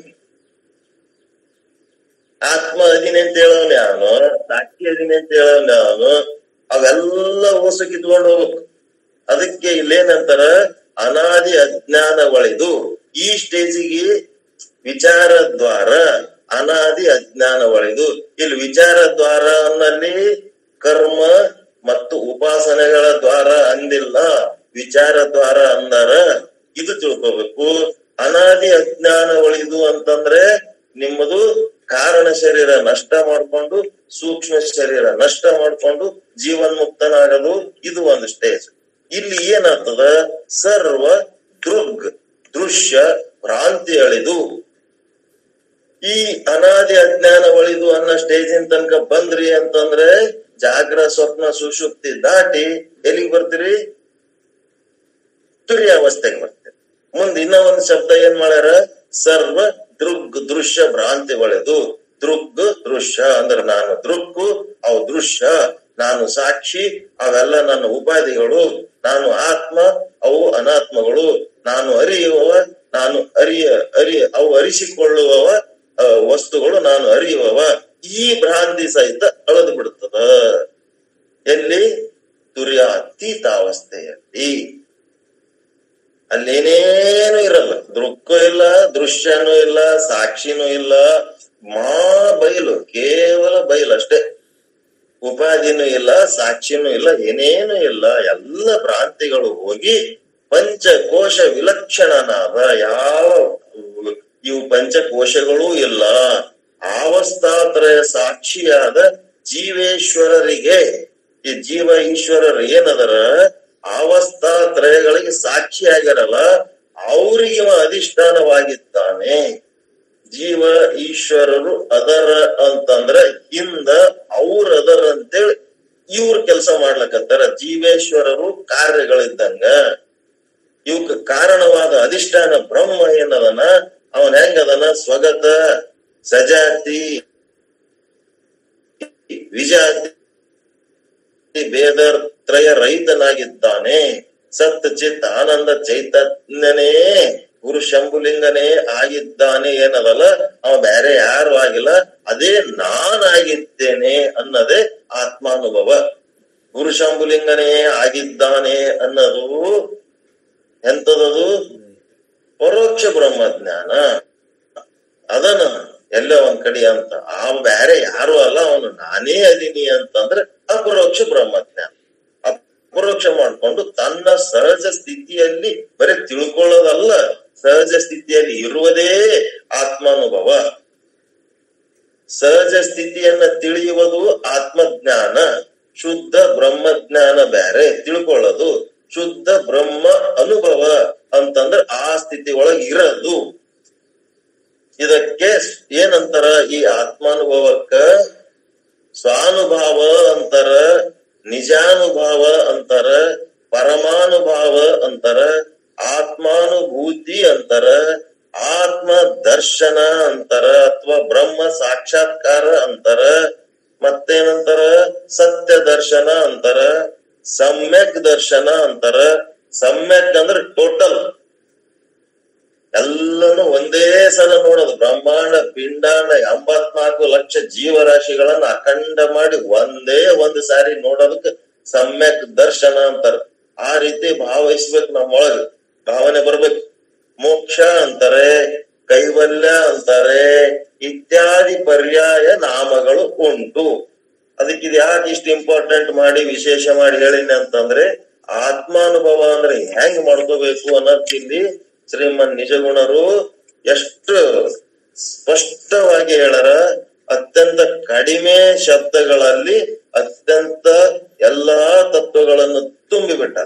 ಆತ್ಮ ಅದೀನಿ ಅಂತ ಹೇಳವನು ಯಾವನು ಸಾಕ್ಷಿ ಅದೀನಿ ಅಂತ ಹೇಳವನು ಯಾವನು ಅವೆಲ್ಲ ಓಸು ಕಿತ್ಕೊಂಡು ಹೋಗ್ಬೇಕು ಅದಕ್ಕೆ ಇಲ್ಲೇನಂತಾರ ಅನಾದಿ ಅಜ್ಞಾನ ಒಳೆದು ಈ ಸ್ಟೇಜಿಗೆ ವಿಚಾರ ದ್ವಾರ ಅನಾದಿ ಅಜ್ಞಾನ ಒಳೆದು ಇಲ್ಲಿ ವಿಚಾರ ದ್ವಾರ ಅನ್ನಲ್ಲಿ ಕರ್ಮ ಮತ್ತು ಉಪಾಸನೆಗಳ ದ್ವಾರ ಅಂದಿಲ್ಲ ವಿಚಾರ ದ್ವಾರ ಅಂದಾರ ಇದು ತಿಳ್ಕೋಬೇಕು ಅನಾದಿ ಅಜ್ಞಾನ ಒಳಿದು ಅಂತಂದ್ರೆ ನಿಮ್ಮದು ಕಾರಣ ಶರೀರ ನಷ್ಟ ಮಾಡ್ಕೊಂಡು ಸೂಕ್ಷ್ಮ ಶರೀರ ನಷ್ಟ ಮಾಡ್ಕೊಂಡು ಜೀವನ್ಮುಕ್ತನಾಗದು ಇದು ಒಂದು ಸ್ಟೇಜ್ ಇಲ್ಲಿ ಏನಾಗ್ತದ ಸರ್ವ ದೃಗ್ ದೃಶ್ಯ ಭ್ರಾಂತಿ ಅಳಿದು ಈ ಅನಾದಿ ಅಜ್ಞಾನ ಒಳಿದು ಅನ್ನೋ ಸ್ಟೇಜಿನ ತನಕ ಬಂದ್ರಿ ಅಂತಂದ್ರೆ ಜಾಗ್ರ ಸ್ವಪ್ನ ಸುಷುಪ್ತಿ ದಾಟಿ ಎಲ್ಲಿಗೆ ಬರ್ತೀರಿ ತುರ್ಯಾವಸ್ಥೆಗೆ ಬರ್ತೀರಿ ಮುಂದ್ ಇನ್ನ ಒಂದ್ ಶಬ್ದ ಏನ್ ಮಾಡ್ಯಾರ ಸರ್ವ ದೃಗ್ ದೃಶ್ಯ ಭ್ರಾಂತಿ ಒಳೆದು ದೃಗ್ ದೃಶ್ಯ ಅಂದ್ರೆ ನಾನು ದೃಕ್ಕು ಅವು ದೃಶ್ಯ ನಾನು ಸಾಕ್ಷಿ ಅವೆಲ್ಲ ನನ್ನ ಉಪಾಧಿಗಳು ನಾನು ಆತ್ಮ ಅವು ಅನಾತ್ಮಗಳು ನಾನು ಅರಿಯುವವ ನಾನು ಅರಿಯ ಅರಿಯ ಅವು ಅರಿಸಿಕೊಳ್ಳುವವ ಆ, ವಸ್ತುಗಳು ನಾನು ಅರಿಯುವವ ಈ ಭ್ರಾಂತಿ ಸಹಿತ ಅಳದು ಬಿಡುತ್ತದ ಎಲ್ಲಿ ತುರ್ಯಾತೀತಾವಸ್ಥೆಯಲ್ಲಿ ಅಲ್ಲೇನೇನು ಇರಲ್ಲ ದೃಕ್ಕೂ ಇಲ್ಲ ದೃಶ್ಯನೂ ಇಲ್ಲ ಸಾಕ್ಷಿನೂ ಇಲ್ಲ ಮಾ ಬಯಲು ಕೇವಲ ಬಯಲು ಅಷ್ಟೇ ಉಪಾಧಿನೂ ಇಲ್ಲ ಸಾಕ್ಷಿನೂ ಇಲ್ಲ ಏನೇನು ಇಲ್ಲ ಎಲ್ಲ ಭ್ರಾಂತಿಗಳು ಹೋಗಿ ಪಂಚಕೋಶ ವಿಲಕ್ಷಣನಾದ ಯಾವ ಇವು ಪಂಚಕೋಶಗಳೂ ಇಲ್ಲ ಆವಸ್ಥಾತ್ರಯ ಸಾಕ್ಷಿಯಾದ ಜೀವೇಶ್ವರರಿಗೆ ಈ ಜೀವ ಈಶ್ವರರು ಏನದರ ಅವಸ್ಥಾತ್ರಯಗಳಿಗೆ ಸಾಕ್ಷಿಯಾಗಿರಲ್ಲ ಅವರಿಗೆ ಇವ ಅಧಿಷ್ಠಾನವಾಗಿದ್ದಾನೆ ಜೀವ ಈಶ್ವರರು ಅದರ ಅಂತಂದ್ರ ಹಿಂದ ಅವ್ರ ಅದರ ಅಂತೇಳಿ ಇವ್ರ ಕೆಲಸ ಮಾಡ್ಲಕತ್ತಾರ ಜೀವೇಶ್ವರರು ಕಾರ್ಯಗಳಿದ್ದಂಗ ಇವಕ್ ಕಾರಣವಾದ ಅಧಿಷ್ಠಾನ ಬ್ರಹ್ಮ ಏನದನ ಅವನ್ ಹೆಂಗದನ ಸ್ವಗತ ಸಜಾತಿ ವಿಜಾತಿ ಭೇದ ತ್ರಯ ರಹಿತನಾಗಿದ್ದಾನೆ ಸತ್ ಚಿತ್ ಆನಂದ ಚೈತನ್ಯನೇ ಗುರು ಶಂಭುಲಿಂಗನೇ ಆಗಿದ್ದಾನೆ ಏನದಲ್ಲ ಅವ ಬೇರೆ ಯಾರು ಆಗಿಲ್ಲ ಅದೇ ನಾನಾಗಿದ್ದೇನೆ ಅನ್ನೋದೇ ಆತ್ಮಾನುಭವ ಗುರು ಶಂಭುಲಿಂಗನೇ ಆಗಿದ್ದಾನೆ ಅನ್ನೋದು ಎಂತದದು ಪರೋಕ್ಷ ಬ್ರಹ್ಮಜ್ಞಾನ ಅದನ್ನ ಎಲ್ಲ ಒಂದ್ ಕಡೆ ಅಂತ ಆ ಬ್ಯಾರೆ ಯಾರು ಅಲ್ಲ ಅವನು ನಾನೇ ಅದೀನಿ ಅಂತಂದ್ರೆ ಅಪರೋಕ್ಷ ಬ್ರಹ್ಮಜ್ಞಾನ ಅಪರೋಕ್ಷ ಮಾಡ್ಕೊಂಡು ತನ್ನ ಸಹಜ ಸ್ಥಿತಿಯಲ್ಲಿ ಬರೀ ತಿಳ್ಕೊಳ್ಳೋದಲ್ಲ ಸಹಜ ಸ್ಥಿತಿಯಲ್ಲಿ ಇರುವುದೇ ಆತ್ಮಾನುಭವ ಸಹಜ ಸ್ಥಿತಿಯನ್ನ ತಿಳಿಯುವುದು ಆತ್ಮಜ್ಞಾನ ಶುದ್ಧ ಬ್ರಹ್ಮಜ್ಞಾನ ಬೇರೆ ತಿಳ್ಕೊಳ್ಳೋದು ಶುದ್ಧ ಬ್ರಹ್ಮ ಅನುಭವ ಅಂತಂದ್ರೆ ಆ ಸ್ಥಿತಿ ಒಳಗೆ ಇರೋದು ಇದಕ್ಕೆ ಏನಂತಾರ ಈ ಆತ್ಮಾನುಭವಕ್ಕ ಸ್ವಾನುಭಾವ ಅಂತಾರ ನಿಜಾನುಭಾವ ಅಂತಾರ ಪರಮಾನುಭಾವ ಅಂತಾರ ಆತ್ಮಾನುಭೂತಿ ಅಂತಾರ ಆತ್ಮ ದರ್ಶನ ಅಂತಾರ ಅಥವಾ ಬ್ರಹ್ಮ ಸಾಕ್ಷಾತ್ಕಾರ ಅಂತಾರ ಮತ್ತೇನಂತಾರ ಸತ್ಯ ದರ್ಶನ ಅಂತಾರ ಸಮ್ಯಕ್ ದರ್ಶನ ಅಂತಾರ ಸಮ್ಯಕ್ ಅಂದ್ರೆ ಟೋಟಲ್ ಎಲ್ಲಾನು ಒಂದೇ ಸಲ ನೋಡೋದು ಬ್ರಹ್ಮಾಂಡ ಪಿಂಡಾಂಡ ಎಂಬತ್ನಾಲ್ಕು ಲಕ್ಷ ಜೀವರಾಶಿಗಳನ್ನ ಅಖಂಡ ಮಾಡಿ ಒಂದೇ ಒಂದು ಸಾರಿ ನೋಡೋದಕ್ಕೆ ಸಮ್ಯಕ್ ದರ್ಶನ ಅಂತಾರ ಆ ರೀತಿ ಭಾವಿಸ್ಬೇಕು ನಮ್ಮೊಳಗ ಭಾವನೆ ಬರ್ಬೇಕು ಮೋಕ್ಷ ಅಂತಾರೆ ಕೈವಲ್ಯ ಅಂತಾರೆ ಇತ್ಯಾದಿ ಪರ್ಯಾಯ ನಾಮಗಳು ಉಂಟು ಅದಕ್ಕೆ ಇದು ಯಾಕೆ ಇಷ್ಟು ಇಂಪಾರ್ಟೆಂಟ್ ಮಾಡಿ ವಿಶೇಷ ಮಾಡಿ ಹೇಳಿನಿ ಅಂತಂದ್ರೆ ಆತ್ಮಾನುಭವ ಅಂದ್ರೆ ಹೆಂಗ್ ಮಾಡ್ಕೋಬೇಕು ಅನ್ನೋದ್ ಇಲ್ಲಿ ಶ್ರೀಮನ್ ನಿಜಗುಣರು ಎಷ್ಟು ಸ್ಪಷ್ಟವಾಗಿ ಹೇಳರ ಅತ್ಯಂತ ಕಡಿಮೆ ಶಬ್ದಗಳಲ್ಲಿ ಅತ್ಯಂತ ಎಲ್ಲಾ ತತ್ವಗಳನ್ನು ತುಂಬಿಬಿಟ್ಟಾರ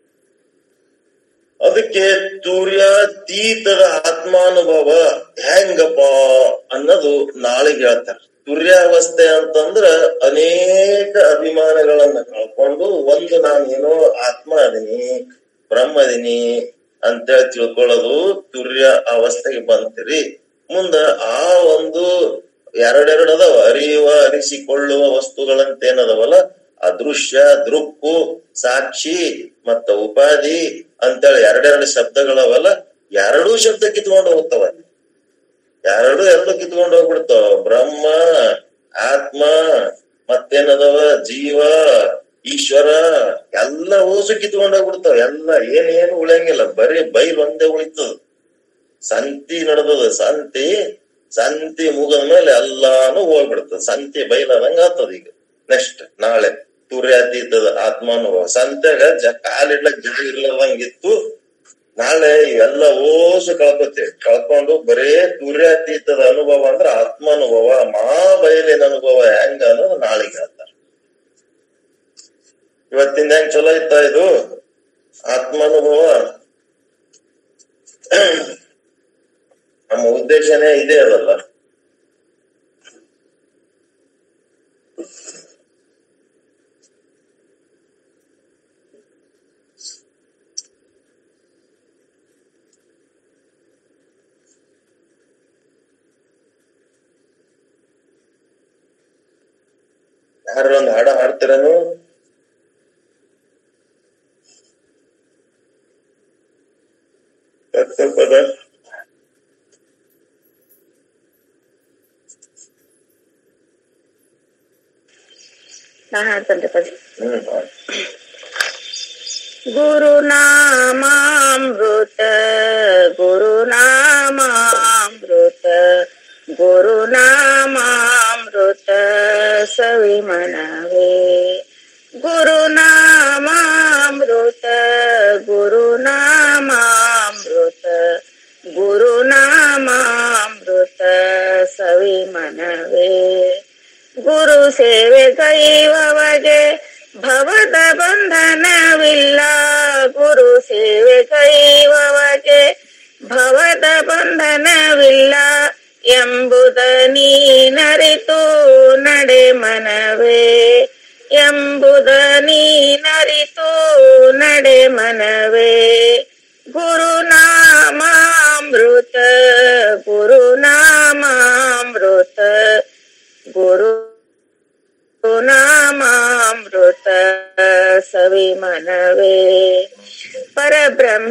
ಅದಕ್ಕೆ ತುರ್ಯಾತೀತದ ಆತ್ಮಾನುಭವ ಹೆಂಗಪ್ಪ ಅನ್ನೋದು ನಾಳೆಗೆ ಹೇಳ್ತಾರ ತುರ್ಯಾವಸ್ಥೆ ಅಂತಂದ್ರ ಅನೇಕ ಅಭಿಮಾನಗಳನ್ನ ಕಳ್ಕೊಂಡು ಒಂದು ನಾನೇನೋ ಆತ್ಮ ಅದೀನಿ ಬ್ರಹ್ಮ ಅದೀನಿ ಅಂತೇಳಿ ತಿಳ್ಕೊಳ್ಳೋದು ತುರ್ಯ ಅವಸ್ಥೆಗೆ ಬಂತೀರಿ ಮುಂದ ಆ ಒಂದು ಎರಡೆರಡು ಅದಾವ ಅರಿಯುವ ಅರಿಸಿಕೊಳ್ಳುವ ವಸ್ತುಗಳಂತ ಏನದವಲ್ಲ ಅದೃಶ್ಯ ದೃಕ್ಕು ಸಾಕ್ಷಿ ಮತ್ತ ಉಪಾಧಿ ಅಂತೇಳಿ ಎರಡೆರಡು ಶಬ್ದಗಳವಲ್ಲ ಎರಡೂ ಶಬ್ದ ಕಿತ್ಕೊಂಡು ಹೋಗ್ತಾವ ಎರಡು ಎರಡು ಕಿತ್ಕೊಂಡು ಹೋಗ್ಬಿಡ್ತಾವ ಬ್ರಹ್ಮ ಆತ್ಮ ಮತ್ತೇನದವ ಜೀವ ಈಶ್ವರ ಎಲ್ಲ ಓಸು ಕಿತ್ಕೊಂಡು ಹೋಗ್ಬಿಡ್ತಾವ ಎಲ್ಲ ಏನೇನು ಉಳಿಯಂಗಿಲ್ಲ ಬರೀ ಬೈಲ್ ಒಂದೇ ಉಳಿತದ ಸಂತಿ ನಡೆದದ ಸಂತಿ ಸಂತಿ ಮುಗಿದ ಮೇಲೆ ಎಲ್ಲಾನು ಹೋಗ್ಬಿಡ್ತದ ಸಂತಿ ಬೈಲಾದಂಗ ಆಗ್ತದ ಈಗ ನೆಕ್ಸ್ಟ್ ನಾಳೆ ತುರ್ಯಾತೀತದ ಆತ್ಮಾನುಭವ ಸಂತ್ಯಾಗ ಜ ಕಾಲಿಡ್ಲಕ್ ಜಾಗ ಇರ್ಲದಂಗಿತ್ತು ನಾಳೆ ಇವೆಲ್ಲ ಓಸು ಕಳ್ಕೊತೇವೆ ಕಳ್ಕೊಂಡು ಬರೇ ತುರ್ಯಾತೀತದ ಅನುಭವ ಅಂದ್ರ ಆತ್ಮಾನುಭವ ಮಾ ಬಯಲಿನ ಅನುಭವ ಹೆಂಗ ಅನ್ನೋದು ನಾಳೆಗೆ ಹೇಳ್ತಾರ ಇವತ್ತಿಂದ ಹೆಂಗ್ ಚಲೋ ಇತ್ತ ಇದು ಆತ್ಮಾನುಭವ ನಮ್ಮ ಉದ್ದೇಶನೇ ಇದೇ ಅದಲ್ಲ ಯಾರು ಒಂದ್ ಹಾಡ ಹಾಡ್ತೀರನು ತತ್ವಪದ ನಾ ಹಾಡ್ತೇನ್ರಿ ಪದ ಹ್ಮ್ ಹಾಡ್. ಗುರುನಾಮಾಮೃತ ಗುರುನಾಮಾಮೃತ ಗುರುನಾಮಾಮೃತ ಸವಿಮನವೇ ಗುರುನಾಮಾಮೃತ ಗುರುನಾಮಾಮೃತ ಗುರುನಾಮಾಮೃತ ಸವಿಮನವೇ ಗುರು ಸೇವೆ ಕೈವವಗೆ ಭವದ ಬಂಧನವಿಲ್ಲ ಗುರು ಸೇವೆ ಕೈವವಗೆ ಭವದ ಬಂಧನವಿಲ್ಲ ಎಂಬುದ ನೀನರಿತು ನಡೆ ಮನವೇ ಎಂಬುದ ನೀನರಿತು ನಡೆ ಮನವೇ ಗುರುನಾಮಾಮೃತ ಗುರುನಾಮಾಮೃತ ಗುರು ನಾಮಾಮೃತ ಸವಿಮನವೇ ಪರಬ್ರಹ್ಮ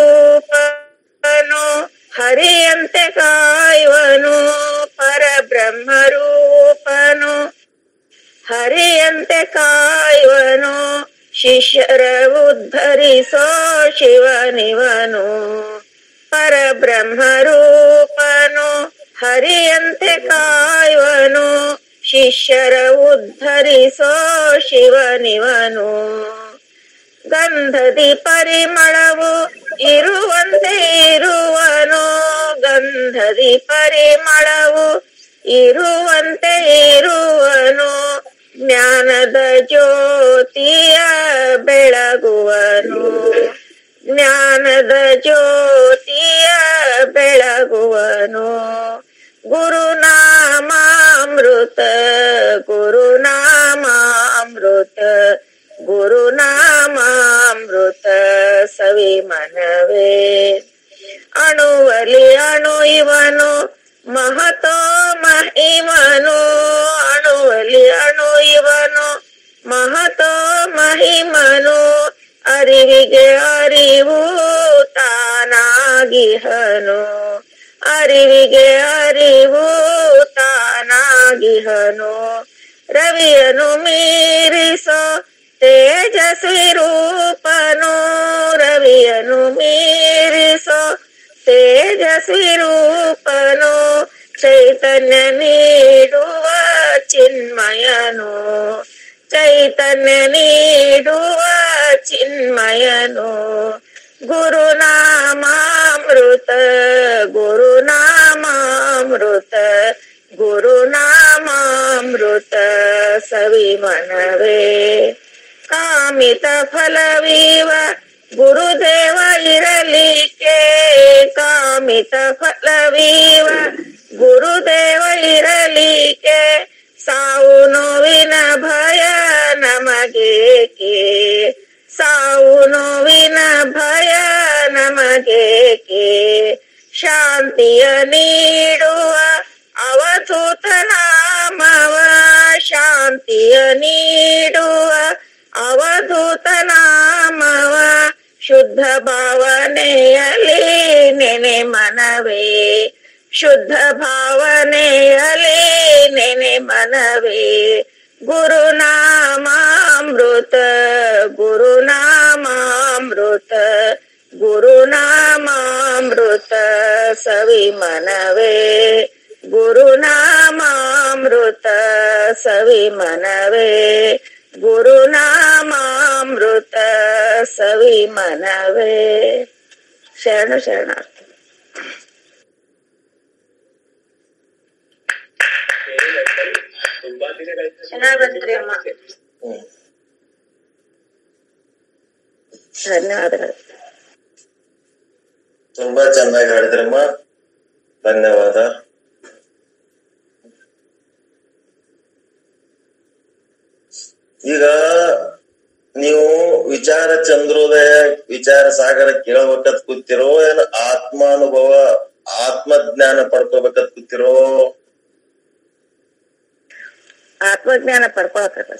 ರೂಪನು ಹರಿಯಂತೆ ಕಾಯುವನು ಪರಬ್ರಹ್ಮ ರೂಪನು ಹರಿಯಂತೆ ಕಾಯುವನು ಶಿಷ್ಯರ ಉದ್ಧರಿಸೋ ಶಿವನಿವನು ಪರಬ್ರಹ್ಮ ರೂಪನು ಹರಿಯಂತೆ ಕಾಯುವನು ಶಿಷ್ಯರ ಉದ್ಧರಿಸೋ ಶಿವನಿವನು ಗಂಧದಿ ಪರಿಮಳವು ಇರುವಂತೆ ಇರುವನು ಗಂಧದಿ ಪರಿಮಳವು ಇರುವಂತೆ ಇರುವನು ಜ್ಞಾನದ ಜ್ಯೋತಿಯ ಬೆಳಗುವನು ಜ್ಞಾನದ ಜ್ಯೋತಿಯ ಬೆಳಗುವನು ಗುರುನಾಮಾಮೃತ ಗುರುನಾಮಾಮೃತ ಗುರುನಾಮಾಮೃತ ಸವಿ ಸವಿ ಮನವೇ ಅಣುವಲಿ ಅಣು ಇವನು ಮಹತೋ ಮಹಿಮನು ಅಣುವಲಿ ಅಣು ಇವನು ಮಹತೋ ಮಹಿಮನು ಅರಿವಿಗೆ ಅರಿವು ತಾನಾಗಿಹನು ಅರಿವಿಗೆ ಅರಿವು ತಾನಾಗಿಹನು ರವಿಯನು ಮೀರಿಸೋ ತೇಜಸ್ವಿ ರೂಪನು ರವಿಯನು ಮೀರಿಸೋ ತೇಜಸ್ವಿ ರೂಪನು ಚೈತನ್ಯ ನೀಡುವ ಚಿನ್ಮಯನು ಚೈತನ್ಯ ನೀಡುವ ಚಿನ್ಮಯನು ಗುರುನಾಮಾಮೃತ ಗುರುನಾಮಾಮೃತ ಗುರುನಾಮಾಮೃತ ಸವಿ ಮನವೇ ಕಾಮಿತ ಫಲವೀವ ಗುರುದೇವ ಇರಲಿಕ್ಕೆ ಕಾಮಿತ ಫಲವೀವ ಗುರುದೇವ ಇರಲಿಕ್ಕೆ ಸಾವು ನೋವಿನ ಭಯ ನಮಗೇಕೆ ಸಾವು ನೋವಿನ ಭಯ ನಮಗೇಕೆ ಶಾಂತಿಯ ನೀಡುವ ಅವಧೂತ ನಾಮವ ಶಾಂತಿಯ ನೀಡುವ ಅವಧೂತ ನಾಮವ ಶುದ್ಧ ಭಾವನೆಯಲ್ಲಿ ನೆನೆ ಮನವೇ ಶುದ್ಧ ಭಾವನೆಯಲ್ಲಿ ನೆನೆ ಮನವೇ ಗುರುನಾಮಾಮೃತ ಗುರುನಾಮಾಮೃತ ಗುರುನಾಮಾಮೃತ ಸವಿ ಮನವೇ ಗುರುನಾಮಾಮೃತ ಸವಿ ಮನವೇ ಗುರುನಾಮಾಮೃತ ಸವಿ ಮನವೇ ಶರಣ ಶರಣಾರ್ಥಿ ತುಂಬಾ ದಿನಗಳಿಂದ ಚೆನ್ನಾಗ್ ಬಂತ್ರಿ ಅಮ್ಮ ಹ್ಮ್ ಧನ್ಯವಾದಗಳು ತುಂಬಾ ಚೆನ್ನಾಗಿ ಹಾಡಿದ್ರಮ್ಮ ಧನ್ಯವಾದ ಈಗ ನೀವು ವಿಚಾರ ಚಂದ್ರೋದಯ ವಿಚಾರ ಸಾಗರ ಕೇಳಬೇಕತ್ ಕೂತಿರೋ ಏನ ಆತ್ಮಾನುಭವ ಆತ್ಮಜ್ಞಾನ ಪಡ್ಕೋಬೇಕತ್ ಕೂತಿರೋ ಆತ್ಮಜ್ಞಾನ ಪಡ್ಕೊಳಕ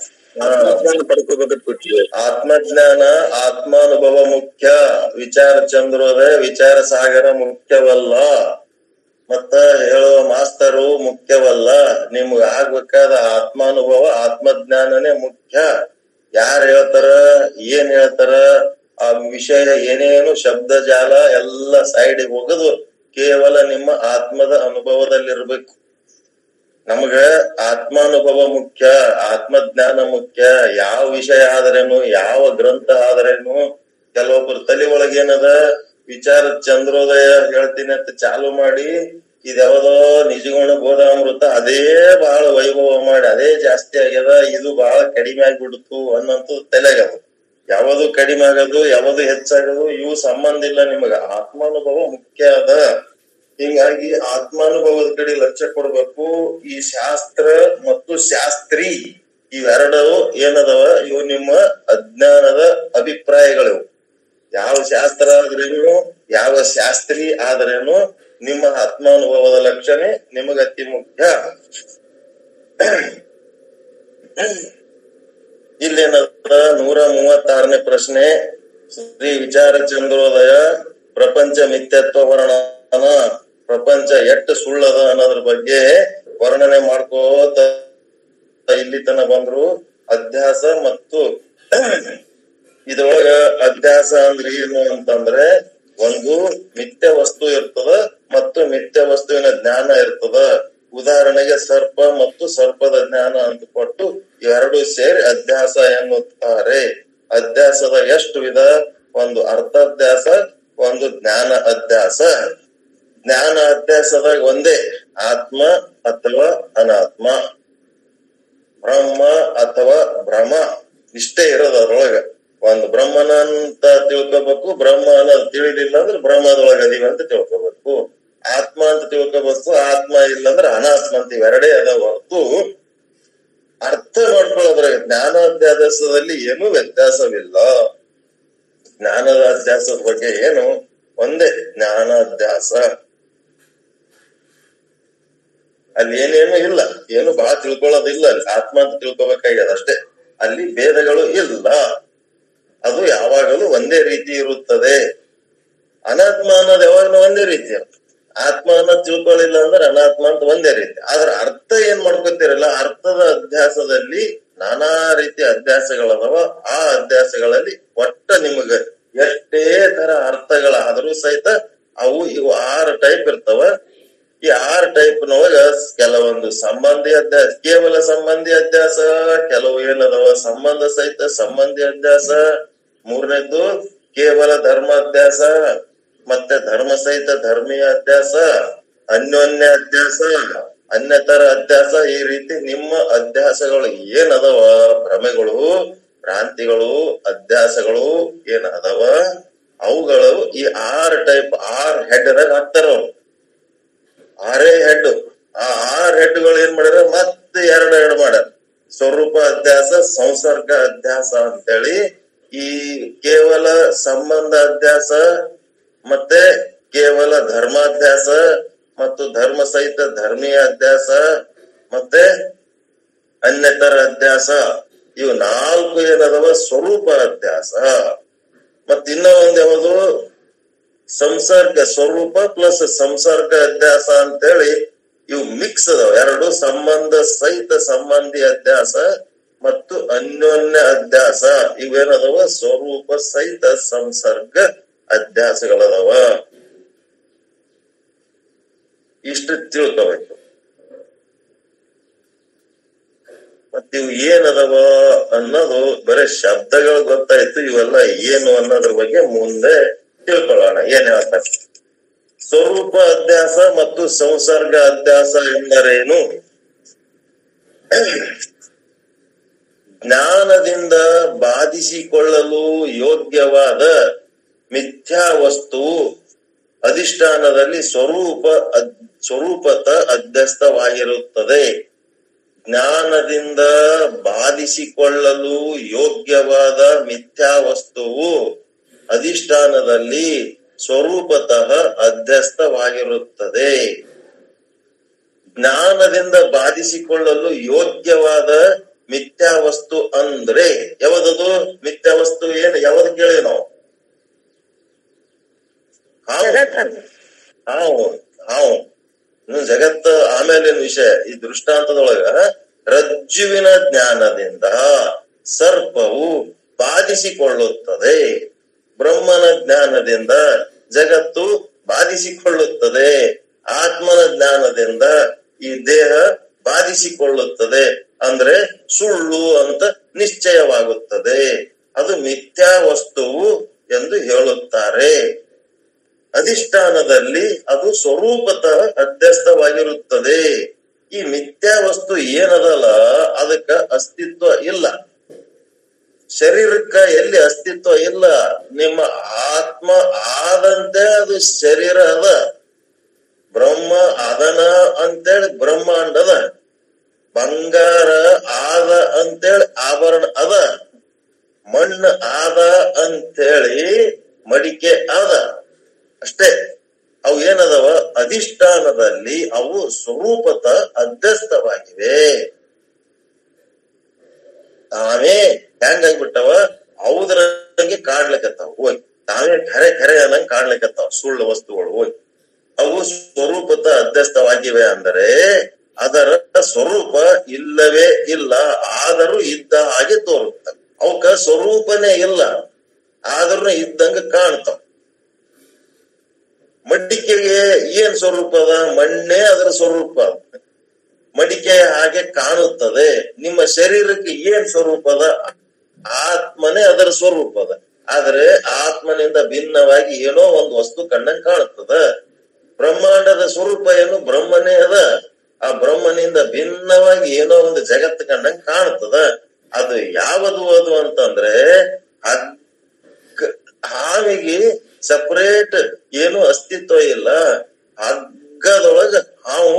ಆತ್ಮಜ್ಞಾನ ಆತ್ಮಾನುಭವ ಮುಖ್ಯ ವಿಚಾರ ಚಂದ್ರೋದಯ ವಿಚಾರ ಸಾಗರ ಮುಖ್ಯವಲ್ಲ ಮತ್ತ ಹೇಳುವ ಮಾಸ್ತರು ಮುಖ್ಯವಲ್ಲ ನಿಮ್ಗ ಆಗ್ಬೇಕಾದ ಆತ್ಮಾನುಭವ ಆತ್ಮಜ್ಞಾನನೇ ಮುಖ್ಯ ಯಾರು ಹೇಳ್ತಾರ ಏನ್ ಹೇಳ್ತಾರ ಆ ವಿಷಯ ಏನೇನು ಶಬ್ದ ಜಾಲ ಎಲ್ಲ ಸೈಡಿಗೆ ಹೋಗದು ಕೇವಲ ನಿಮ್ಮ ಆತ್ಮದ ಅನುಭವದಲ್ಲಿರ್ಬೇಕು ನಮಗ ಆತ್ಮಾನುಭವ ಮುಖ್ಯ ಆತ್ಮಜ್ಞಾನ ಮುಖ್ಯ ಯಾವ ವಿಷಯ ಆದ್ರೇನು ಯಾವ ಗ್ರಂಥ ಆದ್ರೇನು ಕೆಲವೊಬ್ರು ತಲೆ ಒಳಗೇನದ ವಿಚಾರ ಚಂದ್ರೋದಯ ಹೇಳ್ತೀನಿ ಅಂತ ಚಾಲು ಮಾಡಿ ಇದ್ಯಾವದೋ ನಿಜಗುಣ ಬೋಧಾಮೃತ ಅದೇ ಬಹಳ ವೈಭವ ಮಾಡಿ ಅದೇ ಜಾಸ್ತಿ ಆಗ್ಯದ ಇದು ಬಹಳ ಕಡಿಮೆ ಆಗ್ಬಿಡ್ತು ಅನ್ನೋಂತ ತಲೆಗದ ಯಾವುದು ಕಡಿಮೆ ಆಗೋದು ಯಾವುದು ಹೆಚ್ಚಾಗೋದು ಇವು ಸಂಬಂಧ ಇಲ್ಲ ನಿಮಗ ಆತ್ಮಾನುಭವ ಮುಖ್ಯ ಅದ ಹಿಂಗಾಗಿ ಆತ್ಮಾನುಭವದ ಕಡೆ ಲಕ್ಷ್ಯ ಕೊಡ್ಬೇಕು ಈ ಶಾಸ್ತ್ರ ಮತ್ತು ಶಾಸ್ತ್ರಿ ಇವೆರಡು ಏನದವ ಇವು ನಿಮ್ಮ ಅಜ್ಞಾನದ ಅಭಿಪ್ರಾಯಗಳು ಯಾವ ಶಾಸ್ತ್ರ ಆದ್ರೇನು ಯಾವ ಶಾಸ್ತ್ರಿ ಆದ್ರೇನು ನಿಮ್ಮ ಆತ್ಮಾನುಭವದ ಲಕ್ಷಣೆ ನಿಮಗ ಅತಿ ಮುಖ್ಯ ಇಲ್ಲೇನದ ನೂರ ಮೂವತ್ತಾರನೇ ಪ್ರಶ್ನೆ ಶ್ರೀ ವಿಚಾರ ಚಂದ್ರೋದಯ ಪ್ರಪಂಚ ಮಿಥ್ಯತ್ವ ವರ್ಣನ ಪ್ರಪಂಚ ಎಟ್ಟು ಸುಳ್ಳದ ಅನ್ನೋದ್ರ ಬಗ್ಗೆ ವರ್ಣನೆ ಮಾಡ್ಕೋತ ಇಲ್ಲಿ ತನ ಬಂದ್ರು ಅಧ್ಯಾಸ ಮತ್ತು ಇದ್ರೊಳಗ ಅಧ್ಯಾಸ ಅಂದ್ರೆ ಏನು ಅಂತಂದ್ರೆ ಒಂದು ಮಿಥ್ಯ ವಸ್ತು ಇರ್ತದ ಮತ್ತು ಮಿಥ್ಯ ವಸ್ತುವಿನ ಜ್ಞಾನ ಇರ್ತದ ಉದಾಹರಣೆಗೆ ಸರ್ಪ ಮತ್ತು ಸರ್ಪದ ಜ್ಞಾನ ಅಂತ ಕೊಟ್ಟು ಇವೆರಡು ಸೇರಿ ಅಧ್ಯಾಸ ಎನ್ನುತ್ತಾರೆ ಅಧ್ಯಾಸದ ಎಷ್ಟು ವಿಧ ಒಂದು ಅರ್ಥಾಧ್ಯಾಸ ಒಂದು ಜ್ಞಾನ ಅಧ್ಯಾಸ ಜ್ಞಾನ ಅಧ್ಯಾಸದಾಗ ಒಂದೇ ಆತ್ಮ ಅಥವಾ ಅನಾತ್ಮ ಬ್ರಹ್ಮ ಅಥವಾ ಭ್ರಮ ಇಷ್ಟೇ ಇರೋದು ಅದ್ರೊಳಗ ಒಂದು ಬ್ರಹ್ಮನ ಅಂತ ತಿಳ್ಕೊಬೇಕು ಬ್ರಹ್ಮ ಅನ್ನೋದು ತಿಳಿಲಿಲ್ಲ ಅಂದ್ರೆ ಬ್ರಹ್ಮದೊಳಗ ಅದೀವಿ ಅಂತ ತಿಳ್ಕೊಬೇಕು ಆತ್ಮ ಅಂತ ತಿಳ್ಕೊಬೇಕು ಆತ್ಮ ಇಲ್ಲ ಅಂದ್ರೆ ಅನಾತ್ಮ ಅಂತ ಇವೆರಡೇ ಅದಾವ ಹೊರತು ಅರ್ಥ ಮಾಡ್ಕೊಳ್ಳೋದ್ರಾಗ ಜ್ಞಾನಾಧ್ಯಾಸದಲ್ಲಿ ಏನೂ ವ್ಯತ್ಯಾಸವಿಲ್ಲ ಜ್ಞಾನದ ಅಧ್ಯಾಸದ ಬಗ್ಗೆ ಏನು ಒಂದೇ ಜ್ಞಾನಾಧ್ಯಾಸ ಅಲ್ಲಿ ಏನೇನು ಇಲ್ಲ ಏನು ಬಹಳ ತಿಳ್ಕೊಳ್ಳೋದಿಲ್ಲ ಅಲ್ಲಿ ಆತ್ಮ ಅಂತ ತಿಳ್ಕೊಬೇಕಾಗ್ಯದ ಅಷ್ಟೇ ಅಲ್ಲಿ ಭೇದಗಳು ಇಲ್ಲ ಅದು ಯಾವಾಗಲೂ ಒಂದೇ ರೀತಿ ಇರುತ್ತದೆ ಅನಾತ್ಮ ಅನ್ನೋದು ಯಾವಾಗಲೂ ಒಂದೇ ರೀತಿ ಆತ್ಮ ಅನ್ನೋದು ತಿಳ್ಕೊಳ್ಳಿಲ್ಲ ಅಂದ್ರೆ ಅನಾತ್ಮ ಅಂತ ಒಂದೇ ರೀತಿ ಆದ್ರೆ ಅರ್ಥ ಏನ್ ಮಾಡ್ಕೊತಿರಲ್ಲ ಅರ್ಥದ ಅಧ್ಯಾಸದಲ್ಲಿ ನಾನಾ ರೀತಿಯ ಅಧ್ಯಾಸಗಳದವ ಆ ಅಧ್ಯಾಸಗಳಲ್ಲಿ ಒಟ್ಟ ನಿಮಗ ಎಷ್ಟೇ ತರ ಅರ್ಥಗಳಾದ್ರೂ ಸಹಿತ ಅವು ಇವು ಆರು ಟೈಪ್ ಇರ್ತಾವ ಈ ಆರು ಟೈಪ್ ನೊಳಗ ಕೆಲವೊಂದು ಸಂಬಂಧಿ ಅಧ್ಯಾಸ ಕೇವಲ ಸಂಬಂಧಿ ಅಧ್ಯಾಸ ಕೆಲವು ಏನದವ ಸಂಬಂಧ ಸಹಿತ ಸಂಬಂಧಿ ಅಧ್ಯಾಸ ಮೂರನೇದ್ದು ಕೇವಲ ಧರ್ಮಾಧ್ಯಾಸ ಮತ್ತೆ ಧರ್ಮ ಸಹಿತ ಧರ್ಮೀಯ ಅಧ್ಯಾಸ ಅನ್ಯೋನ್ಯ ಅಧ್ಯಾಸ ಅನ್ಯತರ ಅಧ್ಯಾಸ ಈ ರೀತಿ ನಿಮ್ಮ ಅಧ್ಯಾಸಗಳು ಏನದವ ಭ್ರಮೆಗಳು ಭ್ರಾಂತಿಗಳು ಅಧ್ಯಾಸಗಳು ಏನ್ ಅದಾವ ಅವುಗಳು ಈ ಆರ್ ಟೈಪ್ ಆರ್ ಹೆಡ್ ಹಾಕ್ತಾರ ಅವ್ರು ಆರೇ ಹೆಡ್ ಆ ಆರ್ ಹೆಡ್ಗಳು ಏನ್ ಮಾಡ್ಯಾರ ಮತ್ತೆ ಎರಡು ಎರಡು ಮಾಡ್ಯಾರ ಸ್ವರೂಪ ಅಧ್ಯಾಸ ಸಂಸರ್ಗ ಅಧ್ಯಾಸ ಅಂತೇಳಿ ಈ ಕೇವಲ ಸಂಬಂಧ ಅಧ್ಯಾಸ ಮತ್ತೆ ಕೇವಲ ಧರ್ಮಾಧ್ಯಾಸ ಮತ್ತು ಧರ್ಮ ಸಹಿತ ಧರ್ಮೀಯ ಅಧ್ಯಾಸ ಮತ್ತೆ ಅನ್ಯತರ ಅಧ್ಯಾಸ ಇವು ನಾಲ್ಕು ಏನದವ ಸ್ವರೂಪ ಅಧ್ಯಾಸ ಮತ್ ಇನ್ನ ಒಂದ್ ಯಾವುದು ಸಂಸರ್ಗ ಸ್ವರೂಪ ಪ್ಲಸ್ ಸಂಸರ್ಗ ಅಧ್ಯಾಸ ಅಂತೇಳಿ ಇವು ಮಿಕ್ಸ್ ಅದಾವ ಎರಡು ಸಂಬಂಧ ಸಹಿತ ಸಂಬಂಧಿ ಅಧ್ಯಾಸ ಮತ್ತು ಅನ್ಯೋನ್ಯ ಅಧ್ಯಾಸ ಇವೇನದವ ಸ್ವರೂಪ ಸಹಿತ ಸಂಸರ್ಗ ಅಧ್ಯಾಸಗಳದಾವ ಇಷ್ಟು ತಿಳ್ಕೋಬೇಕು ಮತ್ ಇವು ಏನದವ ಅನ್ನೋದು ಬರೀ ಶಬ್ದಗಳು ಗೊತ್ತಾಯ್ತು ಇವೆಲ್ಲ ಏನು ಅನ್ನೋದ್ರ ಬಗ್ಗೆ ಮುಂದೆ ತಿಳ್ಕೊಳ್ಳೋಣ ಏನ್ ಹೇಳ್ತಾರೆ ಸ್ವರೂಪ ಅಧ್ಯಾಸ ಮತ್ತು ಸಂಸರ್ಗ ಅಧ್ಯಾಸ ಎಂದರೇನು ಜ್ಞಾನದಿಂದ ಬಾಧಿಸಿಕೊಳ್ಳಲು ಯೋಗ್ಯವಾದ ಮಿಥ್ಯಾ ವಸ್ತು ಅಧಿಷ್ಠಾನದಲ್ಲಿ ಸ್ವರೂಪ ಅದ್- ಸ್ವರೂಪತ ಅಧ್ಯಸ್ಥವಾಗಿರುತ್ತದೆ ಜ್ಞಾನದಿಂದ ಬಾಧಿಸಿಕೊಳ್ಳಲು ಯೋಗ್ಯವಾದ ಮಿಥ್ಯಾ ವಸ್ತುವು ಅಧಿಷ್ಠಾನದಲ್ಲಿ ಸ್ವರೂಪತಃ ಅಧ್ಯಸ್ಥವಾಗಿರುತ್ತದೆ ಜ್ಞಾನದಿಂದ ಬಾಧಿಸಿಕೊಳ್ಳಲು ಯೋಗ್ಯವಾದ ಮಿಥ್ಯಾ ವಸ್ತು ಅಂದ್ರೆ ಯಾವದದು ಮಿಥ್ಯಾ ವಸ್ತು ಏನು ಯಾವ್ದು ಕೇಳಿ ನಾವು ಹಾವು ಜಗತ್ತಲ್ಲ ಹಾವು ಹಾವು ಇನ್ನು ಜಗತ್ತ ಆಮೇಲಿನ ವಿಷಯ ಈ ದೃಷ್ಟಾಂತದೊಳಗ ರಜ್ಜುವಿನ ಜ್ಞಾನದಿಂದ ಸರ್ಪವು ಬಾಧಿಸಿಕೊಳ್ಳುತ್ತದೆ ಬ್ರಹ್ಮನ ಜ್ಞಾನದಿಂದ ಜಗತ್ತು ಬಾಧಿಸಿಕೊಳ್ಳುತ್ತದೆ ಆತ್ಮನ ಜ್ಞಾನದಿಂದ ಈ ದೇಹ ಬಾಧಿಸಿಕೊಳ್ಳುತ್ತದೆ ಅಂದ್ರೆ ಸುಳ್ಳು ಅಂತ ನಿಶ್ಚಯವಾಗುತ್ತದೆ ಅದು ಮಿಥ್ಯಾ ವಸ್ತುವು ಎಂದು ಹೇಳುತ್ತಾರೆ ಅಧಿಷ್ಠಾನದಲ್ಲಿ ಅದು ಸ್ವರೂಪತಃ ಅಧ್ಯಸ್ಥವಾಗಿರುತ್ತದೆ ಈ ಮಿಥ್ಯಾ ವಸ್ತು ಏನದಲ್ಲ ಅದಕ್ಕ ಅಸ್ತಿತ್ವ ಇಲ್ಲ ಶರೀರಕ್ಕ ಎಲ್ಲಿ ಅಸ್ತಿತ್ವ ಇಲ್ಲ ನಿಮ್ಮ ಆತ್ಮ ಆದಂತೆ ಅದು ಶರೀರ ಅದ ಬ್ರಹ್ಮ ಅದನ ಅಂತೇಳಿ ಬ್ರಹ್ಮಾಂಡ ಅದ ಬಂಗಾರ ಆದ ಅಂತೇಳಿ ಆಭರಣ ಅದ ಮಣ್ಣು ಆದ ಅಂತೇಳಿ ಮಡಿಕೆ ಆದ ಅಷ್ಟೇ ಅವು ಏನದವ ಅಧಿಷ್ಠಾನದಲ್ಲಿ ಅವು ಸ್ವರೂಪತ ಅಧ್ಯಸ್ಥವಾಗಿವೆ ತಾವೇ ಹೆಂಗಾಗ್ಬಿಟ್ಟವ ಹೌದ್ರಂಗೆ ಕಾಣ್ಲಿಕತ್ತಾವ ಹೋಗಿ ತಾವೇ ಖರೆ ಖರೆ ಅನ್ನಂಗ್ ಕಾಣ್ಲಿಕತ್ತಾವ ಸುಳ್ಳು ವಸ್ತುಗಳು ಹೋಗಿ ಅವು ಸ್ವರೂಪತ ಅಧ್ಯಸ್ಥವಾಗಿವೆ ಅಂದರೆ ಅದರ ಸ್ವರೂಪ ಇಲ್ಲವೇ ಇಲ್ಲ ಆದರೂ ಇದ್ದ ಹಾಗೆ ತೋರುತ್ತವೆ ಅವಕ್ಕ ಸ್ವರೂಪನೇ ಇಲ್ಲ ಆದ್ರೂ ಇದ್ದಂಗ ಕಾಣ್ತಾವ ಮಡಿಕೆಗೆ ಏನ್ ಸ್ವರೂಪ ಅದ ಮಣ್ಣೇ ಅದರ ಸ್ವರೂಪ ಮಡಿಕೆ ಹಾಗೆ ಕಾಣುತ್ತದೆ ನಿಮ್ಮ ಶರೀರಕ್ಕೆ ಏನ್ ಸ್ವರೂಪ ಅದ ಆತ್ಮನೇ ಅದರ ಸ್ವರೂಪ ಅದ ಆದ್ರೆ ಆತ್ಮನಿಂದ ಭಿನ್ನವಾಗಿ ಏನೋ ಒಂದು ವಸ್ತು ಕಣ್ಣಂಗ್ ಕಾಣುತ್ತದ ಬ್ರಹ್ಮಾಂಡದ ಸ್ವರೂಪ ಏನು ಬ್ರಹ್ಮನೇ ಅದ ಆ ಬ್ರಹ್ಮನಿಂದ ಭಿನ್ನವಾಗಿ ಏನೋ ಒಂದು ಜಗತ್ತು ಕಂಡಂಗ್ ಕಾಣುತ್ತದ ಅದು ಯಾವುದು ಅದು ಅಂತಂದ್ರೆ ಹಗ್ಗ ಹಾವಿಗೆ ಸಪರೇಟ್ ಏನು ಅಸ್ತಿತ್ವ ಇಲ್ಲ ಹಗ್ಗದೊಳಗ ಹಾವು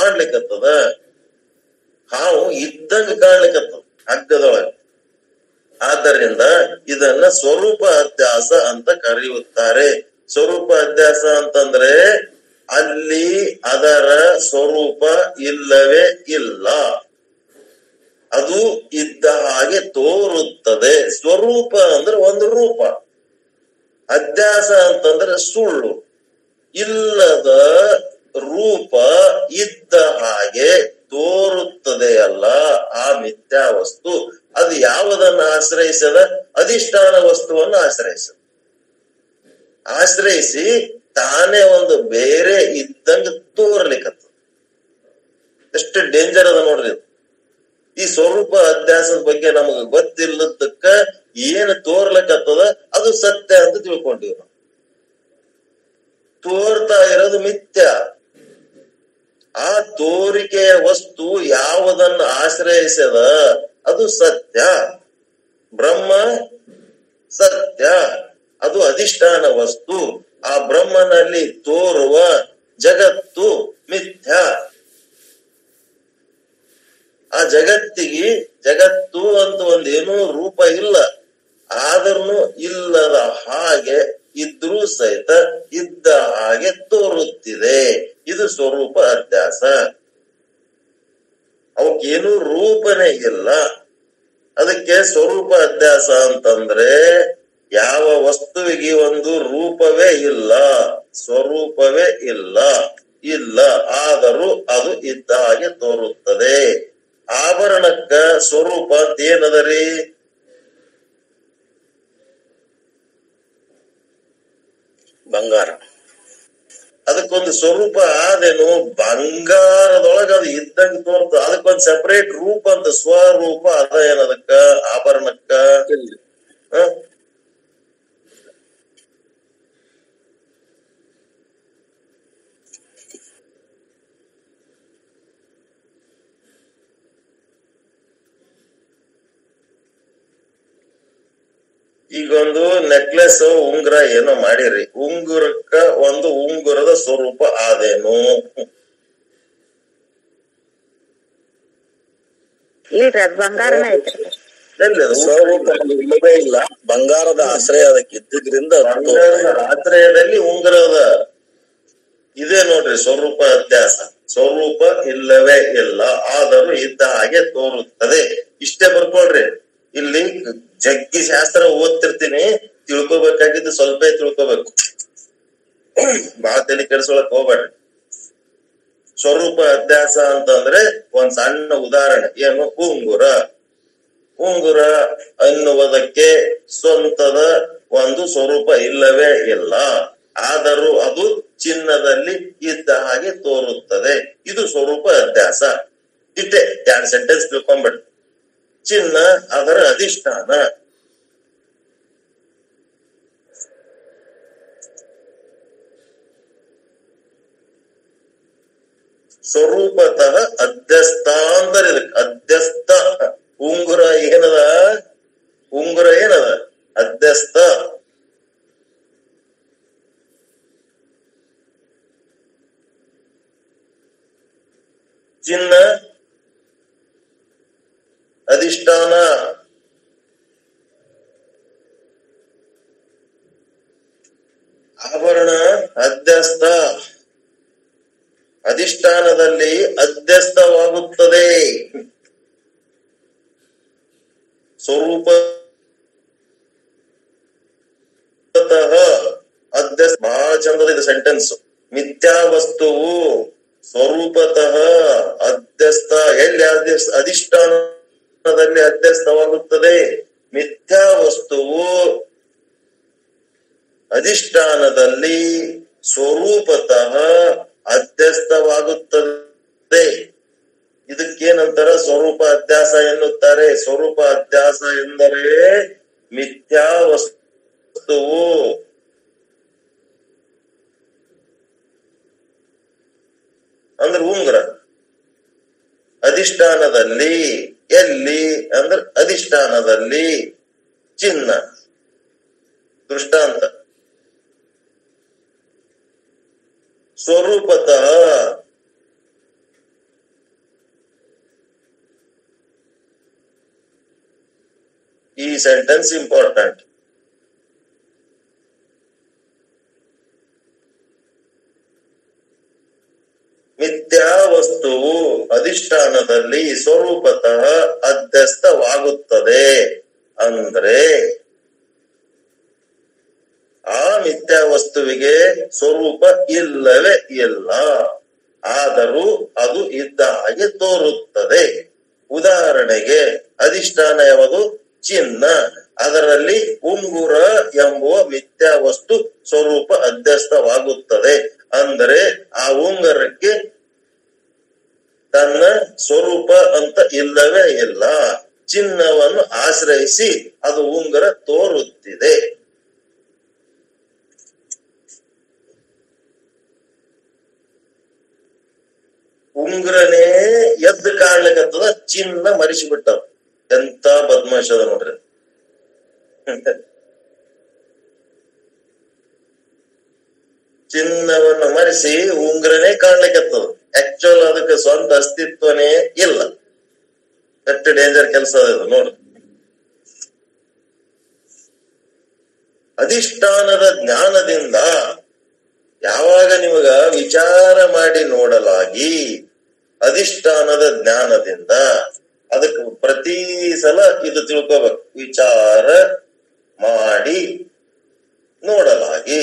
ಕಾಣ್ಲಿಕ್ಕತ್ತದ ಹಾವು ಇದ್ದಂಗ ಕಾಣ್ಲಿಕ್ಕತ್ತದ ಹಗ್ಗದೊಳಗ ಆದ್ದರಿಂದ ಇದನ್ನ ಸ್ವರೂಪ ಅಧ್ಯಾಸ ಅಂತ ಕರೆಯುತ್ತಾರೆ ಸ್ವರೂಪ ಅಧ್ಯಾಸ ಅಂತಂದ್ರೆ ಅಲ್ಲಿ ಅದರ ಸ್ವರೂಪ ಇಲ್ಲವೇ ಇಲ್ಲ ಅದು ಇದ್ದ ಹಾಗೆ ತೋರುತ್ತದೆ ಸ್ವರೂಪ ಅಂದ್ರೆ ಒಂದು ರೂಪ ಅಧ್ಯಾಸ ಅಂತಂದ್ರೆ ಸುಳ್ಳು ಇಲ್ಲದ ರೂಪ ಇದ್ದ ಹಾಗೆ ತೋರುತ್ತದೆಯಲ್ಲ ಆ ಮಿಥ್ಯಾ ವಸ್ತು ಅದು ಯಾವುದನ್ನ ಆಶ್ರಯಿಸದ ಅಧಿಷ್ಠಾನ ವಸ್ತುವನ್ನು ಆಶ್ರಯಿಸದ ಆಶ್ರಯಿಸಿ ತಾನೇ ಒಂದು ಬೇರೆ ಇದ್ದಂಗ ತೋರ್ಲಿಕ್ಕತ್ತ ಎಷ್ಟು ಡೇಂಜರ್ ಅದ ನೋಡ್ರಿ ಇದು. ಈ ಸ್ವರೂಪ ಅಧ್ಯಾಸದ ಬಗ್ಗೆ ನಮಗ ಗೊತ್ತಿಲ್ಲದಕ್ಕ ಏನ್ ತೋರ್ಲಕತ್ತದ ಅದು ಸತ್ಯ ಅಂತ ತಿಳ್ಕೊಂಡಿವ್ ನಾವು ತೋರ್ತಾ ಇರೋದು ಮಿಥ್ಯ ಆ ತೋರಿಕೆಯ ವಸ್ತು ಯಾವುದನ್ನ ಆಶ್ರಯಿಸದ ಅದು ಸತ್ಯ ಬ್ರಹ್ಮ ಸತ್ಯ ಅದು ಅಧಿಷ್ಠಾನ ವಸ್ತು ಆ ಬ್ರಹ್ಮನಲ್ಲಿ ತೋರುವ ಜಗತ್ತು ಮಿಥ್ಯ ಆ ಜಗತ್ತಿಗೆ ಜಗತ್ತು ಅಂತ ಒಂದೇನೂ ರೂಪ ಇಲ್ಲ ಆದ್ರೂ ಇಲ್ಲದ ಹಾಗೆ ಇದ್ರೂ ಸಹಿತ ಇದ್ದ ಹಾಗೆ ತೋರುತ್ತಿದೆ ಇದು ಸ್ವರೂಪ ಅಧ್ಯಾಸ ಅವಕ್ಕೇನು ರೂಪನೇ ಇಲ್ಲ ಅದಕ್ಕೆ ಸ್ವರೂಪ ಅಧ್ಯಾಸ ಅಂತಂದ್ರೆ ಯಾವ ವಸ್ತುವಿಗೆ ಒಂದು ರೂಪವೇ ಇಲ್ಲ ಸ್ವರೂಪವೇ ಇಲ್ಲ ಇಲ್ಲ ಆದರೂ ಅದು ಇದ್ದ ಹಾಗೆ ತೋರುತ್ತದೆ ಆಭರಣಕ್ಕ ಸ್ವರೂಪ ಅಂತ ಏನದರಿ ಬಂಗಾರ ಅದಕ್ಕೊಂದು ಸ್ವರೂಪ ಆದೇನು ಬಂಗಾರದೊಳಗ ಅದು ಇದ್ದಂಗ ತೋರ್ತ ಅದಕ್ಕೊಂದ್ ಸೆಪರೇಟ್ ರೂಪ ಅಂತ ಸ್ವರೂಪ ಅದ ಏನದಕ್ಕ ಆಭರಣಕ್ಕ ಹ? ಈಗೊಂದು ನೆಕ್ಲೆಸ್ ಉಂಗುರ ಏನೋ ಮಾಡಿರಿ ಉಂಗುರಕ್ಕ ಒಂದು ಉಂಗುರದ ಸ್ವರೂಪ ಆದೇನು ಇಲ್ರಿ ಅದ್ ಬಂಗಾರನ ಐತ್ರಿ ಎಲ್ಲಿ ಅದು? ಸ್ವರೂಪ ಅದು ಇಲ್ಲವೇ ಇಲ್ಲ ಬಂಗಾರದ ಆಶ್ರಯ ಅದಕ್ಕೆ ಇದ್ದಿದ್ರಿಂದ ಅದು ಬಂಗಾರದ ಆಶ್ರಯದಲ್ಲಿ ಉಂಗುರದ ಇದೇ ನೋಡ್ರಿ ಸ್ವರೂಪ ಅಧ್ಯಾಸ ಸ್ವರೂಪ ಇಲ್ಲವೇ ಇಲ್ಲ ಆದರೂ ಇದ್ದ ಹಾಗೆ ತೋರುತ್ತದೆ ಇಷ್ಟೇ ಬರ್ಕೊಳ್ರಿ ಇಲ್ಲಿ ಜಗ್ಗಿ ಶಾಸ್ತ್ರ ಓದ್ತಿರ್ತೀನಿ ತಿಳ್ಕೊಬೇಕಾಗಿದ್ದು ಸ್ವಲ್ಪ ತಿಳ್ಕೊಬೇಕು ಬಾಳ ತಲೆ ಕೆಡಿಸ್ಕೊಳಕ್ ಹೋಗ್ಬೇಡ್ರಿ ಸ್ವರೂಪ ಅಧ್ಯಾಸ ಅಂತಂದ್ರೆ ಒಂದ್ ಸಣ್ಣ ಉದಾಹರಣೆ ಏನು ಉಂಗುರ ಉಂಗುರ ಅನ್ನುವುದಕ್ಕೆ ಸ್ವಂತದ ಒಂದು ಸ್ವರೂಪ ಇಲ್ಲವೇ ಇಲ್ಲ ಆದರೂ ಅದು ಚಿನ್ನದಲ್ಲಿ ಇದ್ದ ಹಾಗೆ ತೋರುತ್ತದೆ ಇದು ಸ್ವರೂಪ ಅಧ್ಯಾಸ ಇಷ್ಟೇ ಎರಡ್ ಸೆಂಟೆನ್ಸ್ ತಿಳ್ಕೊಂಡ್ಬಿಡ್ರಿ ಚಿನ್ನ ಅದರ ಅಧಿಷ್ಠಾನ ಸ್ವರೂಪತಃ ಅಧ್ಯಸ್ಥ ಅಂದ್ರೆ ಇದಕ್ಕೆ ಅಧ್ಯಸ್ಥ ಉಂಗುರ ಏನದ ಉಂಗುರ ಏನದ ಅಧ್ಯಸ್ಥ ಚಿನ್ನ ಅಧಿಷ್ಠಾನ ಆಭರಣ ಅಧ್ಯಸ್ಥ ಅಧಿಷ್ಠಾನದಲ್ಲಿ ಅಧ್ಯಸ್ಥವಾಗುತ್ತದೆ ಸ್ವರೂಪ ಅಧ್ಯಸ್ಥ ಬಹಳ ಚಂದದ ಇದು ಸೆಂಟೆನ್ಸ್ ಮಿಥ್ಯಾ ವಸ್ತುವು ಸ್ವರೂಪತಃ ಅಧ್ಯಸ್ಥ ಎಲ್ಲಿ ಅಧ್ಯಸ್ಥ ಅಧಿಷ್ಠಾನದಲ್ಲಿ ಅಧ್ಯಸ್ಥವಾಗುತ್ತದೆ ಮಿಥ್ಯಾ ವಸ್ತುವು ಅಧಿಷ್ಠಾನದಲ್ಲಿ ಸ್ವರೂಪತಃ ಅಧ್ಯಸ್ಥವಾಗುತ್ತದೆ ಇದಕ್ಕೇನಂತಾರ ಸ್ವರೂಪ ಅಧ್ಯಾಸ ಎನ್ನುತ್ತಾರೆ ಸ್ವರೂಪ ಅಧ್ಯಾಸ ಎಂದರೆ ಮಿಥ್ಯಾ ವಸ್ತುವು ಅಂದ್ರೆ ಉಂಗುರ ಅಧಿಷ್ಠಾನದಲ್ಲಿ ಎಲ್ಲಿ ಅಂದ್ರೆ ಅಧಿಷ್ಠಾನದಲ್ಲಿ ಚಿನ್ನ ದೃಷ್ಟಾಂತ ಸ್ವರೂಪತಃ ಈ ಸೆಂಟೆನ್ಸ್ ಇಂಪಾರ್ಟೆಂಟ್ ಮಿಥ್ಯಾ ವಸ್ತುವು ಅಧಿಷ್ಠಾನದಲ್ಲಿ ಸ್ವರೂಪತಃ ಅಧ್ಯಸ್ಥವಾಗುತ್ತದೆ ಅಂದ್ರೆ ಆ ಮಿಥ್ಯಾ ವಸ್ತುವಿಗೆ ಸ್ವರೂಪ ಇಲ್ಲವೇ ಇಲ್ಲ ಆದರೂ ಅದು ಇದ್ದ ಹಾಗೆ ತೋರುತ್ತದೆ ಉದಾಹರಣೆಗೆ ಅಧಿಷ್ಠಾನ ಯಾವುದು ಚಿನ್ನ ಅದರಲ್ಲಿ ಉಂಗುರ ಎಂಬುವ ಮಿಥ್ಯಾ ವಸ್ತು ಸ್ವರೂಪ ಅಧ್ಯಸ್ಥವಾಗುತ್ತದೆ ಅಂದರೆ ಆ ಉಂಗುರಕ್ಕೆ ತನ್ನ ಸ್ವರೂಪ ಅಂತ ಇಲ್ಲವೇ ಇಲ್ಲ ಚಿನ್ನವನ್ನು ಆಶ್ರಯಿಸಿ ಅದು ಉಂಗುರ ತೋರುತ್ತಿದೆ ಉಂಗ್ರನೇ ಎದ್ದು ಕಾಣ್ಲಿಕ್ಕತ್ತದ ಚಿನ್ನ ಮರಿಸಿಬಿಟ್ಟವ ಎಂತ ಬದ್ಮಾಶ ಅದ ನೋಡ್ರಿ ಚಿನ್ನವನ್ನು ಮರೆಸಿ ಉಂಗ್ರನೇ ಕಾಣ್ಲಿಕ್ಕತ್ತದ ಆಕ್ಚುಲ್ ಅದಕ್ಕೆ ಸ್ವಂತ ಅಸ್ತಿತ್ವನೇ ಇಲ್ಲ ಎಷ್ಟು ಡೇಂಜರ್ ಕೆಲಸ ಅದು ನೋಡ್ರಿ ಅಧಿಷ್ಠಾನದ ಜ್ಞಾನದಿಂದ ಯಾವಾಗ ನಿಮಗ ವಿಚಾರ ಮಾಡಿ ನೋಡಲಾಗಿ ಅಧಿಷ್ಠಾನದ ಜ್ಞಾನದಿಂದ ಅದಕ್ಕೆ ಪ್ರತಿ ಸಲ ಇದು ತಿಳ್ಕೋಬೇಕು ವಿಚಾರ ಮಾಡಿ ನೋಡಲಾಗಿ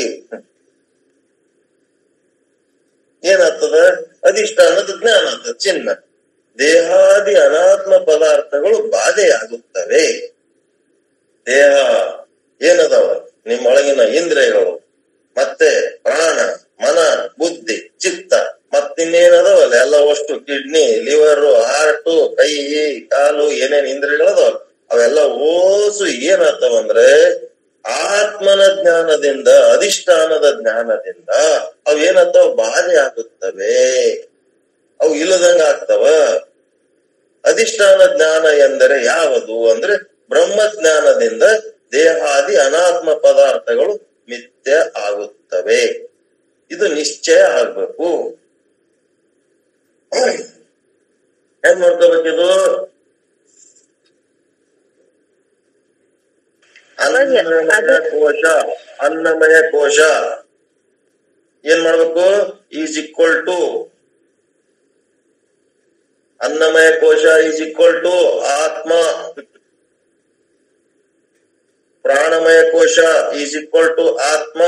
ಏನಾಗ್ತದ ಅಧಿಷ್ಠಾನದ ಜ್ಞಾನ ಆಗ್ತದ ಚಿನ್ನ ದೇಹಾದಿ ಅನಾತ್ಮ ಪದಾರ್ಥಗಳು ಬಾಧೆಯಾಗುತ್ತವೆ ದೇಹ ಏನದವ ನಿಮ್ಮೊಳಗಿನ ಇಂದ್ರಿಯಗಳು ಮತ್ತೆ ಪ್ರಾಣ ಮನ ಬುದ್ಧಿ ಚಿತ್ತ ಮತ್ತಿನ್ನೇನದವಲ್ಲ ಎಲ್ಲ ಅಷ್ಟು ಕಿಡ್ನಿ ಲಿವರ್ ಹಾರ್ಟ್ ಕೈ ಕಾಲು ಏನೇನ್ ಇಂದ್ರಿಯಗಳದವಲ್ಲ ಅವೆಲ್ಲ ಓಸು ಏನಾಗ್ತವಂದ್ರೆ ಆತ್ಮನ ಜ್ಞಾನದಿಂದ ಅಧಿಷ್ಠಾನದ ಜ್ಞಾನದಿಂದ ಅವೇನತ್ತವ ಬಾಧೆ ಆಗುತ್ತವೆ ಅವು ಇಲ್ಲದಂಗ ಆಗ್ತವ ಅಧಿಷ್ಠಾನ ಜ್ಞಾನ ಎಂದರೆ ಯಾವುದು ಅಂದ್ರೆ ಬ್ರಹ್ಮ ಜ್ಞಾನದಿಂದ ದೇಹಾದಿ ಅನಾತ್ಮ ಪದಾರ್ಥಗಳು ಮಿಥ್ಯ ಆಗುತ್ತವೆ ಇದು ನಿಶ್ಚಯ ಆಗ್ಬೇಕು ಹೆಂಗ್ ಮಾಡ್ಕೋಬೇಕಿದು ಅನ್ನಮಯ ಕೋಶ ಅನ್ನಮಯ ಕೋಶ ಏನ್ ಮಾಡ್ಬೇಕು ಈಸ್ ಈಕ್ವಲ್ ಟು ಅನ್ನಮಯ ಕೋಶ ಈಸ್ ಈಕ್ವಲ್ ಟು ಆತ್ಮ ಪ್ರಾಣಮಯ ಕೋಶ ಈಸ್ ಈಕ್ವಲ್ ಟು ಆತ್ಮ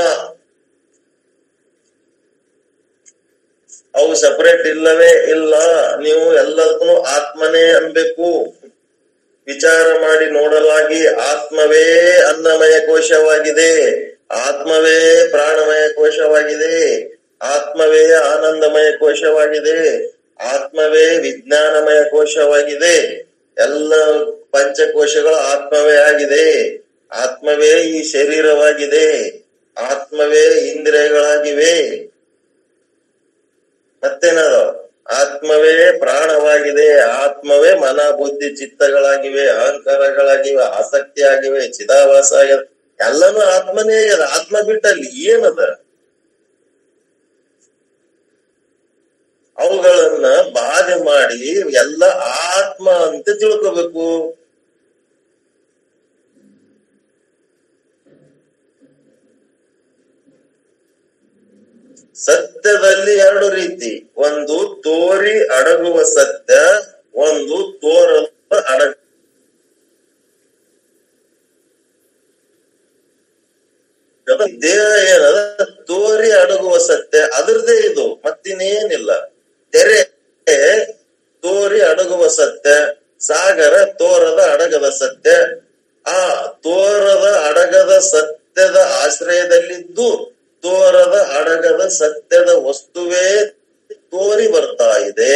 ಅವು ಸಪರೇಟ್ ಇಲ್ಲವೇ ಇಲ್ಲ ನೀವು ಎಲ್ಲದಕ್ಕೂ ಆತ್ಮನೇ ಅನ್ಬೇಕು ವಿಚಾರ ಮಾಡಿ ನೋಡಲಾಗಿ ಆತ್ಮವೇ ಅನ್ನಮಯ ಕೋಶವಾಗಿದೆ ಆತ್ಮವೇ ಪ್ರಾಣಮಯ ಕೋಶವಾಗಿದೆ ಆತ್ಮವೇ ಆನಂದಮಯ ಕೋಶವಾಗಿದೆ ಆತ್ಮವೇ ವಿಜ್ಞಾನಮಯ ಕೋಶವಾಗಿದೆ ಎಲ್ಲ ಪಂಚಕೋಶಗಳು ಆತ್ಮವೇ ಆಗಿದೆ ಆತ್ಮವೇ ಈ ಶರೀರವಾಗಿದೆ ಆತ್ಮವೇ ಇಂದ್ರಿಯಗಳಾಗಿವೆ ಮತ್ತೇನದ ಆತ್ಮವೇ ಪ್ರಾಣವಾಗಿದೆ ಆತ್ಮವೇ ಮನ ಬುದ್ಧಿ ಚಿತ್ತಗಳಾಗಿವೆ ಅಹಂಕಾರಗಳಾಗಿವೆ ಆಸಕ್ತಿ ಆಗಿವೆ ಚಿದಾವಾಸ ಆಗ್ಯದ ಎಲ್ಲನೂ ಆತ್ಮನೇ ಆಗ್ಯದ ಆತ್ಮ ಬಿಟ್ಟಲ್ಲಿ ಏನದ ಅವುಗಳನ್ನ ಬಾಧೆ ಮಾಡಿ ಎಲ್ಲ ಆತ್ಮ ಅಂತ ತಿಳ್ಕೋಬೇಕು ಸತ್ಯದಲ್ಲಿ ಎರಡು ರೀತಿ ಒಂದು ತೋರಿ ಅಡಗುವ ಸತ್ಯ ಒಂದು ತೋರದ ಅಡಗ ದೇಹ ಏನದ ತೋರಿ ಅಡಗುವ ಸತ್ಯ ಅದ್ರದೇ ಇದು ಮತ್ತಿನ್ನೇನಿಲ್ಲ ತೆರೆ ತೋರಿ ಅಡಗುವ ಸತ್ಯ ಸಾಗರ ತೋರದ ಅಡಗದ ಸತ್ಯ ಆ ತೋರದ ಅಡಗದ ಸತ್ಯದ ಆಶ್ರಯದಲ್ಲಿದ್ದು ತೋರದ ಅಡಗದ ಸತ್ಯದ ವಸ್ತುವೇ ತೋರಿ ಬರ್ತಾ ಇದೆ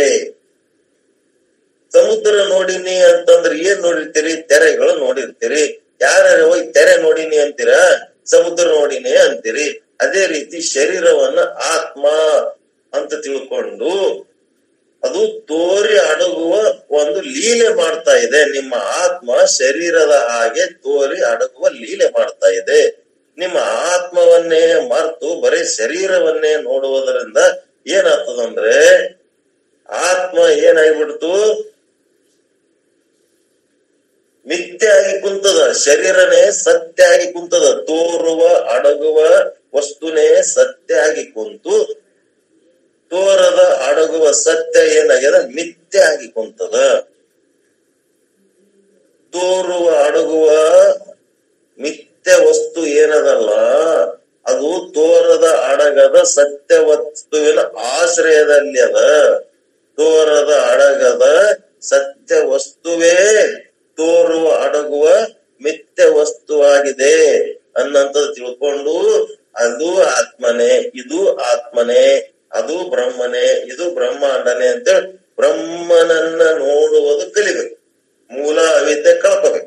ಸಮುದ್ರ ನೋಡಿನಿ ಅಂತಂದ್ರೆ ಏನ್ ನೋಡಿರ್ತೀರಿ ತೆರೆಗಳು ನೋಡಿರ್ತೀರಿ ಯಾರ್ಯಾರು ಹೋಗಿ ತೆರೆ ನೋಡಿನಿ ಅಂತೀರ ಸಮುದ್ರ ನೋಡಿನಿ ಅಂತೀರಿ ಅದೇ ರೀತಿ ಶರೀರವನ್ನ ಆತ್ಮ ಅಂತ ತಿಳ್ಕೊಂಡು ಅದು ತೋರಿ ಅಡಗುವ ಒಂದು ಲೀಲೆ ಮಾಡ್ತಾ ಇದೆ ನಿಮ್ಮ ಆತ್ಮ ಶರೀರದ ಹಾಗೆ ತೋರಿ ಅಡಗುವ ಲೀಲೆ ಮಾಡ್ತಾ ಇದೆ ನಿಮ್ಮ ಆತ್ಮವನ್ನೇ ಮರೆತು ಬರೀ ಶರೀರವನ್ನೇ ನೋಡುವುದರಿಂದ ಏನಾಗ್ತದಂದ್ರೆ ಆತ್ಮ ಏನಾಗ್ಬಿಡ್ತು ಮಿಥ್ಯ ಆಗಿ ಕುಂತದ ಶರೀರನೇ ಸತ್ಯ ಆಗಿ ಕುಂತದ ತೋರುವ ಅಡಗುವ ವಸ್ತುನೇ ಸತ್ಯ ಆಗಿ ಕುಂತು ತೋರದ ಅಡಗುವ ಸತ್ಯ ಏನಾಗ್ಯದ ಮಿಥ್ಯ ಆಗಿ ಕುಂತದ ತೋರುವ ಅಡಗುವ ಮಿಥ್ಯ ವಸ್ತು ಏನದಲ್ಲ ಅದು ತೋರದ ಅಡಗದ ಸತ್ಯ ವಸ್ತುವಿನ ಆಶ್ರಯದಲ್ಲಿ ಅದ ತೋರದ ಅಡಗದ ಸತ್ಯ ವಸ್ತುವೇ ತೋರುವ ಅಡಗುವ ಮಿಥ್ಯ ವಸ್ತುವಾಗಿದೆ ಅನ್ನಂತದ್ ತಿಳ್ಕೊಂಡು ಅದು ಆತ್ಮನೇ ಇದು ಆತ್ಮನೇ ಅದು ಬ್ರಹ್ಮನೇ ಇದು ಬ್ರಹ್ಮಾಂಡನೇ ಅಂತೇಳಿ ಬ್ರಹ್ಮನನ್ನ ನೋಡುವುದು ಕಲಿಬೇಕು ಮೂಲ ಅವಿದ್ಯೆ ಕಳ್ಕೋಬೇಕು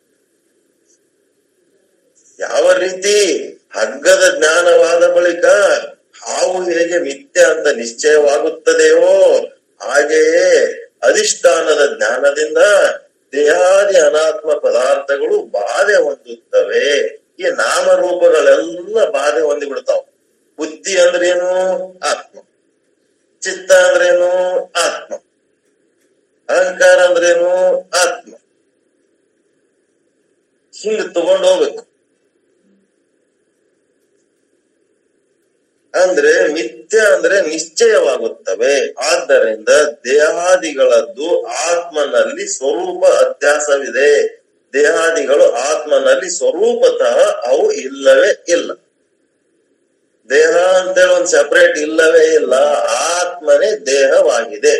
ಯಾವ ರೀತಿ ಹಗ್ಗದ ಜ್ಞಾನವಾದ ಬಳಿಕ ಹಾವು ಹೇಗೆ ಮಿಥ್ಯ ಅಂತ ನಿಶ್ಚಯವಾಗುತ್ತದೆಯೋ ಹಾಗೆಯೇ ಅಧಿಷ್ಠಾನದ ಜ್ಞಾನದಿಂದ ದೇಹಾದಿ ಅನಾತ್ಮ ಪದಾರ್ಥಗಳು ಬಾಧೆ ಹೊಂದುತ್ತವೆ ಈ ನಾಮರೂಪಗಳೆಲ್ಲ ಬಾಧೆ ಹೊಂದಿ ಬಿಡ್ತಾವ ಬುದ್ಧಿ ಅಂದ್ರೇನು ಆತ್ಮ ಚಿತ್ತ ಅಂದ್ರೇನು ಆತ್ಮ ಅಹಂಕಾರ ಅಂದ್ರೇನು ಆತ್ಮ ಹಿಂಗ ತಗೊಂಡು ಹೋಗ್ಬೇಕು ಅಂದ್ರೆ ಮಿಥ್ಯ ಅಂದ್ರೆ ನಿಶ್ಚಯವಾಗುತ್ತವೆ ಆದ್ದರಿಂದ ದೇಹಾದಿಗಳದ್ದು ಆತ್ಮನಲ್ಲಿ ಸ್ವರೂಪ ಅಧ್ಯಾಸವಿದೆ ದೇಹಾದಿಗಳು ಆತ್ಮನಲ್ಲಿ ಸ್ವರೂಪತಃ ಅವು ಇಲ್ಲವೇ ಇಲ್ಲ ದೇಹ ಅಂತೇಳಿ ಒಂದ್ ಸೆಪರೇಟ್ ಇಲ್ಲವೇ ಇಲ್ಲ ಆತ್ಮನೇ ದೇಹವಾಗಿದೆ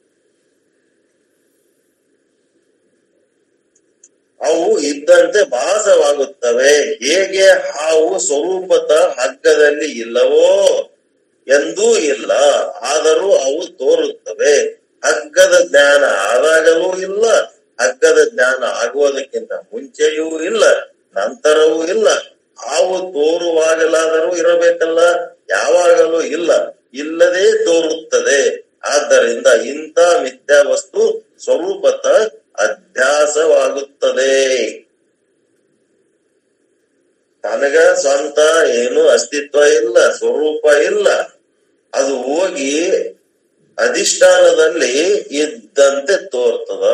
ಅವು ಇದ್ದಂತೆ ಭಾಸವಾಗುತ್ತವೆ ಹೇಗೆ ಹಾವು ಸ್ವರೂಪತ ಹಗ್ಗದಲ್ಲಿ ಇಲ್ಲವೋ ಎಂದೂ ಇಲ್ಲ ಆದರೂ ಅವು ತೋರುತ್ತವೆ ಹಗ್ಗದ ಜ್ಞಾನ ಆದಾಗಲೂ ಇಲ್ಲ ಹಗ್ಗದ ಜ್ಞಾನ ಆಗುವುದಕ್ಕಿಂತ ಮುಂಚೆಯೂ ಇಲ್ಲ ನಂತರವೂ ಇಲ್ಲ ಹಾವು ತೋರುವಾಗಲಾದರೂ ಇರಬೇಕಲ್ಲ ಯಾವಾಗಲೂ ಇಲ್ಲ ಇಲ್ಲದೆ ತೋರುತ್ತದೆ ಆದ್ದರಿಂದ ಇಂಥ ಮಿಥ್ಯಾ ವಸ್ತು ಸ್ವರೂಪತ ಅಧ್ಯಾಸವಾಗುತ್ತದೆ ತನಗ ಸ್ವಂತ ಏನು ಅಸ್ತಿತ್ವ ಇಲ್ಲ ಸ್ವರೂಪ ಇಲ್ಲ ಅದು ಹೋಗಿ ಅಧಿಷ್ಠಾನದಲ್ಲಿ ಇದ್ದಂತೆ ತೋರ್ತದ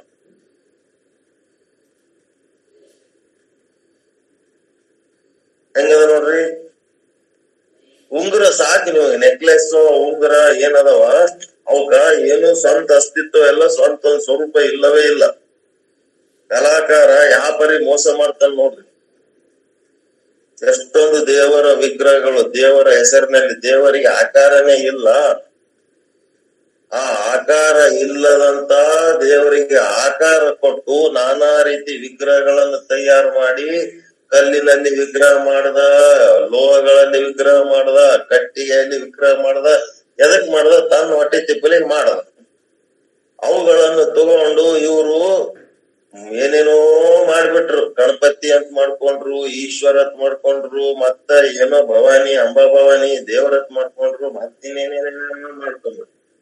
ಹೆಂಗದ ನೋಡ್ರಿ ಉಂಗುರ ಸಾಕು ನೀವು ನೆಕ್ಲೆಸ್ ಉಂಗುರ ಏನದವ ಅವಕ್ಕ ಏನು ಸ್ವಂತ ಅಸ್ತಿತ್ವ ಎಲ್ಲ ಸ್ವಂತ ಒಂದ್ ಸ್ವರೂಪ ಇಲ್ಲವೇ ಇಲ್ಲ ಕಲಾಕಾರ ಯಾವ ಪರಿ ಮೋಸ ಮಾಡ್ತಾನ ನೋಡ್ರಿ ಎಷ್ಟೊಂದು ದೇವರ ವಿಗ್ರಹಗಳು ದೇವರ ಹೆಸರಿನಲ್ಲಿ ದೇವರಿಗೆ ಆಕಾರನೇ ಇಲ್ಲ ಆ ಆಕಾರ ಇಲ್ಲದಂತ ದೇವರಿಗೆ ಆಕಾರ ಕೊಟ್ಟು ನಾನಾ ರೀತಿ ವಿಗ್ರಹಗಳನ್ನು ತಯಾರು ಮಾಡಿ ಕಲ್ಲಿನಲ್ಲಿ ವಿಗ್ರಹ ಮಾಡದ ಲೋಹಗಳಲ್ಲಿ ವಿಗ್ರಹ ಮಾಡದ ಕಟ್ಟಿಗೆಯಲ್ಲಿ ವಿಗ್ರಹ ಮಾಡದ ಎದಕ್ ಮಾಡದ ತನ್ನ ಹೊಟ್ಟೆ ತಿಪ್ಪಲಿ ಮಾಡದ ಅವುಗಳನ್ನು ತಗೊಂಡು ಇವರು ಏನೇನೋ ಮಾಡ್ಬಿಟ್ರು ಗಣಪತಿ ಅಂತ ಮಾಡ್ಕೊಂಡ್ರು ಈಶ್ವರ ಅಂತ ಮಾಡ್ಕೊಂಡ್ರು ಮತ್ತ ಏನೋ ಭವಾನಿ ಅಂಬಾ ಭವಾನಿ ದೇವರತ್ ಮಾಡ್ಕೊಂಡ್ರು ಮತ್ತಿನ್ನೇನೇನೇನೋ ಮಾಡ್ಕೊಂಡ್ರು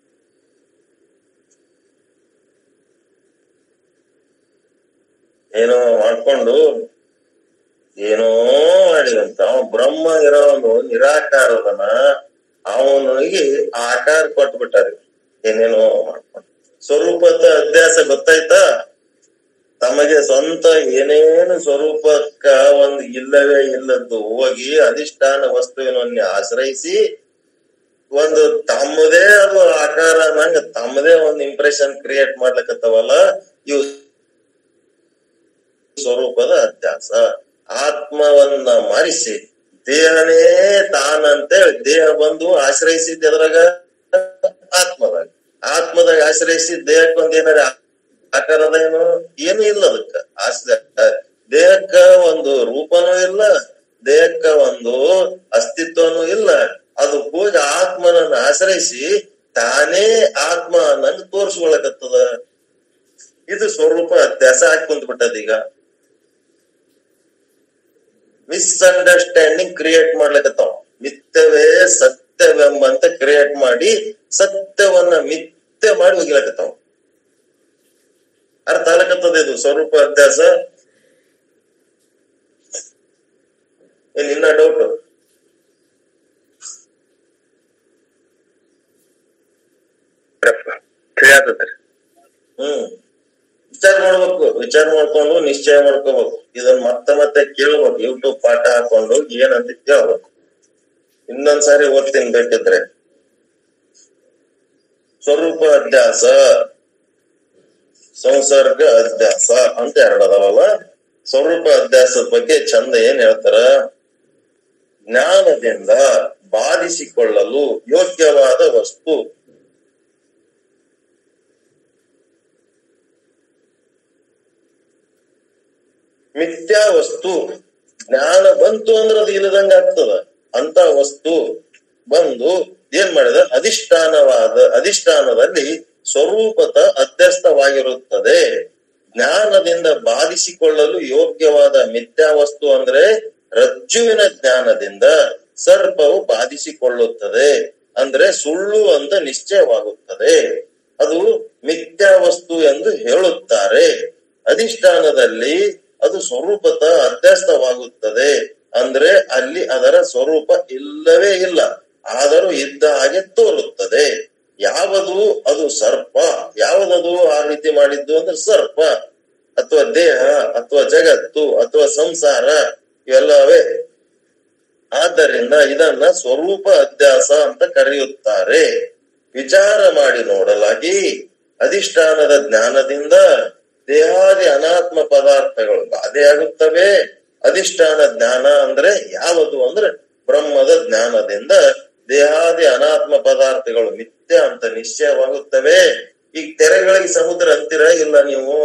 ಏನೋ ಮಾಡ್ಕೊಂಡು ಏನೋ ಮಾಡಿದಂತ ಅವ ಬ್ರಹ್ಮ ಇರೋ ಒಂದು ನಿರಾಕಾರದನ ಅವನಿಗೆ ಆಕಾರ ಕೊಟ್ಬಿಟ್ಟಾರೆ ಏನೇನೋ ಮಾಡ್ಕೊಂಡು ಸ್ವರೂಪದ ಅಭ್ಯಾಸ ಗೊತ್ತಾಯ್ತಾ ತಮಗೆ ಸ್ವಂತ ಏನೇನು ಸ್ವರೂಪಕ್ಕ ಒಂದು ಇಲ್ಲವೇ ಇಲ್ಲದ್ದು ಹೋಗಿ ಅಧಿಷ್ಠಾನ ವಸ್ತುವಿನನ್ನೇ ಆಶ್ರಯಿಸಿ ಒಂದು ತಮ್ಮದೇ ಅದು ಆಕಾರ ನಂಗ ತಮ್ಮದೇ ಒಂದು ಇಂಪ್ರೆಷನ್ ಕ್ರಿಯೇಟ್ ಮಾಡ್ಲಿಕ್ಕತ್ತವಲ್ಲ ಇವು ಸ್ವರೂಪದ ಅಧ್ಯಾಸ ಆತ್ಮವನ್ನ ಮರಿಸಿ ದೇಹನೇ ತಾನಂತೇಳಿ ದೇಹ ಬಂದು ಆಶ್ರಯಿಸಿದ ಎದ್ರಾಗ ಆತ್ಮದಾಗ ಆತ್ಮದಾಗ ಆಶ್ರಯಿಸಿ ದೇಹಕ್ಕೆ ಒಂದ್ ಏನಾರ ಆಕಾರದ ಏನು ಏನು ಇಲ್ಲ ಅದಕ್ಕ ಆಶ್ರ ದೇಹಕ್ಕ ಒಂದು ರೂಪನೂ ಇಲ್ಲ ದೇಹಕ್ಕ ಒಂದು ಅಸ್ತಿತ್ವನೂ ಇಲ್ಲ ಅದು ಹೋಗಿ ಆತ್ಮನನ್ನ ಆಶ್ರಯಿಸಿ ತಾನೇ ಆತ್ಮ ಅನ್ನಂಗ್ ತೋರ್ಸ್ಕೊಳಕತ್ತದ ಇದು ಸ್ವರೂಪ ಅತ್ಯಾಸ ಹಾಕಿ ಕುಂತ್ಬಿಟ್ಟದ ಈಗ ಮಿಸ್ಅಂಡರ್ಸ್ಟ್ಯಾಂಡಿಂಗ್ ಕ್ರಿಯೇಟ್ ಮಾಡ್ಲಿಕತ್ತಾವ ಮಿಥ್ಯವೇ ಸತ್ಯವೆಂಬಂತ ಕ್ರಿಯೇಟ್ ಮಾಡಿ ಸತ್ಯವನ್ನ ಮಿಥ್ಯ ಮಾಡಿ ಒಗಿಲಕತ್ತಾವ ಅರ್ಥ ಆಗ್ಲಕತ್ತದ ಇದು ಸ್ವರೂಪ ಅಭ್ಯಾಸ ಏನ್ ಇನ್ನ ಡೌಟ್ ತಿಳಿಯಾತತ್ರಿ ಹ್ಮ್ ವಿಚಾರ ಮಾಡ್ಬೇಕು ವಿಚಾರ ಮಾಡ್ಕೊಂಡು ನಿಶ್ಚಯ ಮಾಡ್ಕೋಬೇಕು ಇದನ್ನ ಮತ್ತೆ ಮತ್ತೆ ಕೇಳ್ಬೇಕು ಯೂಟ್ಯೂಬ್ ಪಾಠ ಹಾಕೊಂಡು ಏನಂತ ಕೇಳ್ಬೇಕು ಇನ್ನೊಂದ್ಸಾರಿ ಓದ್ತೀನಿ ಬೇಕಿದ್ರೆ ಸ್ವರೂಪ ಅಧ್ಯಾಸ ಸಂಸರ್ಗ ಅಧ್ಯಾಸ ಅಂತ ಎರಡು ಅದಾವಲ್ಲ ಸ್ವರೂಪ ಅಧ್ಯಾಸದ ಬಗ್ಗೆ ಚಂದ ಏನ್ ಹೇಳ್ತಾರ ಜ್ಞಾನದಿಂದ ಬಾಧಿಸಿಕೊಳ್ಳಲು ಯೋಗ್ಯವಾದ ವಸ್ತು ಮಿಥ್ಯಾ ವಸ್ತು ಜ್ಞಾನ ಬಂತು ಅಂದ್ರೆ ಅದು ಇಲ್ಲದಂಗ ಆಗ್ತದ ಅಂತ ವಸ್ತು ಬಂದು ಏನ್ ಮಾಡಿದ ಅಧಿಷ್ಠಾನವಾದ ಅಧಿಷ್ಠಾನದಲ್ಲಿ ಸ್ವರೂಪತ ಅಧ್ಯಸ್ಥವಾಗಿರುತ್ತದೆ ಜ್ಞಾನದಿಂದ ಬಾಧಿಸಿಕೊಳ್ಳಲು ಯೋಗ್ಯವಾದ ಮಿಥ್ಯಾ ವಸ್ತು ಅಂದ್ರೆ ರಜ್ಜುವಿನ ಜ್ಞಾನದಿಂದ ಸರ್ಪವು ಬಾಧಿಸಿಕೊಳ್ಳುತ್ತದೆ ಅಂದ್ರೆ ಸುಳ್ಳು ಅಂತ ನಿಶ್ಚಯವಾಗುತ್ತದೆ ಅದು ಮಿಥ್ಯಾ ವಸ್ತು ಎಂದು ಹೇಳುತ್ತಾರೆ ಅಧಿಷ್ಠಾನದಲ್ಲಿ ಅದು ಸ್ವರೂಪತ ಅಧ್ಯಸ್ಥವಾಗುತ್ತದೆ ಅಂದ್ರೆ ಅಲ್ಲಿ ಅದರ ಸ್ವರೂಪ ಇಲ್ಲವೇ ಇಲ್ಲ ಆದರೂ ಇದ್ದ ಹಾಗೆ ತೋರುತ್ತದೆ ಯಾವುದು ಅದು ಸರ್ಪ ಯಾವುದದು ಆ ರೀತಿ ಮಾಡಿದ್ದು ಅಂದ್ರೆ ಸರ್ಪ ಅಥವಾ ದೇಹ ಅಥವಾ ಜಗತ್ತು ಅಥವಾ ಸಂಸಾರ ಇವೆಲ್ಲವೇ ಆದ್ದರಿಂದ ಇದನ್ನ ಸ್ವರೂಪ ಅಧ್ಯಾಸ ಅಂತ ಕರೆಯುತ್ತಾರೆ ವಿಚಾರ ಮಾಡಿ ನೋಡಲಾಗಿ ಅಧಿಷ್ಠಾನದ ಜ್ಞಾನದಿಂದ ದೇಹಾದಿ ಅನಾತ್ಮ ಪದಾರ್ಥಗಳು ಬಾಧೆಯಾಗುತ್ತವೆ ಅಧಿಷ್ಠಾನ ಜ್ಞಾನ ಅಂದ್ರೆ ಯಾವುದು ಅಂದ್ರೆ ಬ್ರಹ್ಮದ ಜ್ಞಾನದಿಂದ ದೇಹಾದಿ ಅನಾತ್ಮ ಪದಾರ್ಥಗಳು ನಿತ್ಯ ಅಂತ ನಿಶ್ಚಯವಾಗುತ್ತವೆ ಈಗ ತೆರೆಗಳಿಗೆ ಸಮುದ್ರ ಅಂತೀರ ಇಲ್ಲ ನೀವು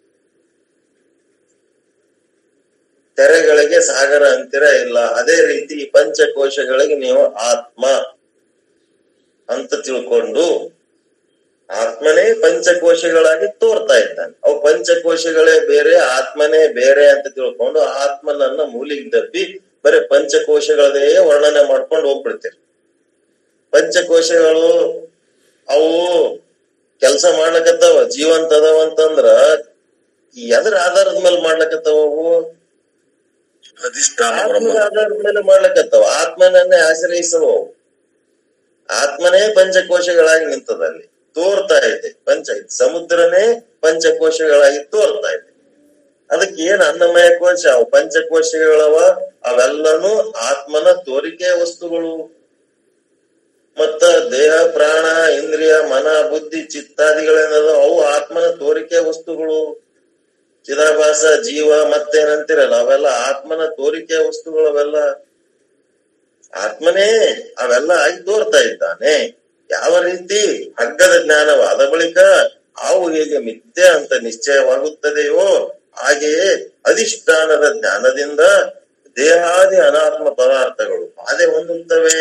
ತೆರೆಗಳಿಗೆ ಸಾಗರ ಅಂತೀರ ಇಲ್ಲ ಅದೇ ರೀತಿ ಈ ಪಂಚಕೋಶಗಳಿಗೆ ನೀವು ಆತ್ಮ ಅಂತ ತಿಳ್ಕೊಂಡು ಆತ್ಮನೇ ಪಂಚಕೋಶಗಳಾಗಿ ತೋರ್ತಾ ಇದ್ದಾನೆ ಅವು ಪಂಚಕೋಶಗಳೇ ಬೇರೆ ಆತ್ಮನೇ ಬೇರೆ ಅಂತ ತಿಳ್ಕೊಂಡು ಆತ್ಮನನ್ನ ಮೂಲಿಗೆ ದಬ್ಬಿ ಬರೀ ಪಂಚಕೋಶಗಳದೇ ವರ್ಣನೆ ಮಾಡ್ಕೊಂಡು ಹೋಗ್ಬಿಡ್ತೀರಿ ಪಂಚಕೋಶಗಳು ಅವು ಕೆಲಸ ಮಾಡ್ಲಕತ್ತಾವ ಜೀವಂತ ಅದಾವ ಅಂತಂದ್ರ ಎದ್ರ ಆಧಾರದ ಮೇಲೆ ಮಾಡ್ಲಕತ್ತಾವ ಅವು ಅಧಿಷ್ಠಾನ ಬ್ರಹ್ಮ ಆತ್ಮದ ಆಧಾರದ ಮೇಲೆ ಮಾಡ್ಲಕತ್ತಾವ ಆತ್ಮನನ್ನೇ ಆಶ್ರಯಿಸುವ ಆತ್ಮನೇ ಪಂಚಕೋಶಗಳಾಗಿ ನಿಂತದಲ್ಲಿ ತೋರ್ತಾ ಇದೆ ಪಂಚ ಸಮುದ್ರನೇ ಪಂಚಕೋಶಗಳಾಗಿ ತೋರ್ತಾ ಇದೆ ಅದಕ್ಕೆ ಏನ್ ಅನ್ನಮಯ ಕೋಶ ಅವು ಪಂಚಕೋಶಗಳವ ಅವೆಲ್ಲನೂ ಆತ್ಮನ ತೋರಿಕೆ ವಸ್ತುಗಳು ಮತ್ತ ದೇಹ ಪ್ರಾಣ ಇಂದ್ರಿಯ ಮನ ಬುದ್ಧಿ ಚಿತ್ತಾದಿಗಳೇನದ ಅವು ಆತ್ಮನ ತೋರಿಕೆ ವಸ್ತುಗಳು ಚಿದಾಭಾಸ ಜೀವ ಮತ್ತೇನಂತಿರಲ್ಲ ಅವೆಲ್ಲ ಆತ್ಮನ ತೋರಿಕೆ ವಸ್ತುಗಳು ಅವೆಲ್ಲ ಆತ್ಮನೇ ಅವೆಲ್ಲ ಆಗಿ ತೋರ್ತಾ ಇದ್ದಾನೆ ಯಾವ ರೀತಿ ಹಗ್ಗದ ಜ್ಞಾನವಾದ ಬಳಿಕ ಅವು ಹೇಗೆ ಮಿಥ್ಯ ಅಂತ ನಿಶ್ಚಯವಾಗುತ್ತದೆಯೋ ಹಾಗೆಯೇ ಅಧಿಷ್ಠಾನದ ಜ್ಞಾನದಿಂದ ದೇಹಾದಿ ಅನಾತ್ಮ ಪದಾರ್ಥಗಳು ಬಾಧೆ ಹೊಂದುತ್ತವೆ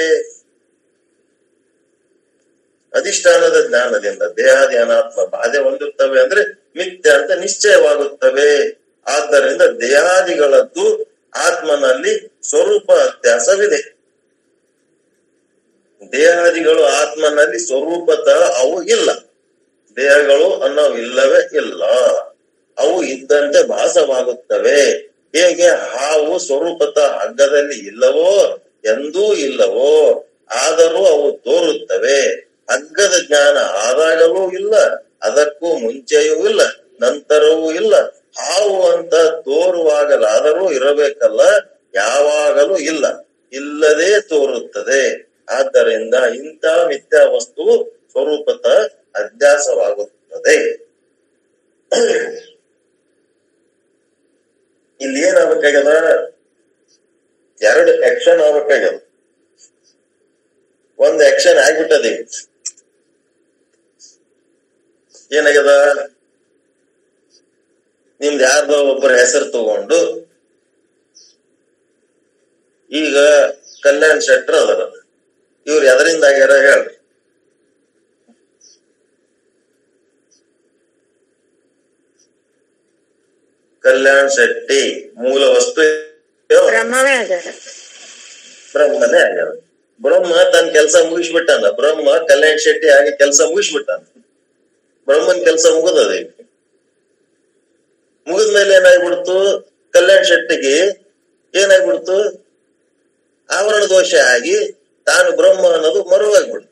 ಅಧಿಷ್ಠಾನದ ಜ್ಞಾನದಿಂದ ದೇಹಾದಿ ಅನಾತ್ಮ ಬಾಧೆ ಹೊಂದುತ್ತವೆ ಅಂದ್ರೆ ಮಿಥ್ಯ ಅಂತ ನಿಶ್ಚಯವಾಗುತ್ತವೆ ಆದ್ದರಿಂದ ದೇಹಾದಿಗಳದ್ದು ಆತ್ಮನಲ್ಲಿ ಸ್ವರೂಪ ಅತ್ಯಾಸವಿದೆ ದೇಹಾದಿಗಳು ಆತ್ಮನಲ್ಲಿ ಸ್ವರೂಪತ ಅವು ಇಲ್ಲ ದೇಹಗಳು ಅನ್ನೋವು ಇಲ್ಲವೇ ಇಲ್ಲ ಅವು ಇದ್ದಂತೆ ಭಾಸವಾಗುತ್ತವೆ ಹೇಗೆ ಹಾವು ಸ್ವರೂಪತ ಹಗ್ಗದಲ್ಲಿ ಇಲ್ಲವೋ ಎಂದೂ ಇಲ್ಲವೋ ಆದರೂ ಅವು ತೋರುತ್ತವೆ ಹಗ್ಗದ ಜ್ಞಾನ ಆದಾಗಲೂ ಇಲ್ಲ ಅದಕ್ಕೂ ಮುಂಚೆಯೂ ಇಲ್ಲ ನಂತರವೂ ಇಲ್ಲ ಹಾವು ಅಂತ ತೋರುವಾಗಲಾದರೂ ಇರಬೇಕಲ್ಲ ಯಾವಾಗಲೂ ಇಲ್ಲ ಇಲ್ಲದೆ ತೋರುತ್ತದೆ ಆದ್ದರಿಂದ ಇಂಥ ಮಿಥ್ಯಾ ವಸ್ತು ಸ್ವರೂಪತ ಅಧ್ಯಾಸವಾಗುತ್ತದೆ ಇಲ್ಲಿ ಏನಾಗಬೇಕಾಗ್ಯದ ಎರಡು ಆಕ್ಷನ್ ಆಗ್ಬೇಕಾಗ್ಯದ ಒಂದ್ ಆಕ್ಷನ್ ಆಗ್ಬಿಟ್ಟದೆ ಏನಾಗ್ಯದ ನಿಮ್ದು ಯಾರ್ದೋ ಒಬ್ಬರ ಹೆಸರು ತಗೊಂಡು ಈಗ ಕಲ್ಯಾಣ್ ಶೆಟ್ರ್ ಅದರ ಇವ್ರು ಎದರಿಂದ ಆಗ್ಯಾರ ಹೇಳ್ರಿ ಕಲ್ಯಾಣ್ ಶೆಟ್ಟಿ ಮೂಲ ವಸ್ತು ಯಾವ? ಬ್ರಹ್ಮವೇ ಆಗ್ಯಾರ ಬ್ರಹ್ಮನೇ ಆಗ್ಯಾರ ಬ್ರಹ್ಮ ತನ್ನ ಕೆಲಸ ಮುಗಿಸ್ಬಿಟ್ಟಾನ ಬ್ರಹ್ಮ ಕಲ್ಯಾಣ್ ಶೆಟ್ಟಿ ಆಗಿ ಕೆಲಸ ಮುಗಿಸ್ಬಿಟ್ಟಾನ ಬ್ರಹ್ಮನ್ ಕೆಲಸ ಮುಗಿದದ ಈಗ ಮುಗಿದ್ಮೇಲೆ ಏನಾಗ್ಬಿಡ್ತು ಕಲ್ಯಾಣ್ ಶೆಟ್ಟಿಗೆ ಏನಾಗ್ಬಿಡ್ತು ಆವರಣ ದೋಷ ಆಗಿ ತಾನು ಬ್ರಹ್ಮ ಅನ್ನೋದು ಮರುವಾಗ್ಬಿಡ್ತು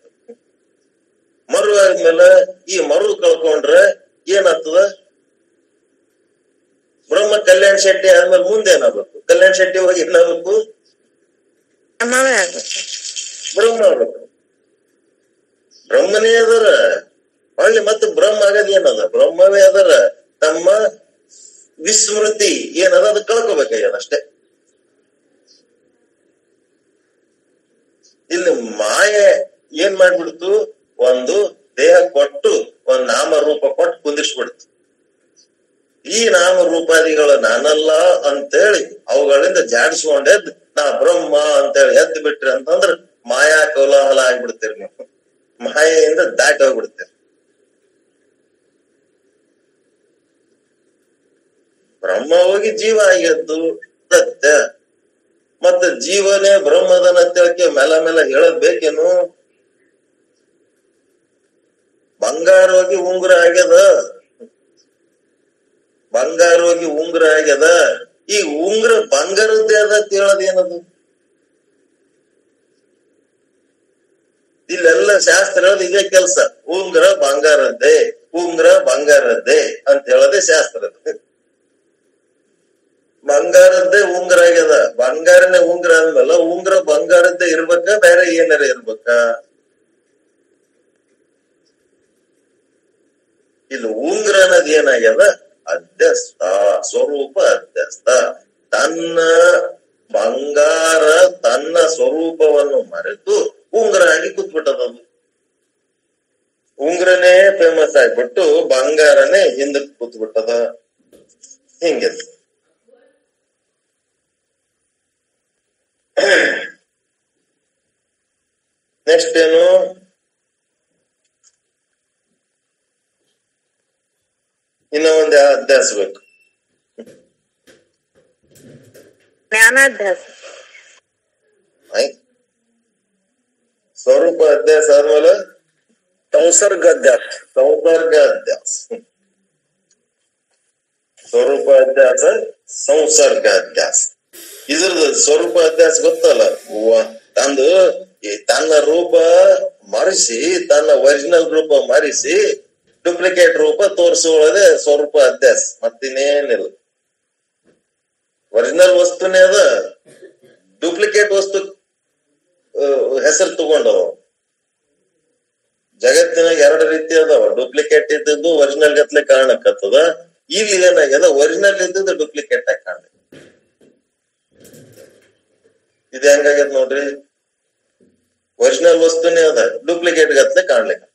ಮರು ಆದ್ಮೇಲೆ ಈ ಮರು ಕಳ್ಕೊಂಡ್ರೆ ಏನಾಗ್ತದ ಬ್ರಹ್ಮ ಕಲ್ಯಾಣ್ ಶೆಟ್ಟಿ ಆದ್ಮೇಲೆ ಮುಂದೆ ಏನಾಗ್ಬೇಕು ಕಲ್ಯಾಣ್ ಶೆಟ್ಟಿ ಹೋಗಿ ಏನಾಗ್ಬೇಕು ಬ್ರಹ್ಮವೇ ಆಗ್ಬೇಕು ಬ್ರಹ್ಮ ಆಗ್ಬೇಕು ಬ್ರಹ್ಮನೇ ಅದರ ಹೊಳ್ಳಿ ಮತ್ತೆ ಬ್ರಹ್ಮ ಆಗದ್ ಏನದ ಬ್ರಹ್ಮವೇ ಅದರ ತಮ್ಮ ವಿಸ್ಮೃತಿ ಏನದ ಅದು ಕಳ್ಕೊಬೇಕಾಗ್ಯದ ಅಷ್ಟೇ ಇಲ್ಲಿ ಮಾಯೆ ಏನ್ ಮಾಡ್ಬಿಡ್ತು ಒಂದು ದೇಹ ಕೊಟ್ಟು ಒಂದ್ ನಾಮ ರೂಪ ಕೊಟ್ಟು ಕುಂದಿರ್ಸ್ಬಿಡ್ತು ಈ ನಾಮ ರೂಪಾದಿಗಳು ನಾನಲ್ಲ ಅಂತೇಳಿ ಅವುಗಳಿಂದ ಜಾಡಿಸ್ಕೊಂಡೆದ್ ನಾ ಬ್ರಹ್ಮ ಅಂತೇಳಿ ಎದ್ದು ಬಿಟ್ರಿ ಅಂತಂದ್ರ ಮಾಯಾ ಕೋಲಾಹಲ ಆಗ್ಬಿಡ್ತೀರಿ ನೀವು ಮಾಯೆಯಿಂದ ದಾಟಿ ಹೋಗ್ಬಿಡ್ತೀರಿ ಬ್ರಹ್ಮ ಹೋಗಿ ಜೀವ ಆಗ್ಯದ್ದು ಸತ್ಯ ಮತ್ತ ಜೀವನೇ ಬ್ರಹ್ಮದನ ತಿಳಕೆ ಮೆಲ ಮೆಲ ಹೇಳದ್ ಬೇಕೇನು ಬಂಗಾರ ಹೋಗಿ ಉಂಗುರ ಆಗ್ಯದ ಬಂಗಾರ ಹೋಗಿ ಉಂಗುರ ಆಗ್ಯದ ಈ ಉಂಗುರ ಬಂಗಾರದ್ದೇ ಅದ ಅಂತ ಹೇಳೋದ್ ಏನದು ಇಲ್ಲೆಲ್ಲ ಶಾಸ್ತ್ರ ಹೇಳೋದು ಇದೇ ಕೆಲ್ಸ ಉಂಗುರ ಬಂಗಾರದ್ದೇ ಉಂಗುರ ಬಂಗಾರದ್ದೇ ಅಂತ ಹೇಳೋದೇ ಶಾಸ್ತ್ರ ಬಂಗಾರದ್ದೇ ಉಂಗುರ ಆಗ್ಯದ ಬಂಗಾರನೇ ಉಂಗುರ ಅಂದ್ಮೇಲೆ ಉಂಗುರ ಬಂಗಾರದ್ದೇ ಇರ್ಬೇಕ ಬೇರೆ ಏನಾರ ಇರ್ಬೇಕ ಇಲ್ಲಿ ಉಂಗುರ ಅನ್ನೋದ್ ಏನಾಗ್ಯದ ಅಧ್ಯಸ್ತ ಸ್ವರೂಪ ಅಧ್ಯಸ್ತ ತನ್ನ ಬಂಗಾರ ತನ್ನ ಸ್ವರೂಪವನ್ನು ಮರೆತು ಉಂಗುರ ಆಗಿ ಕೂತ್ಬಿಟ್ಟದ ಅದು ಉಂಗುರನೇ ಫೇಮಸ್ ಆಗ್ಬಿಟ್ಟು ಬಂಗಾರನೇ ಹಿಂದಕ್ಕೆ ಕೂತ್ಬಿಟ್ಟದ ಹಿಂಗೆ ನೆಕ್ಸ್ಟ್ ಏನು ಇನ್ನ ಒಂದ್ ಅಧ್ಯಾಸ ಬೇಕು ಜ್ಞಾನಾಧ್ಯಾಸ ಆಯ್ತ್ ಸ್ವರೂಪ ಅಧ್ಯಾಸ ಆದ್ಮೇಲೆ ಸಂಸರ್ಗ ಅಧ್ಯಾಸ ಸಂಸರ್ಗ ಅಧ್ಯಾಸ ಸ್ವರೂಪ ಅಧ್ಯಾಸ ಸಂಸರ್ಗ ಅಧ್ಯಾಸ ಇದ್ರದ್ದು ಸ್ವರೂಪ ಅಧ್ಯಾಸ ಗೊತ್ತಲ್ಲ ವ- ತಂದು ಈ ತನ್ನ ರೂಪ ಮರೆಸಿ ತನ್ನ ಒರಿಜಿನಲ್ ರೂಪ ಮರೆಸಿ ಡೂಪ್ಲಿಕೇಟ್ ರೂಪ ತೋರಿಸುವುದೇ ಸ್ವರೂಪ ಅಧ್ಯಾಸ ಮತ್ತಿನ್ನೇನಿಲ್ಲ ಒರಿಜಿನಲ್ ವಸ್ತುನೇ ಅದ ಡೂಪ್ಲಿಕೇಟ್ ವಸ್ತು ಹೆಸರು ತಗೊಂಡವ ಜಗತ್ತಿನಾಗ ಎರಡು ರೀತಿ ಅದಾವ ಡೂಪ್ಲಿಕೇಟ್ ಇದ್ದದ್ದು ಒರಿಜಿನಲ್ ಗತ್ಲೆ ಕಾರಣಕ್ಕತ್ತದ ಇಲ್ಲಿ ಏನಾಗ್ಯದ ಒರಿಜಿನಲ್ ಇದ್ದದ್ದು ಡೂಪ್ಲಿಕೇಟ್ ಆಗಿ ಕಾಣ ಇದು ಹೆಂಗಾಗ್ಯದ ನೋಡ್ರಿ ಒರಿಜಿನಲ್ ವಸ್ತುನೇ ಅದ ಡೂಪ್ಲಿಕೇಟ್ ಗತ್ಲೆ ಕಾಣ್ಲಿಕ್ಕೆ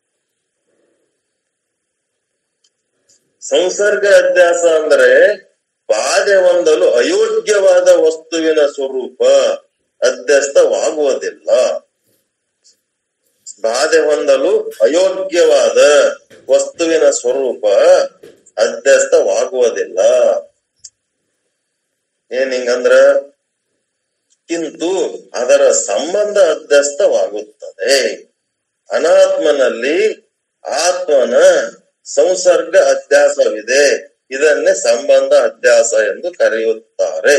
ಸಂಸರ್ಗ ಅಧ್ಯಾಸ ಅಂದ್ರೆ ಬಾಧೆ ಹೊಂದಲು ಅಯೋಗ್ಯವಾದ ವಸ್ತುವಿನ ಸ್ವರೂಪ ಅಧ್ಯಸ್ಥವಾಗುವುದಿಲ್ಲ ಬಾಧೆ ಹೊಂದಲು ಅಯೋಗ್ಯವಾದ ವಸ್ತುವಿನ ಸ್ವರೂಪ ಅಧ್ಯಸ್ಥವಾಗುವುದಿಲ್ಲ ಏನ್ ಹಿಂಗಂದ್ರ ಕಿಂತು ಅದರ ಸಂಬಂಧ ಅಧ್ಯಸ್ಥವಾಗುತ್ತದೆ ಅನಾತ್ಮನಲ್ಲಿ ಆತ್ಮನ ಸಂಸರ್ಗ ಅಧ್ಯಾಸವಿದೆ ಇದನ್ನೇ ಸಂಬಂಧ ಅಧ್ಯಾಸ ಎಂದು ಕರೆಯುತ್ತಾರೆ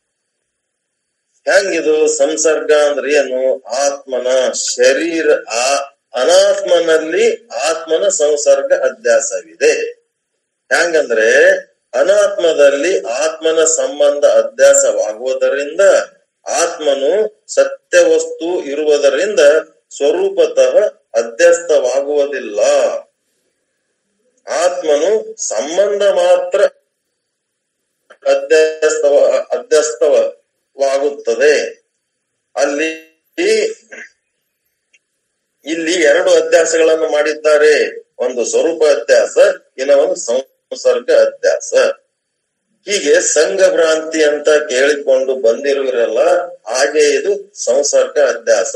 ಹೆಂಗಿದು ಸಂಸರ್ಗ ಅಂದ್ರೆ ಏನು ಆತ್ಮನ ಶರೀರ ಆ ಅನಾತ್ಮನಲ್ಲಿ ಆತ್ಮನ ಸಂಸರ್ಗ ಅಧ್ಯಾಸವಿದೆ ಹೆಂಗಂದ್ರೆ ಅನಾತ್ಮದಲ್ಲಿ ಆತ್ಮನ ಸಂಬಂಧ ಅಧ್ಯಾಸವಾಗುವುದರಿಂದ ಆತ್ಮನು ಸತ್ಯ ವಸ್ತು ಇರುವುದರಿಂದ ಸ್ವರೂಪತಃ ಅಧ್ಯಸ್ಥವಾಗುವುದಿಲ್ಲ ಆತ್ಮನು ಸಂಬಂಧ ಮಾತ್ರ ಅಧ್ಯಸ್ಥವ ಅಧ್ಯಸ್ಥವಾಗುತ್ತದೆ ಅಲ್ಲಿ ಇಲ್ಲಿ ಎರಡು ಅಧ್ಯಾಸಗಳನ್ನು ಮಾಡಿದ್ದಾರೆ ಒಂದು ಸ್ವರೂಪ ಅಧ್ಯಾಸ ಇನ್ನ ಒಂದು ಸಂಸರ್ಗ ಅಧ್ಯಾಸ ಹೀಗೆ ಸಂಘ ಭ್ರಾಂತಿ ಅಂತ ಕೇಳಿಕೊಂಡು ಬಂದಿರುವಿರಲ್ಲ ಹಾಗೆ ಇದು ಸಂಸರ್ಗ ಅಧ್ಯಾಸ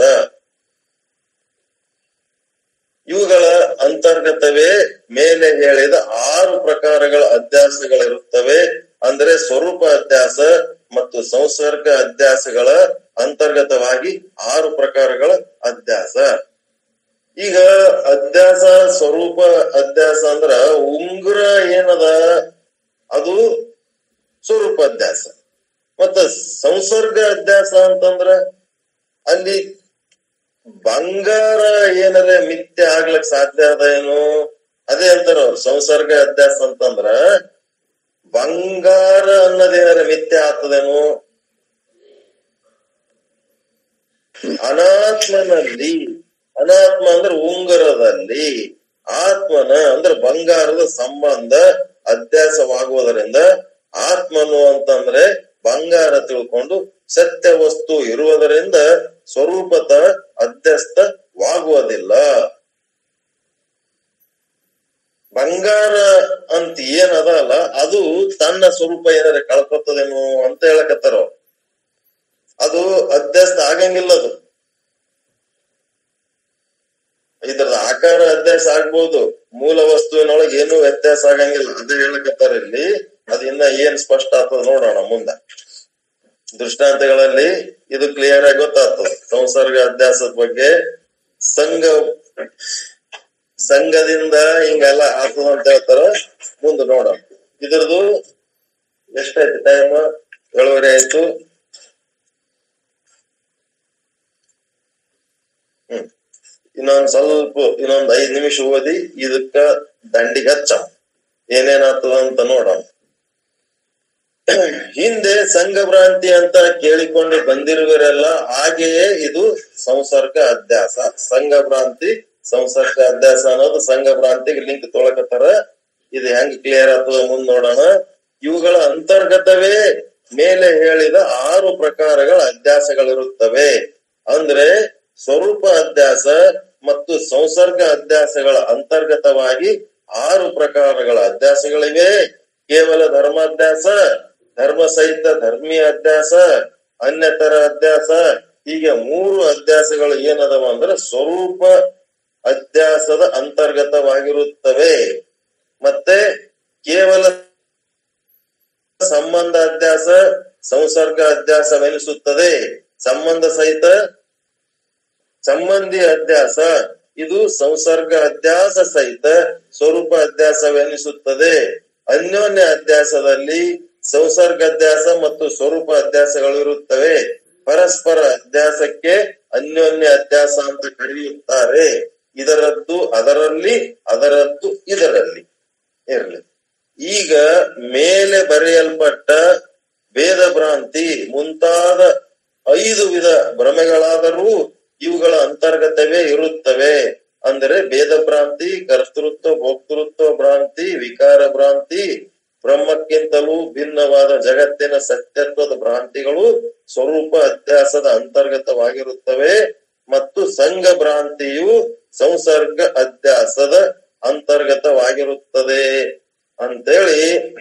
ಇವುಗಳ ಅಂತರ್ಗತವೇ ಮೇಲೆ ಹೇಳಿದ ಆರು ಪ್ರಕಾರಗಳ ಅಧ್ಯಾಸಗಳಿರುತ್ತವೆ ಅಂದ್ರೆ ಸ್ವರೂಪ ಅಧ್ಯಾಸ ಮತ್ತು ಸಂಸರ್ಗ ಅಧ್ಯಾಸಗಳ ಅಂತರ್ಗತವಾಗಿ ಆರು ಪ್ರಕಾರಗಳ ಅಧ್ಯಾಸ ಈಗ ಅಧ್ಯಾಸ ಸ್ವರೂಪ ಅಧ್ಯಾಸ ಅಂದ್ರ ಉಂಗುರ ಏನದ ಅದು ಸ್ವರೂಪ ಅಧ್ಯಾಸ ಮತ್ತ ಸಂಸರ್ಗ ಅಧ್ಯಾಸ ಅಂತಂದ್ರ ಅಲ್ಲಿ ಬಂಗಾರ ಏನಾರ ಮಿಥ್ಯೆ ಆಗ್ಲಕ್ ಸಾಧ್ಯ ಅದ ಏನು ಅದೇ ಅಂತಾರ ಅವ್ರು ಸಂಸರ್ಗ ಅಧ್ಯಾಸ ಅಂತಂದ್ರ ಬಂಗಾರ ಅನ್ನೋದೇನಾರ ಮಿಥ್ಯ ಆಗ್ತದೇನು ಅನಾತ್ಮನಲ್ಲಿ ಅನಾತ್ಮ ಅಂದ್ರೆ ಉಂಗುರದಲ್ಲಿ ಆತ್ಮನ ಅಂದ್ರೆ ಬಂಗಾರದ ಸಂಬಂಧ ಅಧ್ಯಾಸವಾಗುವುದರಿಂದ ಆತ್ಮನು ಅಂತಂದ್ರೆ ಬಂಗಾರ ತಿಳ್ಕೊಂಡು ಸತ್ಯ ವಸ್ತು ಇರುವುದರಿಂದ ಸ್ವರೂಪತ ಅಧ್ಯಸ್ಥವಾಗುವುದಿಲ್ಲ ಬಂಗಾರ ಅಂತ ಏನದಲ್ಲ ಅದು ತನ್ನ ಸ್ವರೂಪ ಏನಾರ ಕಳ್ಕೊತದೇನೋ ಅಂತ ಹೇಳಕತ್ತಾರ ಅವ್ರು. ಅದು ಅಧ್ಯಸ್ಥ ಆಗಂಗಿಲ್ಲ ಅದು ಇದ್ರದ ಆಕಾರ ಅಧ್ಯಾಸ ಆಗ್ಬೋದು ಮೂಲ ವಸ್ತುವಿನೊಳಗೆ ಏನು ವ್ಯತ್ಯಾಸ ಆಗಂಗಿಲ್ಲ ಅದೇ ಹೇಳಕತ್ತಾರ ಇಲ್ಲಿ ಅದ್ ಇನ್ನ ಏನ್ ಸ್ಪಷ್ಟ ಆಗ್ತದ ನೋಡೋಣ ಮುಂದ ದೃಷ್ಟಾಂತಗಳಲ್ಲಿ ಇದು ಕ್ಲಿಯರ್ ಆಗಿ ಗೊತ್ತಾಗ್ತದೆ ಸಂಸರ್ಗ ಅಧ್ಯಾಸದ ಬಗ್ಗೆ ಸಂಘ ಸಂಘದಿಂದ ಹಿಂಗೆಲ್ಲ ಆಗ್ತದ ಅಂತ ಹೇಳ್ತಾರ ಮುಂದೆ ನೋಡೋಣ ಇದ್ರದ್ದು ಎಷ್ಟಾಯ್ತು ಟೈಮ್ ಏಳುವರೆ ಆಯ್ತು ಹ್ಮ್ ಇನ್ನೊಂದ್ ಸ್ವಲ್ಪ ಇನ್ನೊಂದ್ ಐದ್ ನಿಮಿಷ ಓದಿ ಇದಕ್ಕ ದಂಡಿಗೆ ಹಚ್ಚ ಏನೇನಾಗ್ತದ ಅಂತ ನೋಡೋಣ ಹಿಂದೆ ಸಂಘ ಭ್ರಾಂತಿ ಅಂತ ಕೇಳಿಕೊಂಡು ಬಂದಿರುವರೆಲ್ಲ ಹಾಗೆಯೇ ಇದು ಸಂಸರ್ಗ ಅಧ್ಯಾಸ ಸಂಘ ಭ್ರಾಂತಿ ಸಂಸರ್ಗ ಅಧ್ಯಾಸ ಅನ್ನೋದು ಸಂಘ ಭ್ರಾಂತಿಗೆ ಲಿಂಕ್ ತೊಳಕತ್ತಾರ ಇದು ಹೆಂಗ್ ಕ್ಲಿಯರ್ ಆಗ್ತದ ಮುಂದ್ ನೋಡೋಣ ಇವುಗಳ ಅಂತರ್ಗತವೇ ಮೇಲೆ ಹೇಳಿದ ಆರು ಪ್ರಕಾರಗಳ ಅಧ್ಯಾಸಗಳಿರುತ್ತವೆ ಅಂದ್ರೆ ಸ್ವರೂಪ ಅಧ್ಯಾಸ ಮತ್ತು ಸಂಸರ್ಗ ಅಧ್ಯಾಸಗಳ ಅಂತರ್ಗತವಾಗಿ ಆರು ಪ್ರಕಾರಗಳ ಅಧ್ಯಾಸಗಳಿವೆ ಕೇವಲ ಧರ್ಮಾಧ್ಯಾಸ ಧರ್ಮ ಸಹಿತ ಧರ್ಮೀಯ ಅಧ್ಯಾಸ ಅನ್ಯತರ ಅಧ್ಯಾಸ ಹೀಗೆ ಮೂರು ಅಧ್ಯಾಸಗಳು ಏನದವ ಅಂದ್ರೆ ಸ್ವರೂಪ ಅಧ್ಯಾಸದ ಅಂತರ್ಗತವಾಗಿರುತ್ತವೆ ಮತ್ತೆ ಕೇವಲ ಸಂಬಂಧ ಅಧ್ಯಾಸ ಸಂಸರ್ಗ ಅಧ್ಯಾಸವೆನಿಸುತ್ತದೆ ಸಂಬಂಧ ಸಹಿತ ಸಂಬಂಧಿ ಅಧ್ಯಾಸ ಇದು ಸಂಸರ್ಗ ಅಧ್ಯಾಸ ಸಹಿತ ಸ್ವರೂಪ ಅಧ್ಯಾಸವೆನಿಸುತ್ತದೆ ಅನ್ಯೋನ್ಯ ಅಧ್ಯಾಸದಲ್ಲಿ ಸಂಸರ್ಗ ಅಧ್ಯಾಸ ಮತ್ತು ಸ್ವರೂಪ ಅಧ್ಯಾಸಗಳಿರುತ್ತವೆ ಪರಸ್ಪರ ಅಧ್ಯಾಸಕ್ಕೆ ಅನ್ಯೋನ್ಯ ಅಧ್ಯಾಸ ಅಂತ ಕರೆಯುತ್ತಾರೆ ಇದರದ್ದು ಅದರಲ್ಲಿ ಅದರದ್ದು ಇದರಲ್ಲಿ ಇರಲಿ ಈಗ ಮೇಲೆ ಬರೆಯಲ್ಪಟ್ಟ ವೇದ ಭ್ರಾಂತಿ ಮುಂತಾದ ಐದು ವಿಧ ಭ್ರಮೆಗಳಾದರೂ ಇವುಗಳ ಅಂತರ್ಗತವೇ ಇರುತ್ತವೆ ಅಂದರೆ ಭೇದ ಭ್ರಾಂತಿ ಕರ್ತೃತ್ವ ಭೋಕ್ತೃತ್ವ ಭ್ರಾಂತಿ ವಿಕಾರ ಭ್ರಾಂತಿ ಬ್ರಹ್ಮಕ್ಕಿಂತಲೂ ಭಿನ್ನವಾದ ಜಗತ್ತಿನ ಸತ್ಯತ್ವದ ಭ್ರಾಂತಿಗಳು ಸ್ವರೂಪ ಅಧ್ಯಾಸದ ಅಂತರ್ಗತವಾಗಿರುತ್ತವೆ ಮತ್ತು ಸಂಘ ಭ್ರಾಂತಿಯು ಸಂಸರ್ಗ ಅಧ್ಯಾಸದ ಅಂತರ್ಗತವಾಗಿರುತ್ತದೆ ಅಂತೇಳಿ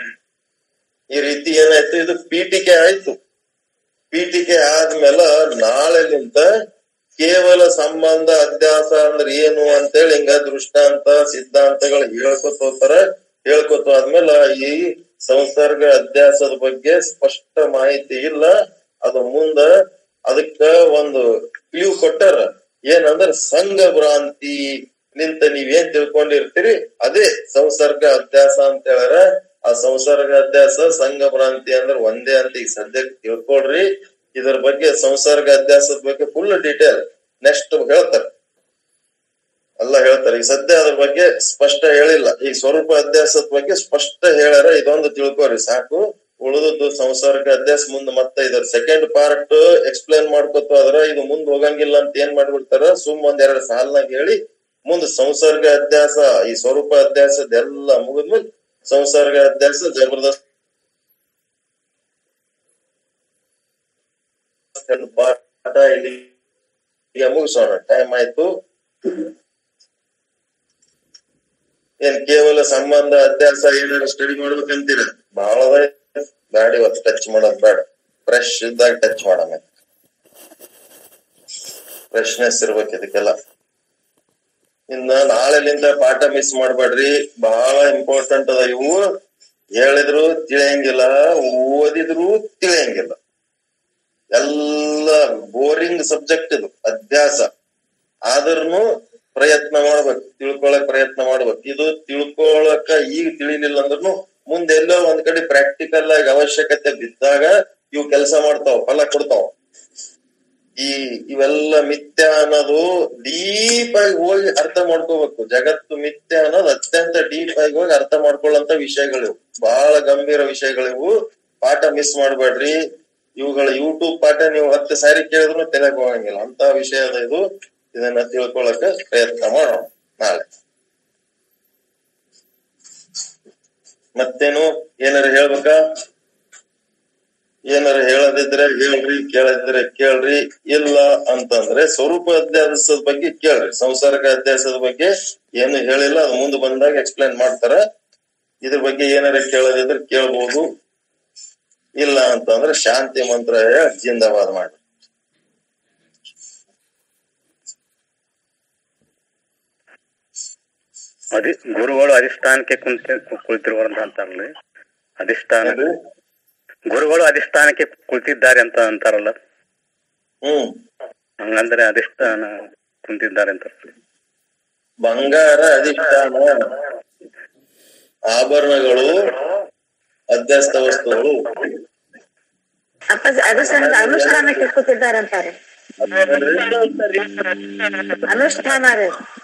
ಈ ರೀತಿ ಏನಾಯ್ತು ಇದು ಪೀಠಿಕೆ ಆಯ್ತು ಪೀಠಿಕೆ ಆದ್ಮೇಲೆ ನಾಳೆಲಿಂತ ಕೇವಲ ಸಂಬಂಧ ಅಧ್ಯಾಸ ಅಂದ್ರೆ ಏನು ಅಂತೇಳಿ ಹಿಂಗ ದೃಷ್ಟಾಂತ ಸಿದ್ಧಾಂತಗಳು ಹೇಳ್ಕೊತ ಹೋಗ್ತಾರ ಹೇಳ್ಕೊತ ಆದ್ಮೇಲೆ ಈ ಸಂಸರ್ಗ ಅಧ್ಯಾಸದ ಬಗ್ಗೆ ಸ್ಪಷ್ಟ ಮಾಹಿತಿ ಇಲ್ಲ ಅದು ಮುಂದ ಅದಕ್ಕ ಒಂದು ಕ್ಲೂ ಕೊಟ್ಟಾರ ಏನಂದ್ರ ಸಂಘ ಭ್ರಾಂತಿ ನಿಂತ ನೀವೇನ್ ತಿಳ್ಕೊಂಡಿರ್ತೀರಿ ಅದೇ ಸಂಸರ್ಗ ಅಧ್ಯಾಸ ಅಂತ ಹೇಳ್ಯಾರ ಆ ಸಂಸರ್ಗ ಅಧ್ಯಾಸ ಸಂಘ ಭ್ರಾಂತಿ ಅಂದ್ರೆ ಒಂದೇ ಅಂತ ಈಗ ಸದ್ಯಕ್ಕೆ ತಿಳ್ಕೊಳ್ರಿ ಇದ್ರ ಬಗ್ಗೆ ಸಂಸರ್ಗ ಅಧ್ಯಾಸದ ಬಗ್ಗೆ ಫುಲ್ ಡೀಟೇಲ್ ನೆಕ್ಸ್ಟ್ ಹೇಳ್ತಾರ ಎಲ್ಲ ಹೇಳ್ತಾರೆ ಈಗ ಸದ್ಯ ಅದ್ರ ಬಗ್ಗೆ ಸ್ಪಷ್ಟ ಹೇಳಿಲ್ಲ ಈ ಸ್ವರೂಪ ಅಧ್ಯಾಸದ ಬಗ್ಗೆ ಸ್ಪಷ್ಟ ಹೇಳ್ಯಾರ ಇದೊಂದು ತಿಳ್ಕೊರಿ ಸಾಕು ಉಳಿದದ್ದು ಸಂಸರ್ಗ ಅಧ್ಯಾಸ ಮುಂದ್ ಮತ್ತೆ ಇದ್ರ ಸೆಕೆಂಡ್ ಪಾರ್ಟ್ ಎಕ್ಸ್ಪ್ಲೇನ್ ಮಾಡ್ಕೊತ ಹೋದ್ರ ಇದು ಮುಂದ್ ಹೋಗಂಗಿಲ್ಲ ಅಂತ ಏನ್ ಮಾಡ್ಬಿಡ್ತಾರ ಸುಮ್ ಒಂದ್ ಎರಡ್ ಸಾಲ್ನಾಗ ಹೇಳಿ ಮುಂದ್ ಸಂಸರ್ಗ ಅಧ್ಯಾಸ ಈ ಸ್ವರೂಪ ಅಧ್ಯಾಸದ ಎಲ್ಲ ಮುಗಿದ್ಮೇಲೆ ಸಂಸರ್ಗ ಅಧ್ಯಾಸ ಜಬರ್ದಸ್ತ್ ಪಾಠ ಇಲ್ಲಿ ಈಗ ಮುಗಿಸೋಣ ಟೈಮ್ ಆಯ್ತು ಏನ್ ಕೇವಲ ಸಂಬಂಧ ಅಧ್ಯಾಸ ಏನಾರ ಸ್ಟಡಿ ಮಾಡ್ಬೇಕಂತೀರ ಬಹಳ ಬ್ಯಾಡ ಇವತ್ತು ಟಚ್ ಮಾಡೋದ್ ಬೇಡ ಫ್ರೆಶ್ ಇದ್ದಾಗ ಟಚ್ ಮಾಡಮ್ಮ ಫ್ರೆಶ್ನೆಸ್ ಇರ್ಬೇಕು ಇದಕ್ಕೆಲ್ಲ ಇನ್ನ ನಾಳೆಲಿಂದ ಪಾಠ ಮಿಸ್ ಮಾಡ್ಬೇಡ್ರಿ ಬಹಳ ಇಂಪಾರ್ಟೆಂಟ್ ಅದ ಇವು ಹೇಳಿದ್ರು ತಿಳಿಯಂಗಿಲ್ಲ ಓದಿದ್ರು ತಿಳಿಯಂಗಿಲ್ಲ ಎಲ್ಲ ಬೋರಿಂಗ್ ಸಬ್ಜೆಕ್ಟ್ ಇದು ಅಧ್ಯಾಸ ಆದ್ರೂ ಪ್ರಯತ್ನ ಮಾಡ್ಬೇಕು ತಿಳ್ಕೊಳಕ್ ಪ್ರಯತ್ನ ಮಾಡ್ಬೇಕು ಇದು ತಿಳ್ಕೊಳಕ ಈಗ ತಿಳಿಲಿಲ್ಲ ಅಂದ್ರೂ ಮುಂದೆ ಎಲ್ಲೋ ಒಂದ್ ಕಡೆ ಪ್ರಾಕ್ಟಿಕಲ್ ಆಗಿ ಅವಶ್ಯಕತೆ ಬಿದ್ದಾಗ ಇವು ಕೆಲಸ ಮಾಡ್ತಾವ ಫಲ ಕೊಡ್ತಾವ ಈ ಇವೆಲ್ಲ ಮಿಥ್ಯ ಅನ್ನೋದು ಡೀಪ್ ಆಗಿ ಹೋಗಿ ಅರ್ಥ ಮಾಡ್ಕೋಬೇಕು ಜಗತ್ತು ಮಿಥ್ಯ ಅನ್ನೋದು ಅತ್ಯಂತ ಡೀಪ್ ಆಗಿ ಹೋಗಿ ಅರ್ಥ ಮಾಡ್ಕೊಳ್ಳಂತ ವಿಷಯಗಳು ಇವು ಬಹಳ ಗಂಭೀರ ವಿಷಯಗಳಿವು ಪಾಠ ಮಿಸ್ ಮಾಡ್ಬೇಡ್ರಿ ಇವುಗಳ ಯೂಟ್ಯೂಬ್ ಪಾಠ ನೀವು ಹತ್ತು ಸಾರಿ ಕೇಳಿದ್ರು ತಲೆಗೆ ಹೋಗಂಗಿಲ್ಲ ಅಂತ ವಿಷಯ ಅದ ಇದು ಇದನ್ನ ತಿಳ್ಕೊಳಕ ಪ್ರಯತ್ನ ಮಾಡೋಣ ನಾಳೆ ಮತ್ತೇನು ಏನಾರ ಹೇಳ್ಬೇಕಾ ಏನಾರ ಹೇಳದಿದ್ರೆ ಹೇಳ್ರಿ ಕೇಳದಿದ್ರೆ ಕೇಳ್ರಿ ಇಲ್ಲ ಅಂತಂದ್ರೆ ಸ್ವರೂಪ ಅಧ್ಯಾಸದ ಬಗ್ಗೆ ಕೇಳ್ರಿ ಸಂಸಾರಕ ಅಧ್ಯಾಸದ ಬಗ್ಗೆ ಏನು ಹೇಳಿಲ್ಲ ಅದು ಮುಂದೆ ಬಂದಾಗ ಎಕ್ಸ್ಪ್ಲೈನ್ ಮಾಡ್ತಾರ ಇದ್ರ ಬಗ್ಗೆ ಏನಾರ ಕೇಳದಿದ್ರೆ ಕೇಳ್ಬೋದು ಇಲ್ಲ ಅಂತಂದ್ರೆ ಶಾಂತಿ ಮಂತ್ರ ಹೇಳಿ ಜಿಂದಾಬಾದ್ ಮಾಡಿ ಅಧಿ ಗುರುಗಳು ಅಧಿಷ್ಠಾನಕ್ಕೆ ಕುಂತ ಕುಳಿತಿರುವಂತ ಅಂತಾರಲ್ಲ ಅಧಿಷ್ಠಾನ ಏನ್ರಿ? ಗುರುಗಳು ಅಧಿಷ್ಠಾನಕ್ಕೆ ಕುಳಿತಿದ್ದಾರೆ ಅಂತ ಅಂತಾರಲ್ಲ ಹ್ಮ್ ಹಂಗಂದ್ರೆ ಅಧಿಷ್ಠಾನ ಕುಂತಿದ್ದಾರೆ ಅಂತ ಬಂಗಾರ ಅಧಿಷ್ಠಾನ ಆಭರಣಗಳು ಅಧ್ಯಸ್ಥ ವಸ್ತುಗಳು ಅಪ್ಪ ಅನುಷ್ಠಾನ ಅನುಷ್ಠಾನಕ್ಕೆ ಕೂತಿದ್ದಾರಂತಾರೆ ಅನುಷ್ಠಾನ ರೀ